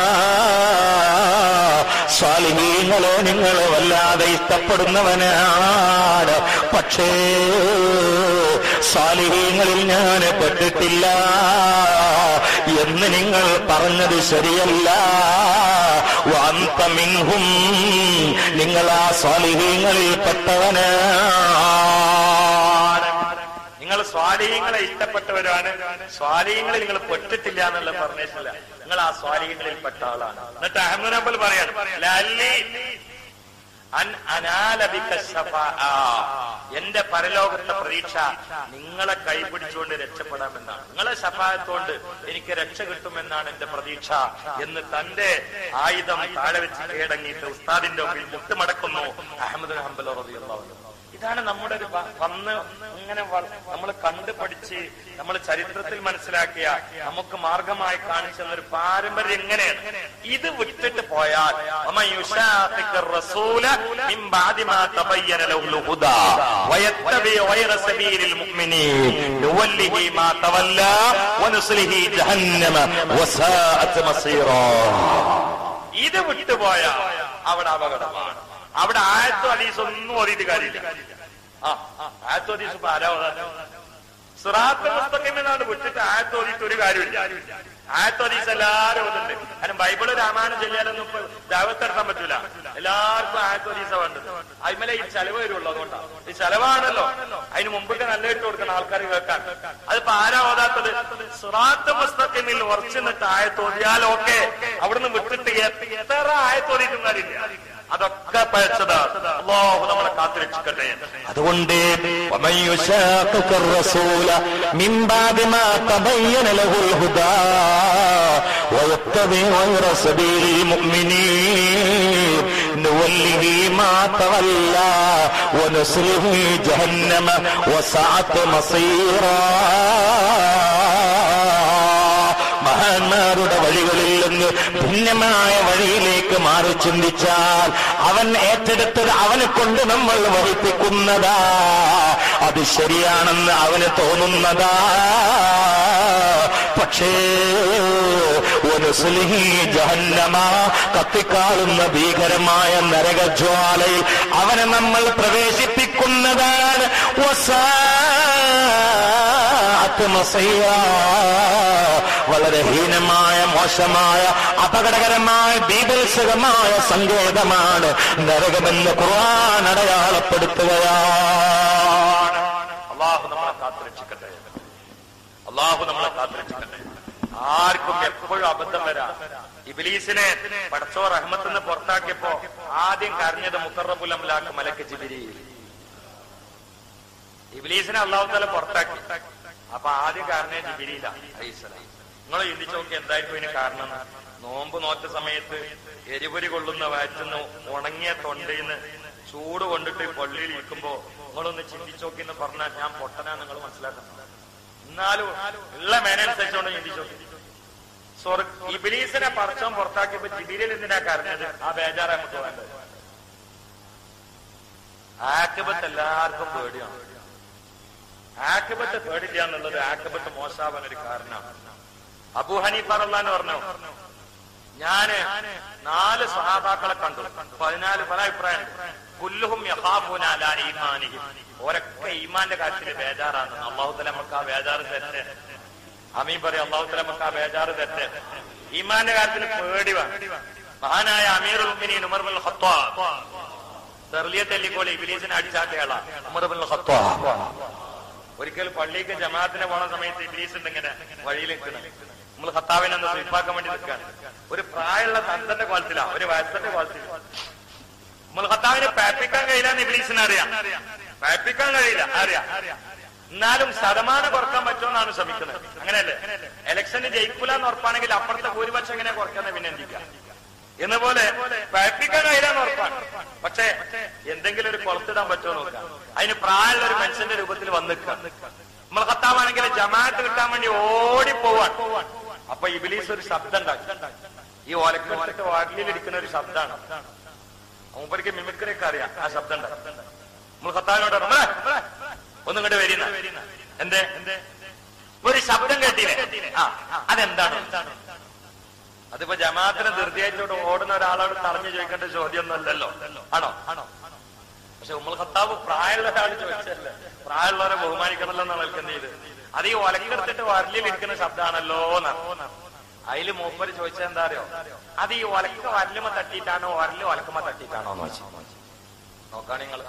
സ്വാലിഹീങ്ങളെ നിങ്ങൾ വല്ലാതെ ഇഷ്ടപ്പെടുന്നവനാണ് പക്ഷേ സ്വാലിഹീങ്ങളിൽ ഞാൻ പെട്ടിട്ടില്ല എന്ന് നിങ്ങൾ പറഞ്ഞത് ശരിയല്ല വാന്തമിൻഹും നിങ്ങൾ ആ സ്വാലിഹീങ്ങളിൽ പെട്ടവനാണ് നിങ്ങൾ സ്വാധീനങ്ങളെ ഇഷ്ടപ്പെട്ടവരാണ് സ്വാധീനങ്ങളിൽ നിങ്ങൾ പെട്ടിട്ടില്ല എന്നുള്ള പറഞ്ഞിട്ടില്ല നിങ്ങൾ ആ സ്വാധീനങ്ങളിൽ പെട്ട ആളാണ് എന്നിട്ട് അഹമ്മദ് നമ്പൽ പറയാണ് ലല്ലി അൻ അനാലബിക ശഫാഅ. എന്റെ പരലോകത്തെ പ്രതീക്ഷ നിങ്ങളെ കൈപിടിച്ചുകൊണ്ട് രക്ഷപ്പെടാമെന്നാണ് നിങ്ങളെ ശഫായത്തോണ്ട് എനിക്ക് രക്ഷ കിട്ടുമെന്നാണ് എന്റെ പ്രതീക്ഷ എന്ന് തന്റെ ആയുധം താഴെ വെച്ച് കീഴടങ്ങിയിട്ട് ഉസ്താദിന്റെ മുമ്പിൽ മുട്ടുമടക്കുന്നു അഹമ്മദ് ഹംബൽ റളിയല്ലാഹു അൻഹു ഇതാണ് നമ്മുടെ ഒരു വ- വന്ന് ഇങ്ങനെ നമ്മൾ കണ്ടു പഠിച്ച് നമ്മൾ ചരിത്രത്തിൽ മനസ്സിലാക്കിയ നമുക്ക് മാർഗമായി കാണിച്ചു തന്ന ഒരു പാരമ്പര്യം എങ്ങനെയാണ് ഇത് വിട്ടിട്ട് പോയാൽ ومن يشاقق الرسول من بعد ما تبين له الهدى ويتبع غير سبيل المؤمنين نوله ما تولى ونصله جهنم وساءت مصيرا ഇത് വിട്ടുപോയ അവിടെ അപകടമാണ് അവിടെ ആയത്തോ ഹദീസ് ഒന്നും ഓതിയിട്ട് കാര്യമില്ല ആ ആയത്തോ ഹദീസ് ഇപ്പൊ ആരാ സിറാത്ത് മുസ്തഖിമെന്നാണ് വിട്ടിട്ട് ആയത്തോ ഓതിയിട്ട് ഒരു കാര്യമില്ല ആയത്തോ ഹദീസ് എല്ലാരും ഓതുന്നുണ്ട് കാരണം ബൈബിള് രാമായണം ചെല്ലാനൊന്നും ഇപ്പൊ ദാവത്തെടുക്കാൻ പറ്റൂല എല്ലാവർക്കും ആയത്തോ ഹദീസ വേണ്ടത് അതിമേലെ ഈ ചെലവ് വരുള്ളൂ അതുകൊണ്ടാണ് ഈ ചെലവാണല്ലോ അതിന് മുമ്പൊക്കെ നല്ല ഇട്ട് കൊടുക്കണം ആൾക്കാർ കേൾക്കാൻ അതിപ്പോ ആരാ ഓതാത്തത് സുറാത്ത് മുസ്തഖിമിൽ ഉറച്ചു നിന്നിട്ട് ആയത്തോതിയാൽ ഓക്കെ അവിടുന്ന് വിട്ടിട്ട് എത്ര ആയത്തോതിയിട്ടും കാര്യമില്ല അതൊക്കെ പഴച്ചതാ അള്ളാഹു നമ്മളെ കാത്തുരക്ഷിക്കട്ടെ അതുകൊണ്ട് ومن يشاقق الرسول من بعد ما تبين له الهدى ويتبع غير سبيل المؤمنين نوله ما تولى ونصره جهنم وسعت مصيرا മഹാന്മാരുടെ വഴികളിൽ നിന്ന് ഭിന്നമായ വഴിയിലേക്ക് മാറി ചിന്തിച്ചാൽ അവൻ ഏറ്റെടുത്തത് അവനെ കൊണ്ട് നമ്മൾ വഹിപ്പിക്കുന്നതാ അത് ശരിയാണെന്ന് അവന് തോന്നുന്നതാ പക്ഷേ ഒനുസ്ലിഹി ജഹന്നമ കത്തിക്കാളുന്ന ഭീകരമായ നരകജ്വാലയിൽ അവനെ നമ്മൾ പ്രവേശിപ്പിക്കുന്നതാണ് വസാഅത്ത് മസയ്യാ. വളരെ ഹീനമായ മോശമായ അപകടകരമായ ബീഭത്സകമായ സങ്കേതമാണ് നരകമെന്ന് ഖുർആൻ അടയാളപ്പെടുത്തുകയാണ് അള്ളാഹു നമ്മളെ കാത്തുരക്ഷിക്കട്ടെ അള്ളാഹു നമ്മളെ കാത്തുരക്ഷിക്കട്ടെ ആർക്കും എപ്പോഴും അബദ്ധം വരാം ഇബിലീസിനെ പടച്ചോ റഹ്മത്തുനിന്ന് പുറത്താക്കിയപ്പോ ആദ്യം കരഞ്ഞത് മുക്കറബുലംലാക്ക് മലക്ക് ജിബിരി ഇബിലീസിനെ അള്ളാഹു താല പുറത്താക്കി അപ്പൊ ആദ്യം കാരണേ ജിബിരിയില്ല അലൈഹിസ്സലാം നിങ്ങൾ ചിന്തിച്ചു നോക്കി എന്തായിരിക്കും ഇതിന് കാരണം നോമ്പ് നോറ്റ സമയത്ത് എരിപൊരി കൊള്ളുന്ന വയറ്റുന്നു ഉണങ്ങിയ തൊണ്ടയിന്ന് ചൂട് കൊണ്ടിട്ട് ഈ പള്ളിയിൽ ഇരിക്കുമ്പോ നിങ്ങളൊന്ന് ചിന്തിച്ചോക്കി എന്ന് പറഞ്ഞാൽ ഞാൻ പൊട്ടനാ നിങ്ങൾ മനസ്സിലാക്കണം എന്നാലും ഉള്ള മേനനുസരിച്ചോണ്ട് ചിന്തിച്ചോക്കി സ്വർഗ ഇബിലീസിനെ പറിച്ചോൻ പുറത്താക്കിയപ്പോ ജിബിലിൽ എന്തിനാ കരഞ്ഞത് ആ ബേജാറ് നമുക്ക് വേണ്ടത് ആക്കബത്ത് എല്ലാവർക്കും പേടിയാണ് ആക്കബത്ത് പേടില്ല എന്നുള്ളത് ആക്കബത്ത് മോശാവാൻ ഒരു കാരണമാണ് അബു ഹനീഫ് അറല്ലാന്ന് പറഞ്ഞു ഞാന് നാല് സഹാബാക്കളെ കണ്ടു പതിനാല് പല അഭിപ്രായം കുല്ലുഹും യഹാബൂന അലാ ഈമാനിഹിം ഓരൊക്കെ ഈമാന്റെ കാര്യത്തിൽ ബേജാറാണ് അള്ളാഹുത്തല നമുക്ക് ആ ബേജാറ് തെറ്റ് അമീൻ പറയും അള്ളാഹുത്തല നമുക്ക് ആ ബേജാറ് തെറ്റ് ഈമാന്റെ കാര്യത്തിൽ പേടി വേണം മഹാനായ അമീറുൽ മുഅ്മിനീൻ ഉമർ ബിൻ ഖത്താബ് തെർലിയെ തെല്ലിക്കോളി ഇബിലീസിനെ അടിച്ചാട്ടിയാളാ ഉമർ ബിൻ ഖത്താബ് ഒരിക്കൽ പള്ളിക്ക് ജമാഅത്തിന് പോണ സമയത്ത് ഇബ്ലീസ് ഉണ്ട് ഇങ്ങനെ വഴിയിൽ നിൽക്കണം നമ്മൾ ഖത്താവിനെ ഒന്ന് സ്വീപ്പാക്കാൻ വേണ്ടി നിൽക്കുകയാണ് ഒരു പ്രായമുള്ള തന്തന്റെ കോലത്തിലാ ഒരു വയസ്സന്റെ കോലത്തില നമ്മൾ ഖത്താവിനെ പാപ്പിക്കാൻ കഴിയില്ലെന്ന് ഇബ്ലീസിന് അറിയാം പാപ്പിക്കാൻ കഴിയില്ല അറിയാം എന്നാലും ശതമാനം കുറക്കാൻ പറ്റുമെന്നാണ് ശ്രമിക്കുന്നത് അങ്ങനെയല്ലേ ഇലക്ഷന് ജയിക്കൂല എന്ന് ഉറപ്പാണെങ്കിൽ അപ്പുറത്തെ ഭൂരിപക്ഷം എങ്ങനെ കുറക്കുന്നത് പിന്നെ എന്തിക്കാം എന്ന പോലെ പഴപ്പിക്കാൻ കഴിയില്ലെന്ന് ഉറപ്പാണ് പക്ഷേ എന്തെങ്കിലും ഒരു കുളത്തിടാൻ പറ്റുമോ നോക്കാം അതിന് പ്രായമുള്ള ഒരു മനുഷ്യന്റെ രൂപത്തിൽ വന്നിക്കുക നമ്മൾ കത്താവാണെങ്കിൽ ജമാഅത്ത് കിട്ടാൻ വേണ്ടി ഓടിപ്പോവാൻ അപ്പൊ ഇബിലീസ് ഒരു ശബ്ദം ഉണ്ടാക്കി ഈ ഓലക്കോലത്തെ വാട്ടിലിരിക്കുന്ന ഒരു ശബ്ദമാണ് മൂപ്പർക്ക് മിമിക്രിയൊക്കെ അറിയാം ആ ശബ്ദം ഉണ്ടാക്കി നമ്മൾ കത്താവിനോട് പറഞ്ഞു, "നമ്മളെ, നമ്മളെ, ഒന്നും ഇങ്ങോട്ട് വരുന്ന എന്തേ ഒരു ശബ്ദം കേട്ടില്ലേ ആ അതെന്താണ് അതിപ്പോ ജമാഅത്തിന് ധൃതിയായിട്ടോട് ഓടുന്ന ഒരാളോട് തടഞ്ഞു ചോദിക്കേണ്ട ചോദ്യമൊന്നുമല്ലല്ലോ ആണോ ആണോ പക്ഷെ ഉമ്മൾ ഖത്താബ് പ്രായമുള്ള ഒരാൾ ചോദിച്ചല്ലേ പ്രായമുള്ളവരെ ബഹുമാനിക്കണമല്ലോ എന്നാണ് നിൽക്കുന്നത് ഇത് അത് ഈ ഒലക്കെടുത്തിട്ട് വരലിൽ ഇരിക്കുന്ന ശബ്ദമാണല്ലോ എന്നാണ് അതില് മൂപ്പര് ചോദിച്ചത് എന്താ അറിയോ അത് ഈ ഒലക്ക വരലുമ തട്ടിയിട്ടാണോ വരല് ഒലക്കമ തട്ടിയിട്ടാണോ എന്ന് വെച്ചു നോക്കാണ് നിങ്ങൾ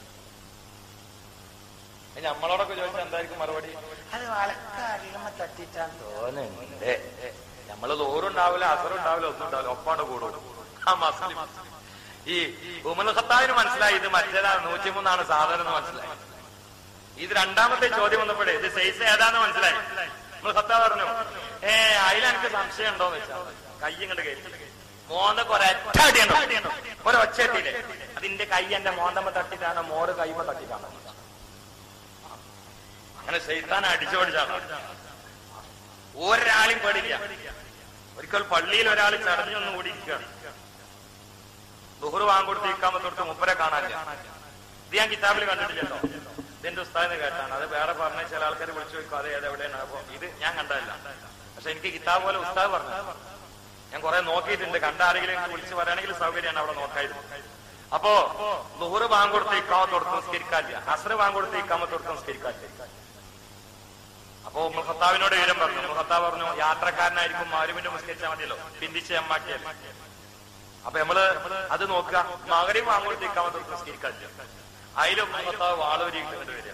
നമ്മളോടൊക്കെ ചോദിച്ചാൽ എന്തായിരിക്കും മറുപടി അത് വലക്ക വരലുമ തട്ടിയിട്ടാന്ന് തോന്നുന്നുണ്ട് നമ്മള് ദൂരുണ്ടാവില്ല അസറുണ്ടാവില്ല ഒന്നും ഉണ്ടാവില്ല ഒപ്പാണ്ട് കൂടും ആ മസ്ലിം ഈ ഉമൽ ഖത്താവിന് മനസ്സിലായി ഇത് മറ്റേതാണ് നൂറ്റിമൂന്നാണ് സാധനം എന്ന് മനസ്സിലായി ഇത് രണ്ടാമത്തെ ചോദ്യം വന്നപ്പോഴേ ഇത് സൈസ് ഏതാന്ന് മനസ്സിലായി ഉമൽ ഖത്താവ് പറഞ്ഞു ഏ അതിലെനിക്ക് സംശയം ഉണ്ടോന്ന് വെച്ചാൽ കൈ ഇങ്ങോട്ട് കയറ്റി മോന്തൊക്കെ ഒരൊറ്റ അടിയുണ്ടോ ഒരൊച്ച എത്തിയില്ലേ അതിന്റെ കൈ എന്റെ മോന്തമ്മ തട്ടിട്ടാണോ മോറ് കൈമ തട്ടിട്ടാണോ അങ്ങനെ ശൈത്താൻ അടിച്ചു പഠിച്ചാണ് ഒരാളെയും പേടില്ല ഒരിക്കൽ പള്ളിയിൽ ഒരാൾ ചടഞ്ഞൊന്ന് ഓടിയിരിക്കുകയാണ് ബുഹുറ് വാങ്ങിക്കൊടുത്ത് ഇക്കാമത്തൊടുത്ത് മുപ്പരെ കാണാനില്ല ഇത് ഞാൻ കിതാബിൽ കണ്ടിട്ടില്ലല്ലോ ഇതിന്റെ ഉസ്താദിന് കേട്ടാണ് അത് വേറെ പറഞ്ഞ ചില ആൾക്കാർ വിളിച്ചു ചോദിക്കും അതെ അത് എവിടെയാണ് അപ്പൊ ഇത് ഞാൻ കണ്ടതല്ല പക്ഷെ എനിക്ക് കിതാബ് പോലെ ഉസ്താദ് പറഞ്ഞു ഞാൻ കുറെ നോക്കിയിട്ടുണ്ട് കണ്ട ആരെങ്കിലും എനിക്ക് വിളിച്ച് പറയുകയാണെങ്കിൽ സൗകര്യമാണ് അവിടെ നോക്കായിരുന്നു അപ്പോ ബുഹുറ് വാങ്ങിക്കൊടുത്ത് ഇക്കാമത്തൊടുത്ത് നിസ്കരിക്കാനില്ല അസറ് വാങ്ങിക്കൊടുത്ത് ഇക്കാമത്തൊടുത്ത് നിസ്കരിക്കാനില്ല അപ്പൊ മുഹത്താവിനോട് വിവരം പറഞ്ഞു മുഹത്താവ് പറഞ്ഞു യാത്രക്കാരനായിരിക്കും മാരുവിന്റെ നിസ്കരിച്ചാൽ മതിയല്ലോ പിന്തിച്ച് അമ്മാക്കിയാൽ അപ്പൊ നമ്മള് അത് നോക്കുക മകരെയും വാങ്ങോട്ടേക്കാൻ നിസ്കരിക്കാനില്ല അതിലും മുഹത്താവ് വാളൂരി ഇട്ടുകൊണ്ട് വരിക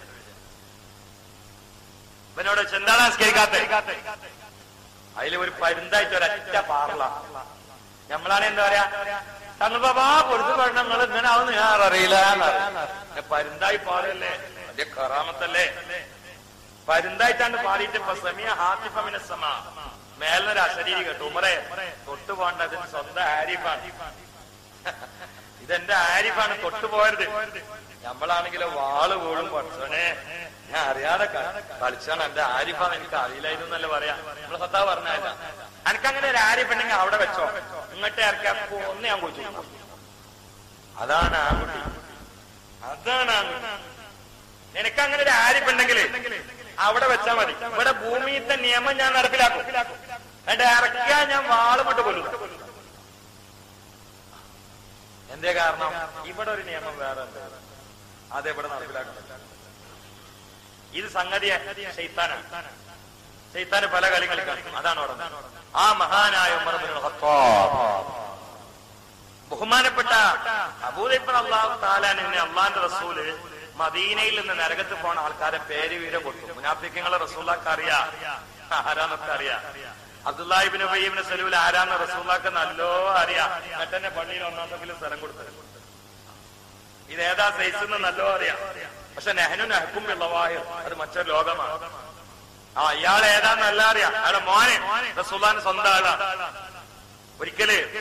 ഇവനോട് ചെന്താണ് നിസ്കരിക്കാത്ത അതിൽ ഒരു പരുന്തായിട്ട് ഒരൊറ്റ പാറല നമ്മളാണ് എന്താ പറയാ തങ്ങൾ ബാബാ പൊടുത്തു പറഞ്ഞ നിങ്ങൾ ഇങ്ങനെ ആവുന്ന ഞാൻ അറിയില്ല പരുന്തായി പാടല്ലേ വലിയ കറാമത്തല്ലേ പരുന്തായിട്ടാണ് പാടിയിട്ട് ഇപ്പൊ സമീയ ഹാത്തിഫമിന സമ മേലൊരു അശരീരി കേട്ടു ഉമറെ തൊട്ടു പോകണ്ട അതിന് സ്വന്തം ആരിഫാണ് ഇതെന്റെ ആരിഫാണ് തൊട്ടു പോയത് നമ്മളാണെങ്കിലോ വാള് വീഴും പഠിച്ചോനെ ഞാൻ അറിയാതെ കളിച്ചാണ് എന്റെ ആരിഫാന്ന് എനിക്ക് അറിയില്ലായിരുന്നു എന്നല്ല പറയാ നമ്മള് സത്താ പറഞ്ഞല്ല എനിക്കങ്ങനെ ഒരു ആരിഫുണ്ടെങ്കിൽ അവിടെ വെച്ചോ ഇങ്ങോട്ട് ഇറക്കാൻ ഒന്ന് ഞാൻ കുറിച്ചു അതാണ് ആൺകുട്ടി അതാണ് ആൺകുട്ടി നിനക്ക് അങ്ങനെ ഒരു ആരിഫുണ്ടെങ്കിൽ അവിടെ വെച്ചാൽ മതി ഇവിടെ ഭൂമിയിലത്തെ നിയമം ഞാൻ നടപ്പിലാക്കും എന്നിട്ട് ഇറക്കാൻ ഞാൻ വാളുമിട്ട് കൊല്ലുന്നു എന്തേ കാരണം ഇവിടെ ഒരു നിയമം വേറെ ഉണ്ട് അതെവിടെ നടപ്പിലാക്കുന്നത് ഇത് സംഗതി ശൈത്താനാണ് ശൈത്താന് പല കളി കളിക്കണം അതാണ് അവിടെ ആ മഹാനായ ഉമർ ഇബ്നുൽ ഖത്താബ് ബഹുമാനപ്പെട്ട അബൂദൈബ് അള്ളാഹു താലാനെ അള്ളാന്റെ റസൂല് മദീനയിൽ നിന്ന് നരകത്ത് പോണ ആൾക്കാരെ പേര് വീരം കൊടുത്തു മുനാഫിക്കങ്ങളെ റസൂല്ലാക്ക് അറിയാം ആരാന്നൊക്കെ അറിയാം അബ്ദുല്ലാഹിബിന് ബയ്യബിന് സലൂൽ ആരാന്ന് റസൂല്ലാക്ക് നല്ലോ അറിയാം എന്നിട്ട് തന്നെ പള്ളിയിൽ ഒന്നാമെങ്കിലും സ്ഥലം കൊടുത്തത് ഇതേതാ സൈസ് എന്ന് നല്ലോ അറിയാം പക്ഷെ നെഹനു നെഹക്കും ഇളവാഹിർ അത് മറ്റൊരു ലോകമാണ് ആ ഇയാൾ ഏതാന്ന് നല്ല അറിയാം അയാളെ മോനെ റസൂല്ലാന് സ്വന്തം ആളാണ് ഒരിക്കല്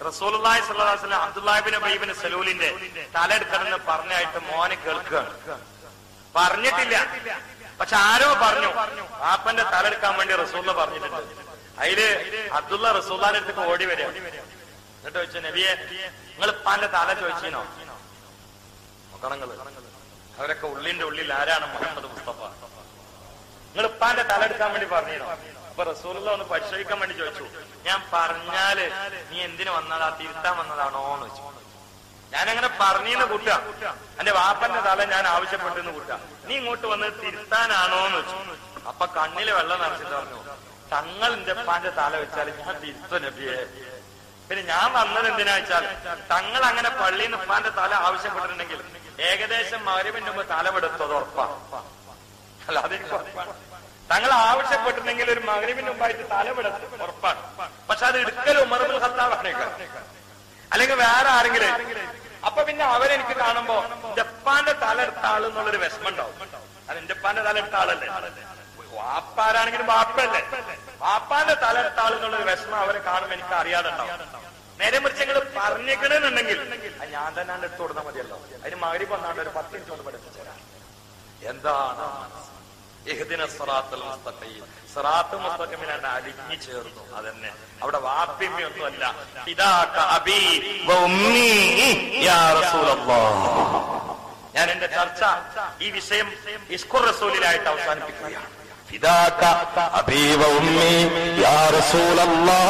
റസൂലുള്ളാഹി സ്വല്ലല്ലാഹു അലൈഹി വസല്ലം അബ്ദുല്ലാഹിബ്നു ബൈബിന് സലൂലിന്റെ തലെടുക്കണമെന്ന് പറഞ്ഞായിട്ട് മോനെ കേൾക്കുകയാണ് പറഞ്ഞിട്ടില്ല പക്ഷെ ആരോ പറഞ്ഞു പാപ്പന്റെ തലെടുക്കാൻ വേണ്ടി റസൂല്ല പറഞ്ഞിട്ടുണ്ട് അതില് അബ്ദുള്ള റസൂല്ലാന്റെ അടുത്തേക്ക് ഓടി വരിക എന്നിട്ട് ചോദിച്ചു നബിയെ നിങ്ങൾ ഇപ്പാന്റെ തല ചോദിച്ചീനോ നോക്കണങ്ങള് അവരൊക്കെ ഉള്ളിന്റെ ഉള്ളിൽ ആരാണ് മുഹമ്മദ് മുസ്തഫ നിങ്ങൾ ഇപ്പാന്റെ തലെടുക്കാൻ വേണ്ടി പറഞ്ഞോ അപ്പൊ റസൂലുള്ള ഒന്ന് പരിശോധിക്കാൻ വേണ്ടി ചോദിച്ചു ഞാൻ പറഞ്ഞാല് നീ എന്തിനു വന്നതാ തിരുത്താൻ വന്നതാണോ എന്ന് വെച്ചു ഞാനങ്ങനെ പറഞ്ഞെന്ന് കൂട്ട എന്റെ വാപ്പന്റെ തല ഞാൻ ആവശ്യപ്പെട്ടെന്ന് കൂട്ട നീ ഇങ്ങോട്ട് വന്ന് തിരുത്താനാണോ എന്ന് വെച്ചു അപ്പൊ കണ്ണില് വെള്ളം നിറച്ചിട്ട് പറഞ്ഞു തങ്ങൾ എന്റെ ഉപ്പാന്റെ തല വെച്ചാൽ ഞാൻ തിരുത്തു നബിയെ പിന്നെ ഞാൻ വന്നത് എന്തിനാ വെച്ചാൽ തങ്ങൾ അങ്ങനെ പള്ളിയിൽ നിന്ന് ഉപ്പാന്റെ തല ആവശ്യപ്പെട്ടിട്ടുണ്ടെങ്കിൽ ഏകദേശം മകരവിന്റെ മുമ്പ് തലമെടുത്തത് ഉറപ്പാണ് അല്ലാതെ എനിക്ക് ഉറപ്പാണ് തങ്ങൾ ആവശ്യപ്പെട്ടിട്ടുണ്ടെങ്കിൽ ഒരു മകരവിന് മുമ്പായിട്ട് തലമെടുത്ത് ഉറപ്പാണ് പക്ഷെ അത് എടുക്കലും ഉമർബുൽ ഖത്താബാണ് അല്ലെങ്കിൽ വേറെ ആരെങ്കിലും അപ്പൊ പിന്നെ അവരെനിക്ക് കാണുമ്പോ ജപ്പാന്റെ തല എടുത്ത ആൾ എന്നുള്ളൊരു വിഷമം ഉണ്ടാവും അത് എന്റെ ഉപ്പാന്റെ തല എടുത്ത ആളല്ലേ വാപ്പാരാണെങ്കിലും വാപ്പല്ലേ വാപ്പാന്റെ തല എടുത്ത ആൾ എന്നുള്ളൊരു വിഷമം അവരെ കാണുമ്പോ എനിക്ക് അറിയാതെ ഉണ്ടാവും നേരെ മറിച്ച് ഞങ്ങൾ പറഞ്ഞേക്കണെന്നുണ്ടെങ്കിൽ അത് ഞാൻ തന്നെ എടുത്തു കൊടുത്താൽ മതിയല്ലോ അതിന് മകരി വന്നാണ്ട് ഒരു പത്ത് മിനിറ്റ് കൊണ്ട് പഠിപ്പിച്ചു തരാം എന്താണ് ഇഹ്ദിന സിറാത്തുൽ മുസ്തഖീം സിറാത്ത് മുസ്തഖീമിനാണ് അലിഞ്ഞു ചേർന്നു അതന്നെ അവിടെ വാപ്പിമ്മയൊന്നുമല്ല പിതാക്ക അബി വ ഉമ്മി യാ റസൂലല്ലാഹ് ഞാൻ എന്റെ ചർച്ച ഈ വിഷയം ഇസ്കുർ റസൂലിലായിട്ട് അവസാനിപ്പിക്കുകയാണ് فداك أبي وأمي يا رسول الله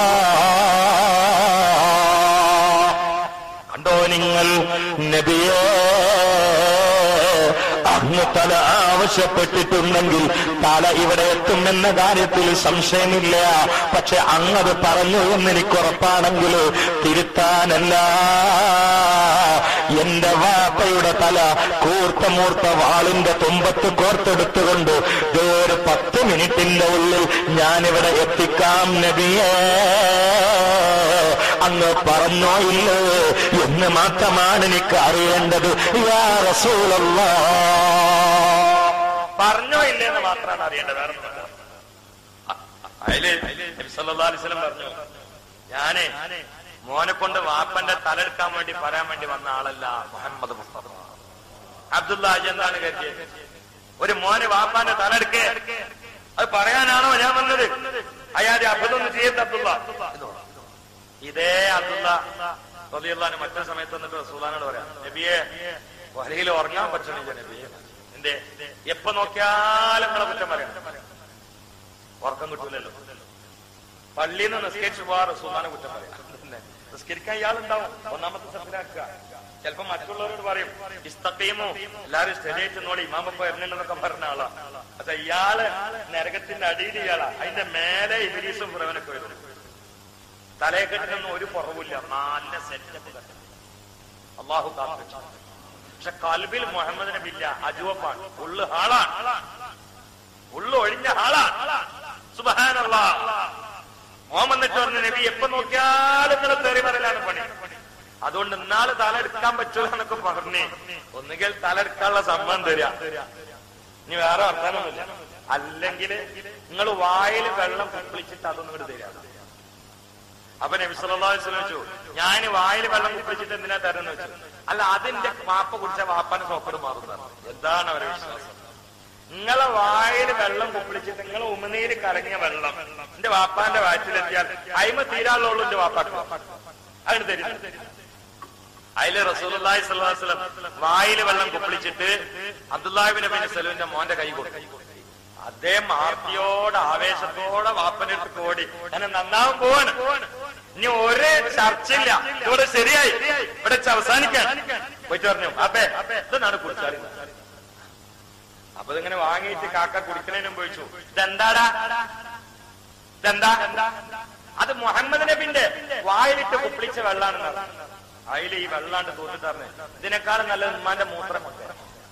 കണ്ടോ നിങ്ങൾ നബിയേ അങ്ങ് തല ആവശ്യപ്പെട്ടിട്ടുണ്ടെങ്കിൽ തല ഇവിടെ എത്തുമെന്ന കാര്യത്തിൽ സംശയമില്ല പക്ഷെ അങ്ങത് പറഞ്ഞു എന്നെനിക്ക് ഉറപ്പാണെങ്കിൽ തിരുത്താനല്ല എന്റെ വാപ്പയുടെ തല കൂർത്ത മൂർത്ത വാളിന്റെ തുമ്പത്ത് കോർത്തെടുത്തുകൊണ്ട് ദേ ഒരു പത്ത് മിനിറ്റിന്റെ ഉള്ളിൽ ഞാനിവിടെ എത്തിക്കാം നബിയേ അങ്ങ് പറഞ്ഞോ ഇല്ലേ എന്ന് മാത്രമാണ് എനിക്ക് അറിയേണ്ടത് യാ റസൂലല്ലാ പറഞ്ഞോ ഇല്ലേ എന്ന് മാത്രമാണ് അറിയേണ്ടത് വേറെ ഒന്നുമല്ല. അതില് നബി സല്ലല്ലാഹു അലൈഹി വസല്ലം പറഞ്ഞു ഞാനേ മോനെ കൊണ്ട് വാപ്പന്റെ തലെടുക്കാൻ വേണ്ടി പറയാൻ വേണ്ടി വന്ന ആളല്ല മുഹമ്മദ് മുസ്തഫ അബ്ദുള്ള അജി എന്താണ് കരുതിയത് ഒരു മോനെ വാപ്പാന്റെ തലെടുക്കേ അത് പറയാനാണോ ഞാൻ വന്നത് അയാതെ അബദ്ധമൊന്നും ചെയ്യരുത് അബ്ദുള്ള എന്ന് പറഞ്ഞു. ഇതേ അബ്ദുള്ള റളിയല്ലാഹു മറ്റൊരു സമയത്ത് വന്നിട്ട് റസൂലാനോട് പറയാം നബിയെ വലയിൽ ഉറങ്ങാൻ പറ്റണില്ല നബിയെ എന്തേ എപ്പോ നോക്കിയാലും നിങ്ങളെ കുറ്റം പറയാം ഉറക്കം കിട്ടൂലല്ലോ പള്ളിയിൽ നിന്ന് നിസ്കരിച്ചു പോവാ റസൂലാനെ കുറ്റം പറയാം പിന്നെ നിസ്കരിക്കാൻ ഇയാളുണ്ടാവും ഒന്നാമത്തെ സത്തിലാക്കുക ചിലപ്പോ മറ്റുള്ളവരോട് പറയും ഇസ്തക്കീമോ എല്ലാരും സ്റ്റഡിയായിട്ട് നോടി ഇമാമപ്പ എറിഞ്ഞില്ലെന്നൊക്കെ പറഞ്ഞ ആളാ പക്ഷെ ഇയാള് നരകത്തിന്റെ അടിയിൽ ഇയാളാ അതിന്റെ മേലെ ഇബിലീസും പുറവനൊക്കെ വരും തലയെക്കെട്ടിനൊന്നും ഒരു കുറവില്ല നല്ല സെറ്റപ്പ് അള്ളാഹു കാത്തു പക്ഷെ കൽബിൽ മുഹമ്മദ് നബി ഇല്ല അജുവപ്പാണ് ഉള്ളു ഹാളാണ് ഉള്ളു ഒഴിഞ്ഞ ഹാളാണ് സുബഹാനല്ല മോഹമ്മദ് എന്നിട്ട് പറഞ്ഞ നബി എപ്പോ നോക്കിയാലും നിങ്ങൾ തെറി പറയലാണ് പണി അതുകൊണ്ട് ഇന്നാള് തല എടുക്കാൻ പറ്റൂല എന്നൊക്കെ പറഞ്ഞേ ഒന്നുകിൽ തല എടുക്കാനുള്ള സമ്മതം തരിക ഇനി വേറെ വർത്താനൊന്നുമില്ല അല്ലെങ്കിൽ നിങ്ങൾ വായിൽ വെള്ളം കുപ്പിളിച്ചിട്ട് അതൊന്നും കൂടി തരിക അപ്പൊ നബി സല്ലല്ലാഹു അലൈഹി വസല്ലം ചോദിച്ചു ഞാൻ വായിൽ വെള്ളം കുപ്പിച്ചിട്ട് എന്തിനാ തരുന്ന വെച്ചു അല്ല അതിന്റെ വാപ്പ കുടിച്ച വാപ്പന്റെ സോക്കട് മാറുന്നതാണ് എന്താണ് അവരെ വിശ്വാസം നിങ്ങളെ വായിൽ വെള്ളം കുപ്പിളിച്ചിട്ട് നിങ്ങളെ ഉമിനീര് കലങ്ങിയ വെള്ളം എന്റെ വാപ്പാന്റെ വയറ്റിലെത്തിയാൽ അയിമ തീരാളുള്ളൂ എന്റെ വാപ്പാക്ക് അതിന് തരും അതില് റസൂലുള്ളാഹി സ്വല്ലല്ലാഹു അലൈഹി വസല്ലം വായിൽ വെള്ളം കുപ്പിളിച്ചിട്ട് അബ്ദുല്ലാഹിബിൻ നബി സലൂന്റെ മോന്റെ കൈ കൊടുത്തു അദ്ദേഹം ആർത്തിയോടെ ആവേശത്തോടെ വാപ്പന്റെ അടുത്ത് ഓടി ഞാൻ നന്നാവാൻ പോവാണ് ഇനി ഒരു ചർച്ചയില്ല ഇവിടെ ശരിയായി ഇവിടെ വെച്ച് അവസാനിക്കാൻ പോയിട്ട് പറഞ്ഞു അപ്പേ ഇതെന്നാണ് കുടിച്ചാൽ അപ്പൊ ഇതിങ്ങനെ വാങ്ങിയിട്ട് കാക്ക കുടിക്കുന്നതിന് മുമ്പ് ചോദിച്ചു ഇതെന്താടാ ഇതെന്താ അത് മുഹമ്മദ് നബിന്റെ വായിലിട്ട് കുപ്പിളിച്ച വെള്ളാണെന്ന് അതിൽ ഈ വെള്ളാണ്ട് തോന്നിട്ടറിഞ്ഞ് ഇതിനേക്കാളും നല്ലത് ഉമ്മാന്റെ മൂത്രം കൊണ്ട്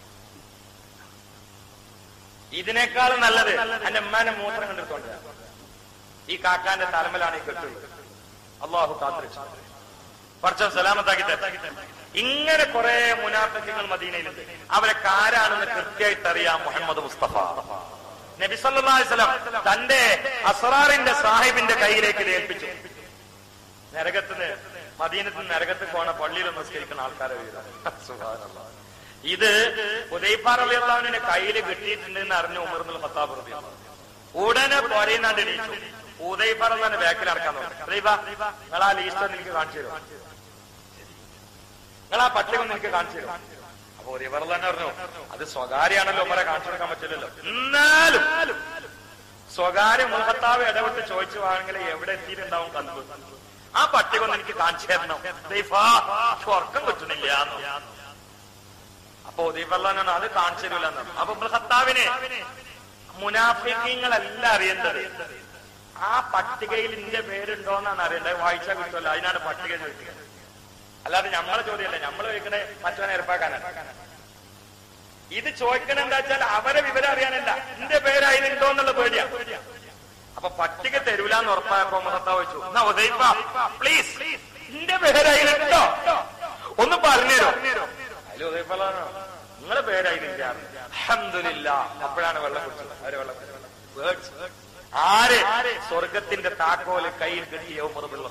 ഇതിനേക്കാളും നല്ലത് എന്റെ ഉമ്മാന്റെ മൂത്രം കണ്ടെടുത്തോണ്ട് ഈ കാക്കാന്റെ തലമലാണ് ഈ കെട്ടു അള്ളാഹു കാത്തിരിച്ചു കുറച്ചും സലാമത്താക്കി തരാം. ഇങ്ങനെ കുറെ മുനാഫിക്കങ്ങൾ മദീനയിലുണ്ട് അവരൊക്കെ ആരാണെന്ന് കൃത്യമായിട്ട് അറിയാം മുഹമ്മദ് മുസ്തഫ നബി സല്ലല്ലാഹു അലൈഹി വസല്ലം തന്റെ അസ്റാറിന്റെ സാഹിബിന്റെ കയ്യിലേക്ക് ഇത് ഏൽപ്പിച്ചു നരകത്തിന് മദീനത്തിൽ നരകത്ത് പോണ പള്ളിയിൽ നമസ്കരിക്കുന്ന ആൾക്കാരെ വീതം സുബ്ഹാനല്ലാഹ്. ഇത് ഉദയപ്പാറിയാവിനെ കയ്യിൽ കിട്ടിയിട്ടുണ്ട് എന്ന് അറിഞ്ഞ ഉമർന്നുള്ള പത്താം പ്രതി ഉടനെ പൊരയുന്നാണ്ട് എണീച്ചു ഉദയപ്പാറ തന്നെ ബാക്കിൽ നടക്കാൻ നോക്കി ഉദയബ നിങ്ങൾ ആ ലീസ്റ്റ് ഒന്ന് എനിക്ക് കാണിച്ചു തരും നിങ്ങൾ ആ പട്ടിക ഒന്ന് എനിക്ക് കാണിച്ചു തരും അപ്പൊ ഉദയപ്പാറ തന്നെ പറഞ്ഞു അത് സ്വകാര്യാണല്ലോ ഉമരെ കാണിച്ചു കൊടുക്കാൻ പറ്റില്ലല്ലോ എന്നാലും സ്വകാര്യ മുഖത്താവ് ഇടപെട്ട് ചോദിച്ചു വാണെങ്കിൽ എവിടെ എത്തിയിട്ടുണ്ടാവും കണ്ടു ആ പട്ടിക ഒന്ന് എനിക്ക് കാണിച്ചു തരണം ദൈഫാ സ്വർക്കം കിട്ടണില്ല അപ്പൊ ഉദയഫല്ലാനാണ് അത് കാണിച്ചു തരില്ല അപ്പൊ ബൃഹത്താവിനെ മുനാഫിക്കങ്ങളല്ല അറിയേണ്ടത് ആ പട്ടികയിൽ നിന്റെ പേരുണ്ടോന്നാണ് അറിയേണ്ടത് വായിച്ചാൽ കിട്ടുമല്ലോ അതിനാണ് പട്ടിക ചോദിക്കുന്നത് അല്ലാതെ നമ്മളെ ചോദ്യമല്ല നമ്മൾ ചോദിക്കണേ മറ്റവനെ ഏർപ്പാക്കാനാണ് ഇത് ചോദിക്കണ എന്താ വെച്ചാൽ അവരെ വിവരം അറിയാനല്ല നിന്റെ പേര് അതിലുണ്ടോ എന്നുള്ള പേടിയാ അപ്പൊ പട്ടിക തരൂലെന്ന് ഉറപ്പായപ്പോ മുഖത്താ വെച്ചു എന്നാ ഉദയിപ്പ പ്ലീസ് നിന്റെ പേര് അതിലുണ്ടോ ഒന്ന് പറഞ്ഞുതരോ അതിൽ ഉദയപ്പല്ലാണോ നിങ്ങളെ പേര് അതിലില്ല അഹമ്മദില്ല അപ്പോഴാണ് വെള്ളം കുടിച്ചത് അവര് വെള്ളം കുടിച്ചത് Words. ആര് സ്വർഗത്തിന്റെ താക്കോല് കയ്യിൽ കിട്ടിയ ഉമറുള്ള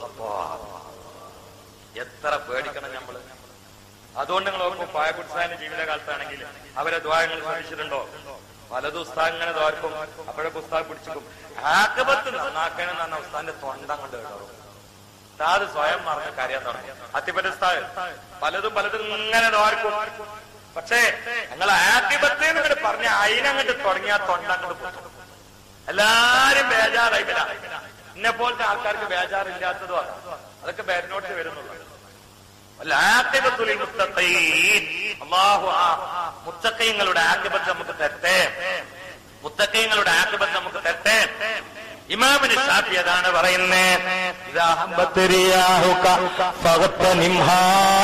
എത്ര പേടിക്കണം നമ്മള് അതുകൊണ്ട് നിങ്ങൾ നോക്കും പായക്കുടിസാന്റെ ജീവിതകാലത്താണെങ്കിൽ അവരെ ദ്വാരങ്ങൾ ശ്രമിച്ചിട്ടുണ്ടോ പലതും ഉസ്താദ് ഇങ്ങനെ ദ്വാരക്കും അപ്പോഴൊക്കെ ഉസ്താദ് പിടിച്ചിക്കും ആക്കപത്ത് നന്നാക്കണം എന്നാണ് ഉസ്താദിന്റെ തൊണ്ട കൊണ്ട് കേട്ടോ ഉസ്താദ് സ്വയം മറന്ന് കരയാൻ തുടങ്ങി അത്തിപ്പറ്റ ഉസ്താദ് പലതും പലതും ഇങ്ങനെ ദ്വാരക്കും പക്ഷേ ഞങ്ങൾ ആക്കിപത്ത് എന്നിട്ട് പറഞ്ഞ അതിനങ്ങോട്ട് തുടങ്ങിയ തൊണ്ട അങ്ങോട്ട് പൊട്ടും എല്ലാരും ബേജാറായി വരാം എന്നെ പോലത്തെ ആൾക്കാർക്ക് ബേജാറില്ലാത്തതും അതാണ് അതൊക്കെ ബേരനോട്ട് വരുന്നുള്ളൂ والعاقبة للمتقين. അള്ളാഹു ആ മുത്തക്കയങ്ങളുടെ ആക്കിബത്ത് നമുക്ക് തരട്ടെ മുത്തക്കയങ്ങളുടെ ആക്കിബത്ത് നമുക്ക് തരട്ടെ ഇമാമിന് ഷാഫി അതാണ് പറയുന്നത് ഇതാ هبت رياحك فاغتنمها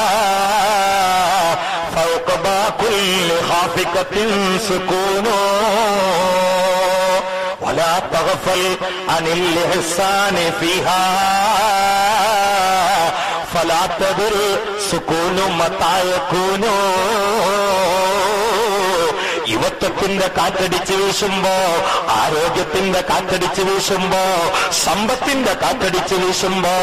فوق با كل خافقة سكون ولا تغفل عن الإحسان فيها فلا تدر سكون متى يكون യുവത്വത്തിന്റെ കാറ്റടിച്ച് വീശുമ്പോ ആരോഗ്യത്തിന്റെ കാറ്റടിച്ച് വീശുമ്പോ സമ്പത്തിന്റെ കാറ്റടിച്ച് വീശുമ്പോ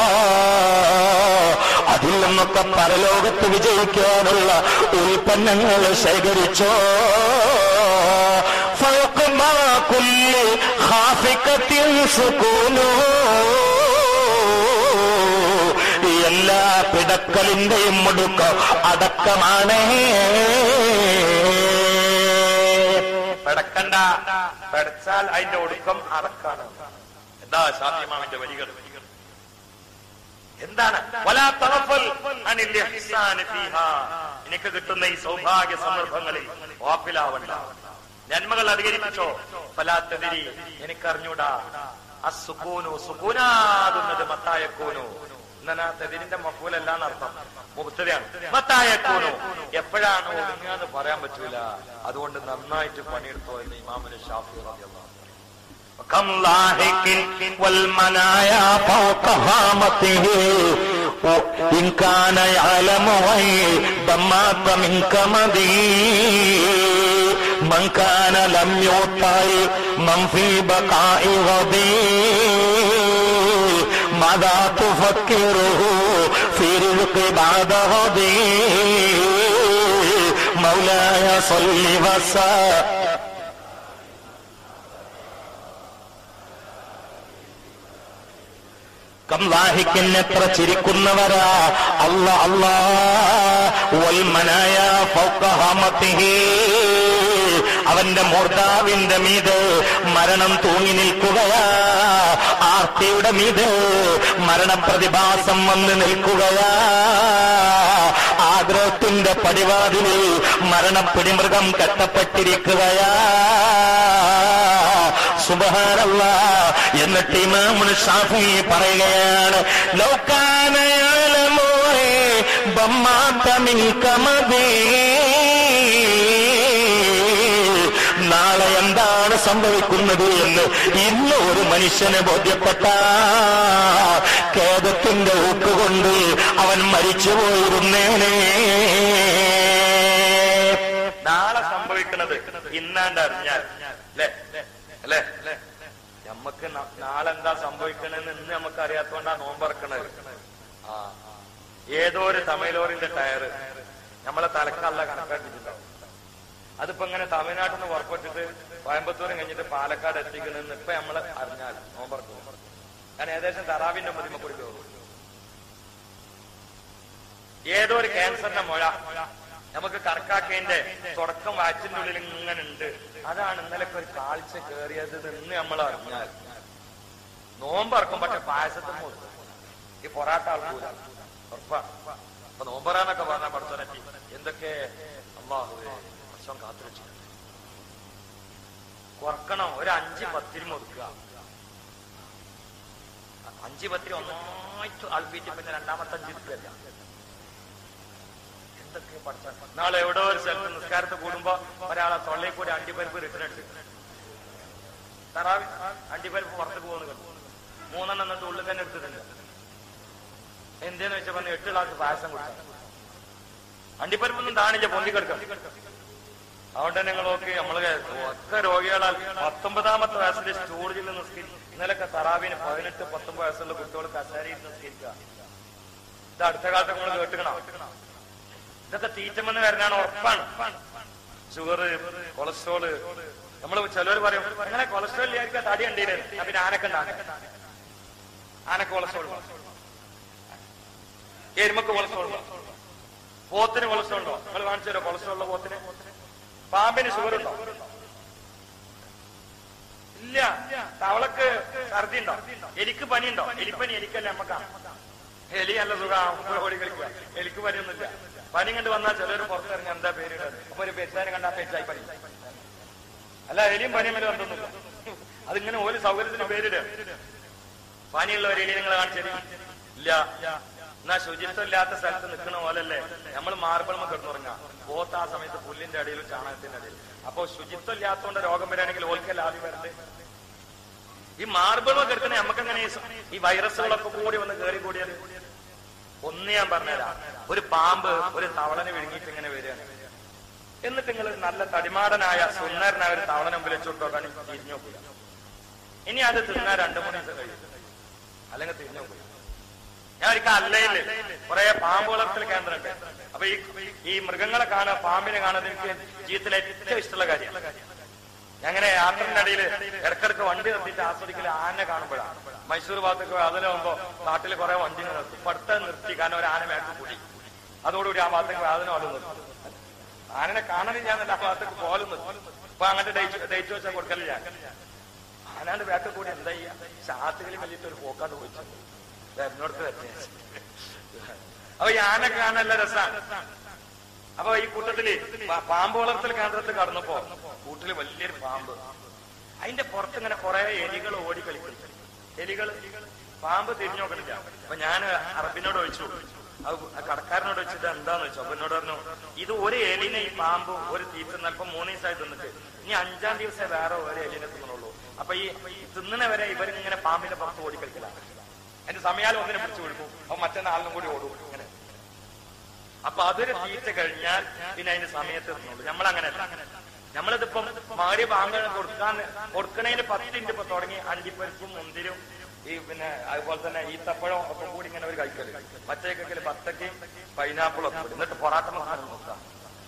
അതിൽ നിന്നൊക്കെ പരലോകത്ത് വിജയിക്കാനുള്ള ഉൽപ്പന്നങ്ങൾ ശേഖരിച്ചോ فوق ما كل خافقة سكونه എല്ലാ പിടക്കലിന്റെയും മുടുക്ക അടക്കമാണ് പെടക്കണ്ട പെടച്ചാൽ അതിന്റെ ഒടുക്കം അടക്കാണ് എന്താ ഷാഫിമാമിന്റെ വരികൾ എന്താണ് വലാ തഗഫൽ അനിൽ ഇഹ്സാനി ഫീഹാ. നിനക്ക് കിട്ടുന്ന ഈ സൗഭാഗ്യ സന്ദർഭങ്ങളിൽ വാപ്പിലാവണ്ട നന്മകൾ അധികരിപ്പിച്ചോ ഫലാത്തതിരി എനിക്കറിഞ്ഞൂടാ അസുക്കൂനു സുക്കൂനാകുന്നത് മത്തായക്കൂനു എന്നതിന്റെ മഫൂലല്ല എന്നർത്ഥം മുക്തതയാണ് മത്തായക്കൂനു എപ്പോഴാണ് ഒതുങ്ങാന്ന് പറയാൻ പറ്റൂല അതുകൊണ്ട് നന്നായിട്ട് പണിയെടുത്തോ എന്ന് ഇമാമിന് ഷാഫി റളിയല്ലാഹു അൻഹു. كم لاحق والمنايا فوق هامته إن كان يعلم غيب مات من كمدي من كان لم يطل من في بقاء غدي ماذا تفكره في رزق بعد غدي مولاي صل وسلم കംലാഹിക്കിന് എത്ര ചിരിക്കുന്നവരാ അല്ല അല്ലാ വൽമനായ ഫൗക്കഹാമത്തിഹി അവന്റെ മൂർധാവിന്റെ മീത് മരണം തൂങ്ങി നിൽക്കുകയാ ആർത്തിയുടെ മീത് മരണപ്രതിഭാസം വന്ന് നിൽക്കുകയാ ആഗ്രഹത്തിന്റെ പടിവാതിലിൽ മരണപ്പിടിമൃഗം കെട്ടപ്പെട്ടിരിക്കുകയാ സുബഹാനല്ല എന്നിട്ട് ഇമാമുൽ ഷാഫി പറയുകയാണ് ലൗകാനയാലമോയെ ബമ്മാത്തമിൻ കമതേ നാളെ എന്താണ് സംഭവിക്കുന്നത് എന്ന് ഇന്ന് ഒരു മനുഷ്യന് ബോധ്യപ്പെട്ട ഖേദത്തിന്റെ ഊക്കുകൊണ്ട് അവൻ മരിച്ചു പോയിരുന്നേനേ നാളെ സംഭവിക്കുന്നത് ഇന്നാണ്ട് അറിഞ്ഞാൽ അല്ലേ അല്ലേ നമുക്ക് ന- നാളെ എന്താ സംഭവിക്കണെന്ന് ഇന്ന് നമുക്ക് അറിയാത്തോണ്ടാ നോമ്പറക്കണത് ആ ഏതോ ഒരു തമിഴോറിന്റെ ടയറ് നമ്മളെ തലക്കല്ല കണക്കാക്കിയിട്ടുണ്ടാവും അതിപ്പോ ഇങ്ങനെ തമിഴ്നാട്ടിൽ നിന്ന് പുറപ്പെട്ടിട്ട് കോയമ്പത്തൂരും കഴിഞ്ഞിട്ട് പാലക്കാട് എത്തിക്കണമെന്ന് ഇപ്പൊ നമ്മള് അറിഞ്ഞാൽ നോമ്പറക്കും ഞാൻ ഏകദേശം തറാവിന്റെ മതിമ കൂടി കയറും ഏതോ ഒരു ക്യാൻസറിന്റെ മുഴ നമുക്ക് കണക്കാക്കേന്റെ തുടക്കം വാച്ചിന്റെ ഉള്ളിൽ ഇങ്ങനെ ഉണ്ട് അതാണ് ഇന്നലൊക്കെ ഒരു കാഴ്ച കയറിയത് എന്ന് നമ്മൾ അറിഞ്ഞാൽ നോമ്പറക്കും പക്ഷെ പായസത്തിന് കൊടുക്കും ഈ പൊറാട്ട ആൾക്കൂല ഉറപ്പാണ് അപ്പൊ നോമ്പറാന്നൊക്കെ പറഞ്ഞ പഠിച്ചോനെത്തി എന്തൊക്കെ അള്ളാഹുവേ വർഷം കാത്തുരക്ഷിക്കണം കുറക്കണം ഒരു അഞ്ച് പത്തിരി ഒതുക്കുക അഞ്ച് പത്തിരി ഒന്നായിട്ട് ആൾപ്പീറ്റ് പിന്നെ രണ്ടാമത്തെ അഞ്ച് ഇരിക്കല്ല എന്തൊക്കെ പഠിച്ച നാളെ എവിടെ ഒരു സ്ഥലത്ത് നിസ്കാരത്ത് കൂടുമ്പോ ഒരാളെ തൊള്ളയിൽ കൂടി അണ്ടിപ്പരിപ്പ് റിട്ടനുണ്ട് തറാവി അണ്ടിപ്പരിപ്പ് പുറത്തേക്ക് പോകുന്നു കണ്ടു മൂന്നെണ്ണം എന്നിട്ട് ഉള്ളിൽ തന്നെ എടുത്തിട്ടുണ്ട് എന്തേന്ന് വെച്ചാൽ പറഞ്ഞു എട്ട് ഗ്ലാസ് പായസം കുടിച്ചു അണ്ടിപ്പരിപ്പൊന്നും താണില്ല പൊന്തി കിടക്കാം അതുകൊണ്ട് തന്നെ നിങ്ങൾ നോക്കി നമ്മള് ഒക്കെ രോഗികളാൽ പത്തൊമ്പതാമത്തെ വയസ്സിൽ സ്റ്റോറേജിൽ നിസ്കരിക്കും ഇന്നലൊക്കെ തറാവിന് പതിനെട്ട് പത്തൊമ്പത് വയസ്സുള്ള കുട്ടികൾ കസേരയിൽ നിസ്കരിക്കുക ഇത് അടുത്ത കാലത്ത് നമ്മൾ കേട്ടുക്കണം ഇതൊക്കെ തീറ്റമെന്ന് വരുന്നതാണ് ഉറപ്പാണ് ഷുഗർ കൊളസ്ട്രോള് നമ്മൾ ചിലവർ പറയും അങ്ങനെ കൊളസ്ട്രോൾ ഇല്ലായിരിക്കും തടി ഉണ്ടീര് പിന്നെ ആനക്ക് ഉണ്ടാക്കാം ആനക്ക് കൊളസ്ട്രോൾ എരുമക്ക് കൊളസ്ട്രോൾ ഉണ്ടോ പോത്തിന് കൊളസ്ട്രോൾ ഉണ്ടോ നിങ്ങൾ കാണിച്ചു തരോ കൊളസ്ട്രോൾ ഉള്ള പോത്തിന് പാമ്പിന് ഷുഗർ ഉണ്ടോ ഇല്ല തവളക്ക് ഛർദി ഉണ്ടോ എലിക്ക് പനി ഉണ്ടോ എലിപ്പനി എലിക്കല്ലേ നമ്മക്കാണ് എലി നല്ല സുഖം ഓടി കളിക്കുക എലിക്ക് പനിയൊന്നുമില്ല പനി കണ്ട് വന്നാൽ ചിലർ പുറത്തിറങ്ങി എന്താ പേരിടുന്നത് അപ്പൊ ഒരു പെറ്റാനെ കണ്ടാ പെറ്റായി പനി അല്ല എലിയും പനിയും വരെ കണ്ടൊന്നുമില്ല അതിങ്ങനെ ഒരു സൗകര്യത്തിന് പേരിട് പനിയുള്ള ഒരു എലി നിങ്ങൾ കാണിച്ചത് ഇല്ല എന്നാ ശുചിത്വം ഇല്ലാത്ത സ്ഥലത്ത് നിൽക്കണ പോലല്ലേ നമ്മൾ മാർബിൾമ കിടന്നുറങ്ങാം പോത്ത് ആ സമയത്ത് പുല്ലിന്റെ അടിയിലും ചാണകത്തിന്റെ അടിയിലും അപ്പൊ ശുചിത്വം ഇല്ലാത്തതുകൊണ്ട് രോഗം വരികയാണെങ്കിൽ ഓൽക്കല്ല ആദ്യം വരട്ടെ ഈ മാർബിൾമ കിടക്കണേ നമുക്കങ്ങനെ ഈ വൈറസുകളൊക്കെ കൂടി വന്ന് കയറി കൂടിയത് ഒന്ന് ഞാൻ പറഞ്ഞുതരാം ഒരു പാമ്പ് ഒരു തവളനെ വിഴുങ്ങിയിട്ട് ഇങ്ങനെ വരികയാണ് എന്നിട്ട് നിങ്ങൾ നല്ല തടിമാടനായ സുന്ദരനായ ഒരു തവളനെ മുമ്പിൽ വെച്ചുകൊണ്ടോക്കാൻ തിരിഞ്ഞു നോക്കുക ഇനി അത് തിന്നാൻ രണ്ടു മൂന്ന് ദിവസം കഴിയും അല്ലെങ്കിൽ തിരിഞ്ഞു നോക്കുക ഞാൻ ഒരിക്കൽ അല്ലയില് കുറെ പാമ്പ് വളർത്തൽ കേന്ദ്രമുണ്ട് അപ്പൊ ഈ ഈ മൃഗങ്ങളെ കാണുക പാമ്പിനെ കാണുന്നത് എനിക്ക് ജീവിതത്തിലെ ഏറ്റവും ഇഷ്ടമുള്ള കാര്യം അങ്ങനെ യാത്രന്റെ ഇടയിൽ ഇടക്കിടക്ക് വണ്ടി നിർത്തിയിട്ട് ആസ്വദിക്കൽ ആന കാണുമ്പോഴാണ് മൈസൂർ ഭാഗത്തൊക്കെ അതിലാവുമ്പോ നാട്ടിൽ കുറെ വണ്ടി നിർത്തി ഇപ്പൊ അടുത്ത നിർത്തി കാരണം ഒരു ആന മേക്ക് കൂടി അതോടുകൂടി ആ ഭാഗത്തേക്ക് അതിനും അത് നിർത്തി ആനനെ കാണാനും ഞാൻ ആ ഭാഗത്തേക്ക് പോലും നിർത്തി ഇപ്പൊ അങ്ങോട്ട് ഡേറ്റ് ഡേറ്റ് വെച്ചാൽ കൊടുക്കലില്ല ആനാണ്ട് വേട്ട കൂടി എന്താ ചെയ്യാ ശാത്തുകളിൽ വലിയിട്ട് ഒരു പോക്കാണ്ട് പോയിച്ചു എന്നോടത്ത് വ്യത്യാസം അപ്പൊ ഈ ആനൊക്കെ കാണാൻ നല്ല രസമാണ് അപ്പൊ ഈ കൂട്ടത്തില് പ- പാമ്പ് വളർത്തൽ കേന്ദ്രത്തിൽ കടന്നപ്പോ കൂട്ടില് വലിയൊരു പാമ്പ് അതിന്റെ പുറത്ത് ഇങ്ങനെ കുറെ എലികൾ ഓടി കളിക്കും എലികൾ പാമ്പ് തിരിഞ്ഞു നോക്കണില്ല അപ്പൊ ഞാൻ അറബിനോട് ചോദിച്ചു അത് കടക്കാരനോട് വെച്ചിട്ട് എന്താന്ന് വെച്ചു അപ്പൊ എന്നോട് പറഞ്ഞു ഇത് ഒരു എലിനെ ഈ പാമ്പ് ഒരു തീറ്റ അല്പം മൂന്ന് ദിവസമായി തിന്നിട്ട് ഇനി അഞ്ചാം ദിവസം വേറെ ഒരു എലിനെ തിന്നണുള്ളൂ അപ്പൊ ഈ തിന്നണ വരെ ഇവരിങ്ങനെ പാമ്പിന്റെ പുറത്ത് ഓടി കളിക്കലാണ് അതിന്റെ സമയാലും ഒന്നിനെ പിടിച്ചു കൊടുക്കും അപ്പൊ മറ്റന്നാളിനും കൂടി ഓടും ഇങ്ങനെ അപ്പൊ അതൊരു തീറ്റ കഴിഞ്ഞാൽ പിന്നെ അതിന്റെ സമയത്ത് എത്തുന്നുള്ളൂ നമ്മളങ്ങനെയല്ല നമ്മളിതിപ്പം മാറി പാമ്പിനെ കൊടുക്കാൻ കൊടുക്കണേന് പത്ത് മിനിറ്റ് ഇപ്പൊ തുടങ്ങി അണ്ടിപ്പരിപ്പും മുന്തിരും ഈ പിന്നെ അതുപോലെ തന്നെ ഈത്തപ്പഴം ഒക്കെ കൂടി ഇങ്ങനെ ഒരു കഴിക്കല് മറ്റേക്കൊക്കെ പത്തക്കയും പൈനാപ്പിളും ഒക്കെ കൂടി എന്നിട്ട് പൊറാട്ട മസാല നോക്കാം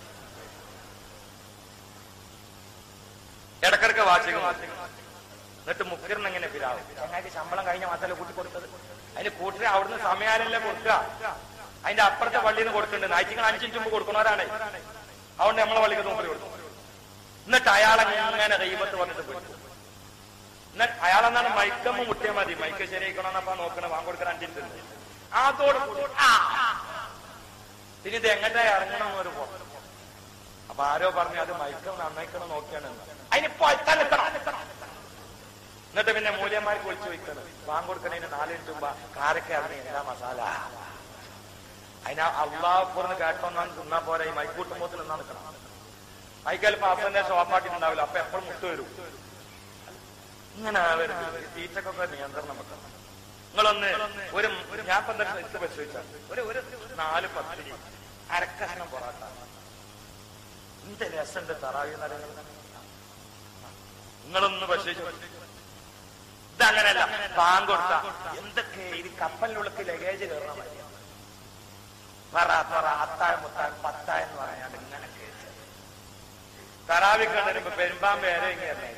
ഇടക്കിടക്ക് വാചകം എന്നിട്ട് മുക്കിറിന് എങ്ങനെ പിരാവും ചങ്ങാതി ശമ്പളം കഴിഞ്ഞ മാസമല്ലേ കൂട്ടി കൊടുത്തത് അതിന് കൂട്ടിന് അവിടുന്ന് സമയാലല്ലേ കൊടുക്കുക അതിന്റെ അപ്പുറത്തെ പള്ളിയിൽ നിന്ന് കൊടുക്കുന്നുണ്ട് നാഴ്ചകൾ അഞ്ചു മിനിറ്റ് മുമ്പ് കൊടുക്കണവരാണ് അതുകൊണ്ട് നമ്മളെ പള്ളിക്ക് നോക്കി കൊടുക്കും എന്നിട്ട് അയാളെ അങ്ങനെ ദൈവത്ത് വന്നിട്ട് പോയി എന്നിട്ട് അയാളെന്നാണ് മൈക്കമ്മ മുട്ടിയാൽ മതി മൈക്ക് ശരിയാക്കണമെന്നപ്പ നോക്കണേ വാങ്ങി കൊടുക്കാൻ അഞ്ചിട്ടുണ്ട് അതോട് കൂടി, ആ. പിന്നെ ഇത് എങ്ങനെ ഇറങ്ങണം എന്നൊരു പോ അപ്പൊ ആരോ പറഞ്ഞു അത് മൈക്കം നന്നായിക്കണം നോക്കിയാണ് അതിനിപ്പോ അയത്താൻ നിൽക്കണം എന്നിട്ട് പിന്നെ മൂല്യന്മാർക്ക് വിളിച്ചു വയ്ക്കണം വാങ്ങി കൊടുക്കണതിന് നാല് മിനിറ്റ് മുമ്പ് കാരൊക്കെ അതിന് എന്താ മസാല അതിന് അള്ളാഹുന്ന് കേട്ടോന്നാണ് തിന്നാ പോരാ ഈ മൈക്കൂട്ടുമ്പോ നിന്നാ നിൽക്കണം മൈക്കൽ പാസന്റെ ഷോപ്പാക്കിട്ടുണ്ടാവില്ല അപ്പൊ എപ്പോഴും മുട്ട് വരും ഇങ്ങനെ വരുന്നത് തീറ്റക്കൊക്കെ നിയന്ത്രണം വെക്കണം നിങ്ങളൊന്ന് ഒരു ഒരു ഞാൻ ഇപ്പൊ എന്താ ഇത് പരിശോധിച്ചാൽ ഒരു ഒരു നാല് പത്തിരി അരക്കഷ്ണം പൊറാട്ട എന്ത് രസമുണ്ട് തറാവി നടങ്ങൾ നിങ്ങളൊന്ന് പരിശോധിച്ചു ഇതങ്ങനെയല്ല പാൻ കൊടുത്ത എന്തൊക്കെ ഇത് കപ്പലിനുള്ളിൽ ലഗേജ് കയറണം പറ പറ അത്തായ മുത്തായ പത്തായ എന്ന് പറയാണ്ട് ഇങ്ങനെ കേസ് തറാവി കണ്ടിരുമ്പോ പെരുമ്പാമ്പ് ഏറെ ഇങ്ങനെ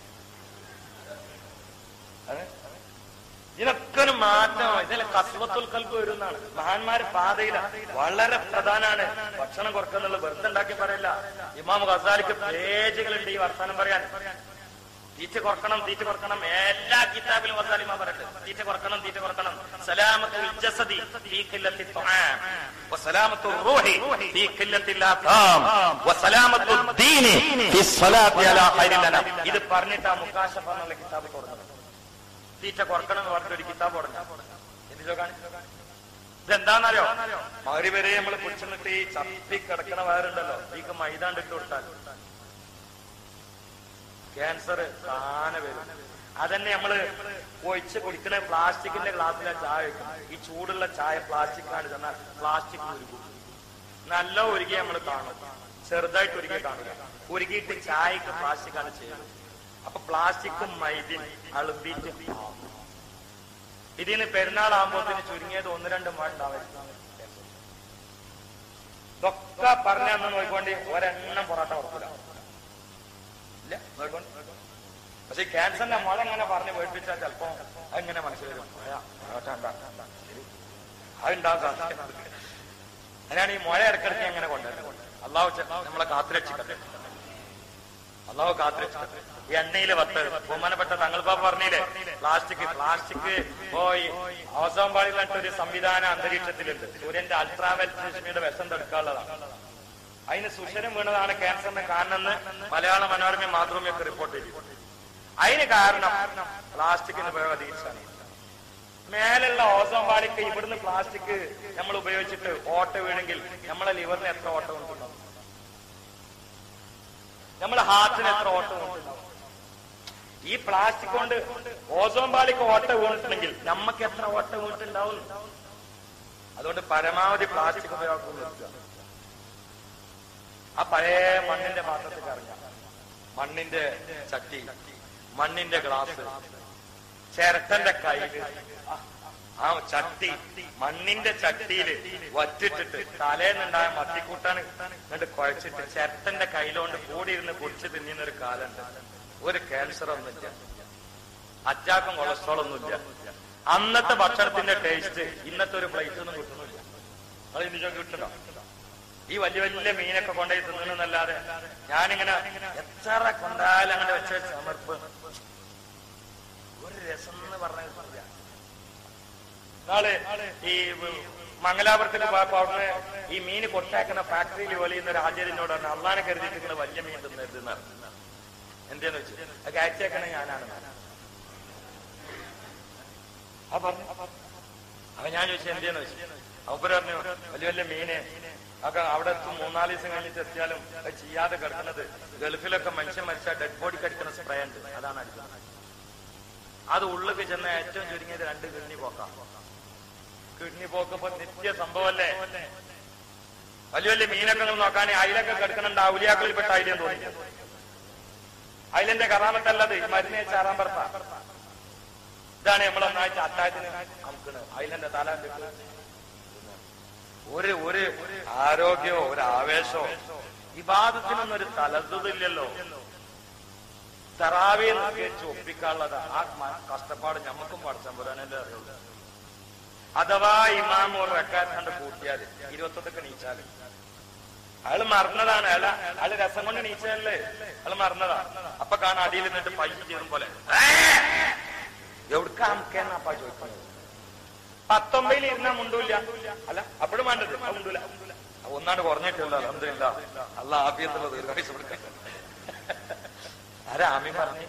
ഇതിനൊക്കെ ഒരു മാറ്റം ഇതിലെ കസ്വത്തുൽ കൽബ് വരുന്നതാണ് മഹാന്മാര് പാതയില വളരെ പ്രധാനമാണ് ഭക്ഷണം കുറക്കുന്നുള്ള വെറുതെ ഉണ്ടാക്കി പറയില്ല ഇമാം ഖസാലിക്ക് പേജുകളുണ്ട് ഈ വർത്താനം പറയാൻ തീറ്റ കുറക്കണം തീറ്റ കുറക്കണം എല്ലാ കിതാബിലും വസാലിമ പറയുന്നുണ്ട് തീറ്റ കുറക്കണം തീറ്റ കുറക്കണം സലാമത്തുൽ ജസദി ഫീ ഖില്ലത്തി തുആം വസലാമത്തുർ റൂഹി ഫീ ഖില്ലത്തിൽ ആതാം വസലാമത്തുൽ ദീനി ഫീ സ്വലാത്തി അലാ ഖൈറിൽ അനാം ഇത് പറഞ്ഞിട്ട് ആ മുക്കാശഫ എന്നുള്ള കിതാബ് തുടങ്ങുന്നത് തീറ്റ കുറക്കണം എന്ന് പറഞ്ഞിട്ട് ഒരു കിതാബ് തുടങ്ങി എന്തിനോ കാണിച്ചു ഇതെന്താണെന്നറിയോ മകരി വരെ നമ്മൾ പിടിച്ചിട്ട് ഈ ചപ്പി കിടക്കണ വയറുണ്ടല്ലോ ഈക്ക് മൈദാണ്ട് ഇട്ട് കൊടുത്താൽ ക്യാൻസർ താനെ വരും അതന്നെ നമ്മള് ഒഴിച്ച് കുടിക്കണ പ്ലാസ്റ്റിക്കിന്റെ ഗ്ലാസ്സിലെ ചായ വെക്കണം ഈ ചൂടുള്ള ചായ പ്ലാസ്റ്റിക് ആണ് ചെന്നാൽ പ്ലാസ്റ്റിക് ഉരുകും നല്ല ഉരുകിയെ നമ്മൾ കാണും ചെറുതായിട്ട് ഉരുകിയെ കാണുക ഉരുകിയിട്ട് ചായക്ക് പ്ലാസ്റ്റിക് ആണ് ചെയ്യുന്നത് അപ്പൊ പ്ലാസ്റ്റിക്കും മൈദിൻ അളുമ്പിയിട്ട് ഇതിന് പെരുന്നാളാകുമ്പോത്തിന് ചുരുങ്ങിയത് ഒന്ന് രണ്ട് മഴ ഉണ്ടാവും ഇതൊക്കെ പറഞ്ഞ അന്ന് നോക്കിക്കൊണ്ട് ഒരെണ്ണം പൊറോട്ട കൊടുക്കില്ല ഇല്ല നോക്കിക്കൊണ്ട് പക്ഷെ ഈ ക്യാൻസറിന്റെ മുള എങ്ങനെ പറഞ്ഞ് വേൾപ്പിച്ചാൽ ചിലപ്പോ അതെങ്ങനെ മനസ്സിൽ വരും മഴ, പൊറോട്ട ഉണ്ടാക്കാം. ശരി. അതുണ്ടാകാൻ സാധ്യത അതിനാണ് ഈ മുഴ ഇടക്കിടക്ക് എങ്ങനെ കൊണ്ടുവരുന്നത് അള്ളാഹു ചെ- നമ്മളെ കാത്തുരക്ഷിക്കട്ടെ അള്ളാഹു കാത്തുരക്ഷിക്കട്ടെ ഈ എണ്ണയില് പത്ത് ബഹുമാനപ്പെട്ട തങ്ങൾ പാപ്പ പറഞ്ഞില്ലേ പ്ലാസ്റ്റിക് പ്ലാസ്റ്റിക് പോയി ഓസോൺ പാളികളായിട്ട് ഒരു സംവിധാനം അന്തരീക്ഷത്തിലുണ്ട് സൂര്യന്റെ അൾട്രാവെൽറ്റ് രശ്മിയുടെ വിഷം തടുക്കാനുള്ളതാണ് അതിന് സുഷരം വീണതാണ് ക്യാൻസറിന് കാരണമെന്ന് മലയാള മനോരമയും മാതൃഭൂമിയൊക്കെ റിപ്പോർട്ട് ചെയ്തു അതിന് കാരണം പ്ലാസ്റ്റിക്കിന് ഉപയോഗം തിരിച്ചാണ് മേലുള്ള ഓസോൺ പാളിക്ക് ഇവിടുന്ന് പ്ലാസ്റ്റിക് നമ്മൾ ഉപയോഗിച്ചിട്ട് ഓട്ട വീണെങ്കിൽ നമ്മളെ ലിവറിന് എത്ര ഓട്ടം കൊണ്ടുണ്ടാവും നമ്മളെ ഹാർട്ടിന് എത്ര ഓട്ടം കൊണ്ടുണ്ടാവും ഈ പ്ലാസ്റ്റിക് കൊണ്ട് ഓസോൺ പാളിക്ക് ഓട്ട വീണിട്ടുണ്ടെങ്കിൽ നമുക്ക് എത്ര ഓട്ട വീണിട്ടുണ്ടാവും അതുകൊണ്ട് പരമാവധി പ്ലാസ്റ്റിക് ഉപയോഗം നിർത്തുക ആ പഴയ മണ്ണിന്റെ പാത്രത്തിൽ ഇറങ്ങാം മണ്ണിന്റെ ചട്ടി മണ്ണിന്റെ ഗ്ലാസ് ചിരട്ടന്റെ കയ്യില് ആ ചട്ടി മണ്ണിന്റെ ചട്ടിയില് വറ്റിട്ടിട്ട് തലേന്നുണ്ടായ മത്തിക്കൂട്ടാണ് എന്നിട്ട് കുഴച്ചിട്ട് ചിരട്ടന്റെ കയ്യിലോണ്ട് കൂടി ഇരുന്ന് കുടിച്ച് തിന്നുന്ന ഒരു കാലുണ്ട് ഒരു ക്യാൻസർ ഒന്നുമില്ല അറ്റാക്കും കൊളസ്ട്രോൾ ഒന്നുമില്ല അന്നത്തെ ഭക്ഷണത്തിന്റെ ടേസ്റ്റ് ഇന്നത്തെ ഒരു പ്ലേറ്റ് ഒന്നും കിട്ടുന്നില്ല അത് ഇന്നിച്ചോ കിട്ടണോ ഈ വലിയ വലിയ മീനൊക്കെ കൊണ്ടുപോയി തിന്നണമെന്നല്ലാതെ ഞാനിങ്ങനെ എത്ര കൊണ്ടായാലും അങ്ങനെ വെച്ച സമർപ്പ് ഒരു രസം എന്ന് പറഞ്ഞില്ല നാളെ ഈ മംഗലാപുരത്തിൽ പോയപ്പോ അവിടുന്ന് ഈ മീൻ കൊട്ടാക്കുന്ന ഫാക്ടറിയിൽ വലിയുന്ന ഒരു ആചാര്യനോട് പറഞ്ഞു അള്ളാനെ കരുതിയിട്ട് നിങ്ങൾ വലിയ മീൻ തിന്നരുത് എന്ന് പറഞ്ഞു. എന്തേന്ന് വെച്ചു അത് അയച്ചേക്കണ ഞാനാണ് ആ പറഞ്ഞു അപ്പൊ ഞാൻ ചോദിച്ചു എന്തേന്ന് വെച്ചു അവര് പറഞ്ഞു വലിയ വലിയ മീന് ഒക്കെ അവിടെ എത്തും മൂന്നാല് ദിവസം കഴിഞ്ഞിട്ട് എത്തിയാലും അത് ചെയ്യാതെ കിടക്കുന്നത് ഗൾഫിലൊക്കെ മനുഷ്യൻ മരിച്ച ഡെഡ് ബോഡി കടിക്കുന്ന സ്പ്രേ ഉണ്ട് അതാണ് അടിക്കുന്നത് അത് ഉള്ളിൽ ചെന്ന ഏറ്റവും ചുരുങ്ങിയത് രണ്ട് കിഡ്നി പോക്കാം കിഡ്നി പോക്ക് ഇപ്പൊ നിത്യ സംഭവല്ലേ വലിയ വലിയ മീനൊക്കെ നിങ്ങൾ നോക്കാൻ അയിലൊക്കെ കിടക്കുന്നുണ്ട് ഔലിയാക്കളിൽപ്പെട്ട അയിലെന്ന് തോന്നി അയിലിന്റെ കറാമത്തല്ലത് മരുന്ന് ചാറാൻ പറത്ത ഇതാണ് നമ്മൾ ഒന്നാഴ്ച അത്താഴത്തിന് അമുക്കുന്നത് അയിലന്റെ തല കണ്ടിട്ട് ഒരു ഒരു ആരോഗ്യമോ ഒരു ആവേശമോ വിവാദത്തിനൊന്നും ഒരു തലതില്ലല്ലോ തറാവിയെ നിസ്കരിച്ച് ഒപ്പിക്കാനുള്ളത് ആ മ- കഷ്ടപ്പാട് ഞമ്മക്കും പഠിച്ചാൻ പോരാനല്ലേ അറിയുള്ളൂ അഥവാ ഇമാം ഒരു റെക്കാർഡ് കണ്ട് കൂട്ടിയാൽ ഇരുപത്തൊക്കെ നീച്ചാല് അയാള് മറന്നതാണ് അയാള് അയാള് രസം കൊണ്ട് നീച്ചതല്ലേ അയാള് മറന്നതാ അപ്പൊ കാണാൻ അടിയിൽ നിന്നിട്ട് പയ്യ ചെയ്തും പോലെ എവിടുക്ക അമ്മക്കെന്നപ്പാ ചോദിക്കുന്നത് പത്തൊമ്പതിൽ ഇരുന്നാ മുണ്ടൂല്ല അല്ല അപ്പോഴും വേണ്ടത് ആ മുണ്ടൂല ആ ഒന്നാണ്ട് കുറഞ്ഞിട്ടില്ല അലഹമില്ല അല്ല ആഭ്യന്തര ദീർഘായുസ് കൊടുക്കട്ടെ ആരാ ആമി പറഞ്ഞു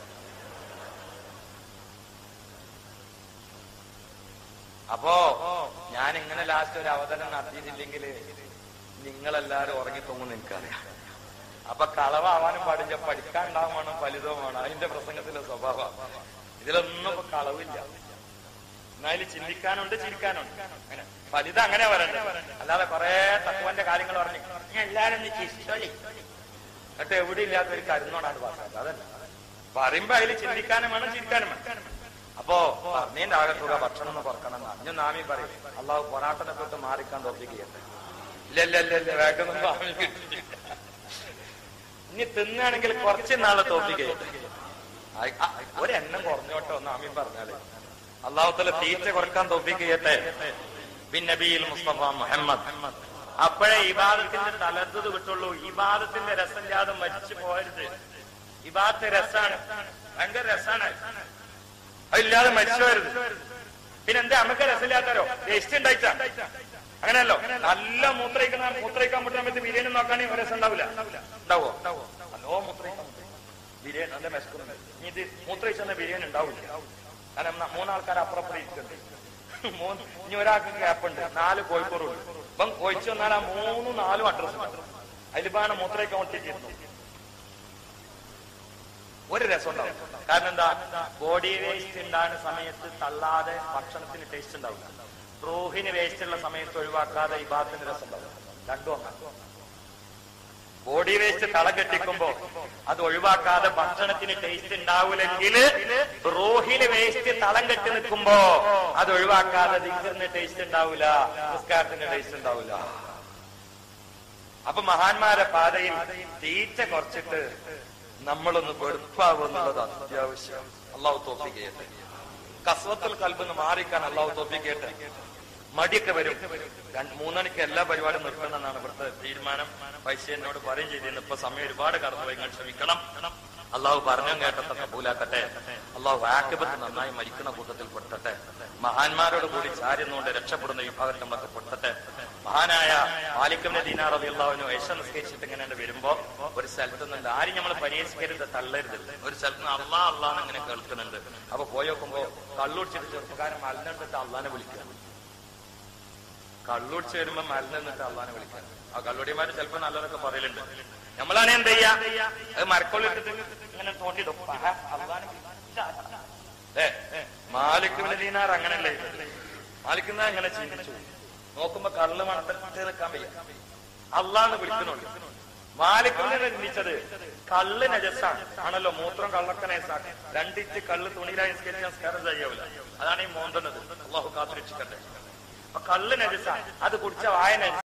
അപ്പോ ഞാൻ ഇങ്ങനെ ലാസ്റ്റ് ഒരു അവതരണം നടത്തിയിട്ടില്ലെങ്കിൽ നിങ്ങളെല്ലാരും ഉറങ്ങി തൂങ്ങുന്ന എനിക്കറിയാം അപ്പൊ കളവാവാനും പാടില്ല പഠിക്കാൻ ഉണ്ടാവും വേണം ഫലിതവും വേണം അതിന്റെ പ്രസംഗത്തിലെ സ്വഭാവം ഇതിലൊന്നും ഇപ്പൊ കളവില്ല എന്നാലും ചിന്തിക്കാനുണ്ട് ചിരിക്കാനുണ്ട് അങ്ങനെ ഫലിതം അങ്ങനെ വരണ്ട അല്ലാതെ കുറെ തത്വന്റെ കാര്യങ്ങൾ പറഞ്ഞു ഞാൻ എല്ലാരും നീ ചിരിച്ചോളി എന്നിട്ട് എവിടെ ഇല്ലാത്ത ഒരു കരുന്നോടാണ് പറഞ്ഞത് അതല്ല പറയുമ്പോ അതിൽ ചിന്തിക്കാനും വേണം ചിരിക്കാനും വേണം അപ്പോ പറഞ്ഞതിന്റെ ആകെ തുക ഭക്ഷണം ഒന്ന് കുറക്കണം എന്നാ ഞാൻ നാമി പറയും അള്ളാഹു പൊറാട്ടനെ തൊട്ട് മാറിക്കാൻ തോപ്പിക്കുകയല്ലേ ഇല്ല ഇല്ല ഇല്ല ഇല്ല വേഗം സ്വാമി കിട്ടില്ല. ഇനി തിന്നാണെങ്കിൽ കുറച്ച് നാളെ തോപ്പിക്കുകയല്ലേ ആയി- ആ, ഒരെണ്ണം കുറഞ്ഞോട്ടോ നാമി പറഞ്ഞാല് അള്ളാഹുത്തല തീറ്റ കുറക്കാൻ തോപ്പിക്കുകയട്ടെ പിന്നെ നബിയിൽ മുസ്തഫ മുഹമ്മദ് അപ്പോഴേ ഇബാദത്തിന്റെ തലത്തത് വിട്ടുള്ളൂ ഇബാദത്തിന്റെ രസം ജാതെ മരിച്ചു പോകരുത് ഇബാദത്തെ രസാണ് ഭയങ്കര രസാണ് അതില്ലാതെ മരിച്ചു പോകരുത് പിന്നെ എന്താ നമുക്ക് രസമില്ലാത്തരോ ടേസ്റ്റ് ഉണ്ടായിട്ടാ അങ്ങനെയല്ലോ നല്ല മൂത്രയിക്കുന്ന മൂത്രയിക്കാൻ പറ്റുന്ന സമയത്ത് ബിരിയാണി നോക്കുകയാണെങ്കിൽ ഒരു രസം ഉണ്ടാവില്ല ഉണ്ടാവോ നല്ലോ മൂത്രയിക്കാൻ പറ്റും. ബിരിയാണി നല്ല വിശക്കുന്നുണ്ട് ഇനി ഇത് മൂത്രയിച്ചെന്ന ബിരിയാണി ഉണ്ടാവില്ല കാരണം ന- മൂന്നാൾക്കാർ അപ്പുറപ്പുറം ഇരിക്കുന്നുണ്ട് മൂന്ന് ഇനി ഒരാൾക്ക് ഗ്യാപ്പുണ്ട് നാല് കോഴിക്കോറുണ്ട് ഇപ്പം കൊഴിച്ചു വന്നാൽ ആ മൂന്നും നാലും അഡ്രസ് അതിലിപ്പാണ് മൂത്രയ്ക്ക് ഒട്ടിച്ചിരുന്നു ഒരു രസം ഉണ്ടാവും കാരണം എന്താ ബോഡി വേസ്റ്റ് ഉണ്ടാകുന്ന സമയത്ത് തള്ളാതെ ഭക്ഷണത്തിന് ടേസ്റ്റ് ഉണ്ടാവില്ല റൂഹിന് വേസ്റ്റ് ഉള്ള സമയത്ത് ഒഴിവാക്കാതെ ഈ ഭാഗത്തിന് രസം ഉണ്ടാവും രണ്ടും ഒന്നാണ് ബോഡി വേസ്റ്റ് തള കെട്ടിക്കുമ്പോ അത് ഒഴിവാക്കാതെ ഭക്ഷണത്തിന് ടേസ്റ്റ് ഉണ്ടാവില്ലെങ്കിൽ റോഹിന് വേസ്റ്റ് തളം കെട്ടി നിൽക്കുമ്പോ അത് ഒഴിവാക്കാതെ ദിക്കറിന് ടേസ്റ്റ് ഉണ്ടാവില്ല നിസ്കാരത്തിന് ടേസ്റ്റ് ഉണ്ടാവില്ല അപ്പൊ മഹാന്മാരെ പാതയിൽ തീറ്റ കുറച്ചിട്ട് നമ്മളൊന്ന് വെറുപ്പാവുന്നുള്ളത് അത്യാവശ്യം അള്ളാഹു തോപ്പിക്കട്ടെ കസ്വത്തുൽ കൽബെന്ന് മാറിക്കാൻ അള്ളാഹു തോപ്പിക്കട്ടെ മടിയൊക്കെ വരും രണ്ട് മൂന്നണിക്ക് എല്ലാ പരിപാടിയും നിർത്തണമെന്നാണ് ഇവിടുത്തെ തീരുമാനം പൈസ എന്നോട് പറയും ചെയ്തിരുന്നു ഇപ്പൊ സമയം ഒരുപാട് കടന്നുപോയി നിങ്ങൾ ക്ഷമിക്കണം അള്ളാഹു പറഞ്ഞു കേട്ടത്തെ കബൂലാക്കട്ടെ അള്ളാഹു ആക്കിബത്ത് നന്നായി മരിക്കുന്ന കൂട്ടത്തിൽ പെട്ടട്ടെ മഹാന്മാരോട് കൂടി ചാരുന്നുകൊണ്ട് രക്ഷപ്പെടുന്ന വിഭാഗത്തിൽ നമ്മളൊക്കെ പെട്ടട്ടെ മഹാനായ മാലിക്കമിന്റെ ദീനാർ അള്ളാഹുവിന് യശ നിസ്കരിച്ചിട്ട് ഇങ്ങനെ വരുമ്പോ ഒരു സ്ഥലത്ത് നിന്നുണ്ട് ആരും നമ്മൾ പരിഹസിക്കരുത് തള്ളരുത് ഒരു സ്ഥലത്ത് നിന്ന് അള്ളാ അള്ളാന്ന് ഇങ്ങനെ കേൾക്കുന്നുണ്ട് അപ്പൊ പോയോക്കുമ്പോ കള്ളുടിച്ചിട്ട് ചെറുപ്പക്കാരൻ മലന്നിട്ട് അള്ളാനെ വിളിക്കുക കള്ളുടിച്ച് വരുമ്പോ മലന്നിട്ട് അള്ളാനെ വിളിക്കുക ആ കള്ളുടിമാര് ചിലപ്പോ നല്ലതൊക്കെ പറയലുണ്ട് നമ്മളാണ് എന്ത് ചെയ്യാ അത് മരക്കൊള്ളിട്ടിട്ട് ഇങ്ങനെ തോണ്ടിടും ആഹാ, അള്ളാനെ വിളിച്ച. ഏ മാലിക്കുവിന്റെ ദീനാർ അങ്ങനല്ലേ മാലിക്കുന്ന അങ്ങനെ ചിന്തിച്ചു നോക്കുമ്പോ കള്ള് മണത്തിട്ട് നിൽക്കാൻ വയ്യ അള്ളാന്ന് വിളിക്കുന്നുണ്ട് മാലിക്കുവിനെ ചിന്തിച്ചത് കള്ള് നജസാണ് ആണല്ലോ മൂത്രം കള്ളൊക്കെ നജസാണ് രണ്ടിച്ച് കള്ള് തുണിയിലായി നിസ്കരിച്ച് നമസ്കാരം ചെയ്യാവില്ല അതാണ് ഈ മോന്തുന്നത് അള്ളാഹു കാത്തുരക്ഷിക്കട്ടെ അപ്പൊ കള്ള് നജസാണ് അത് കുടിച്ച വായ നജ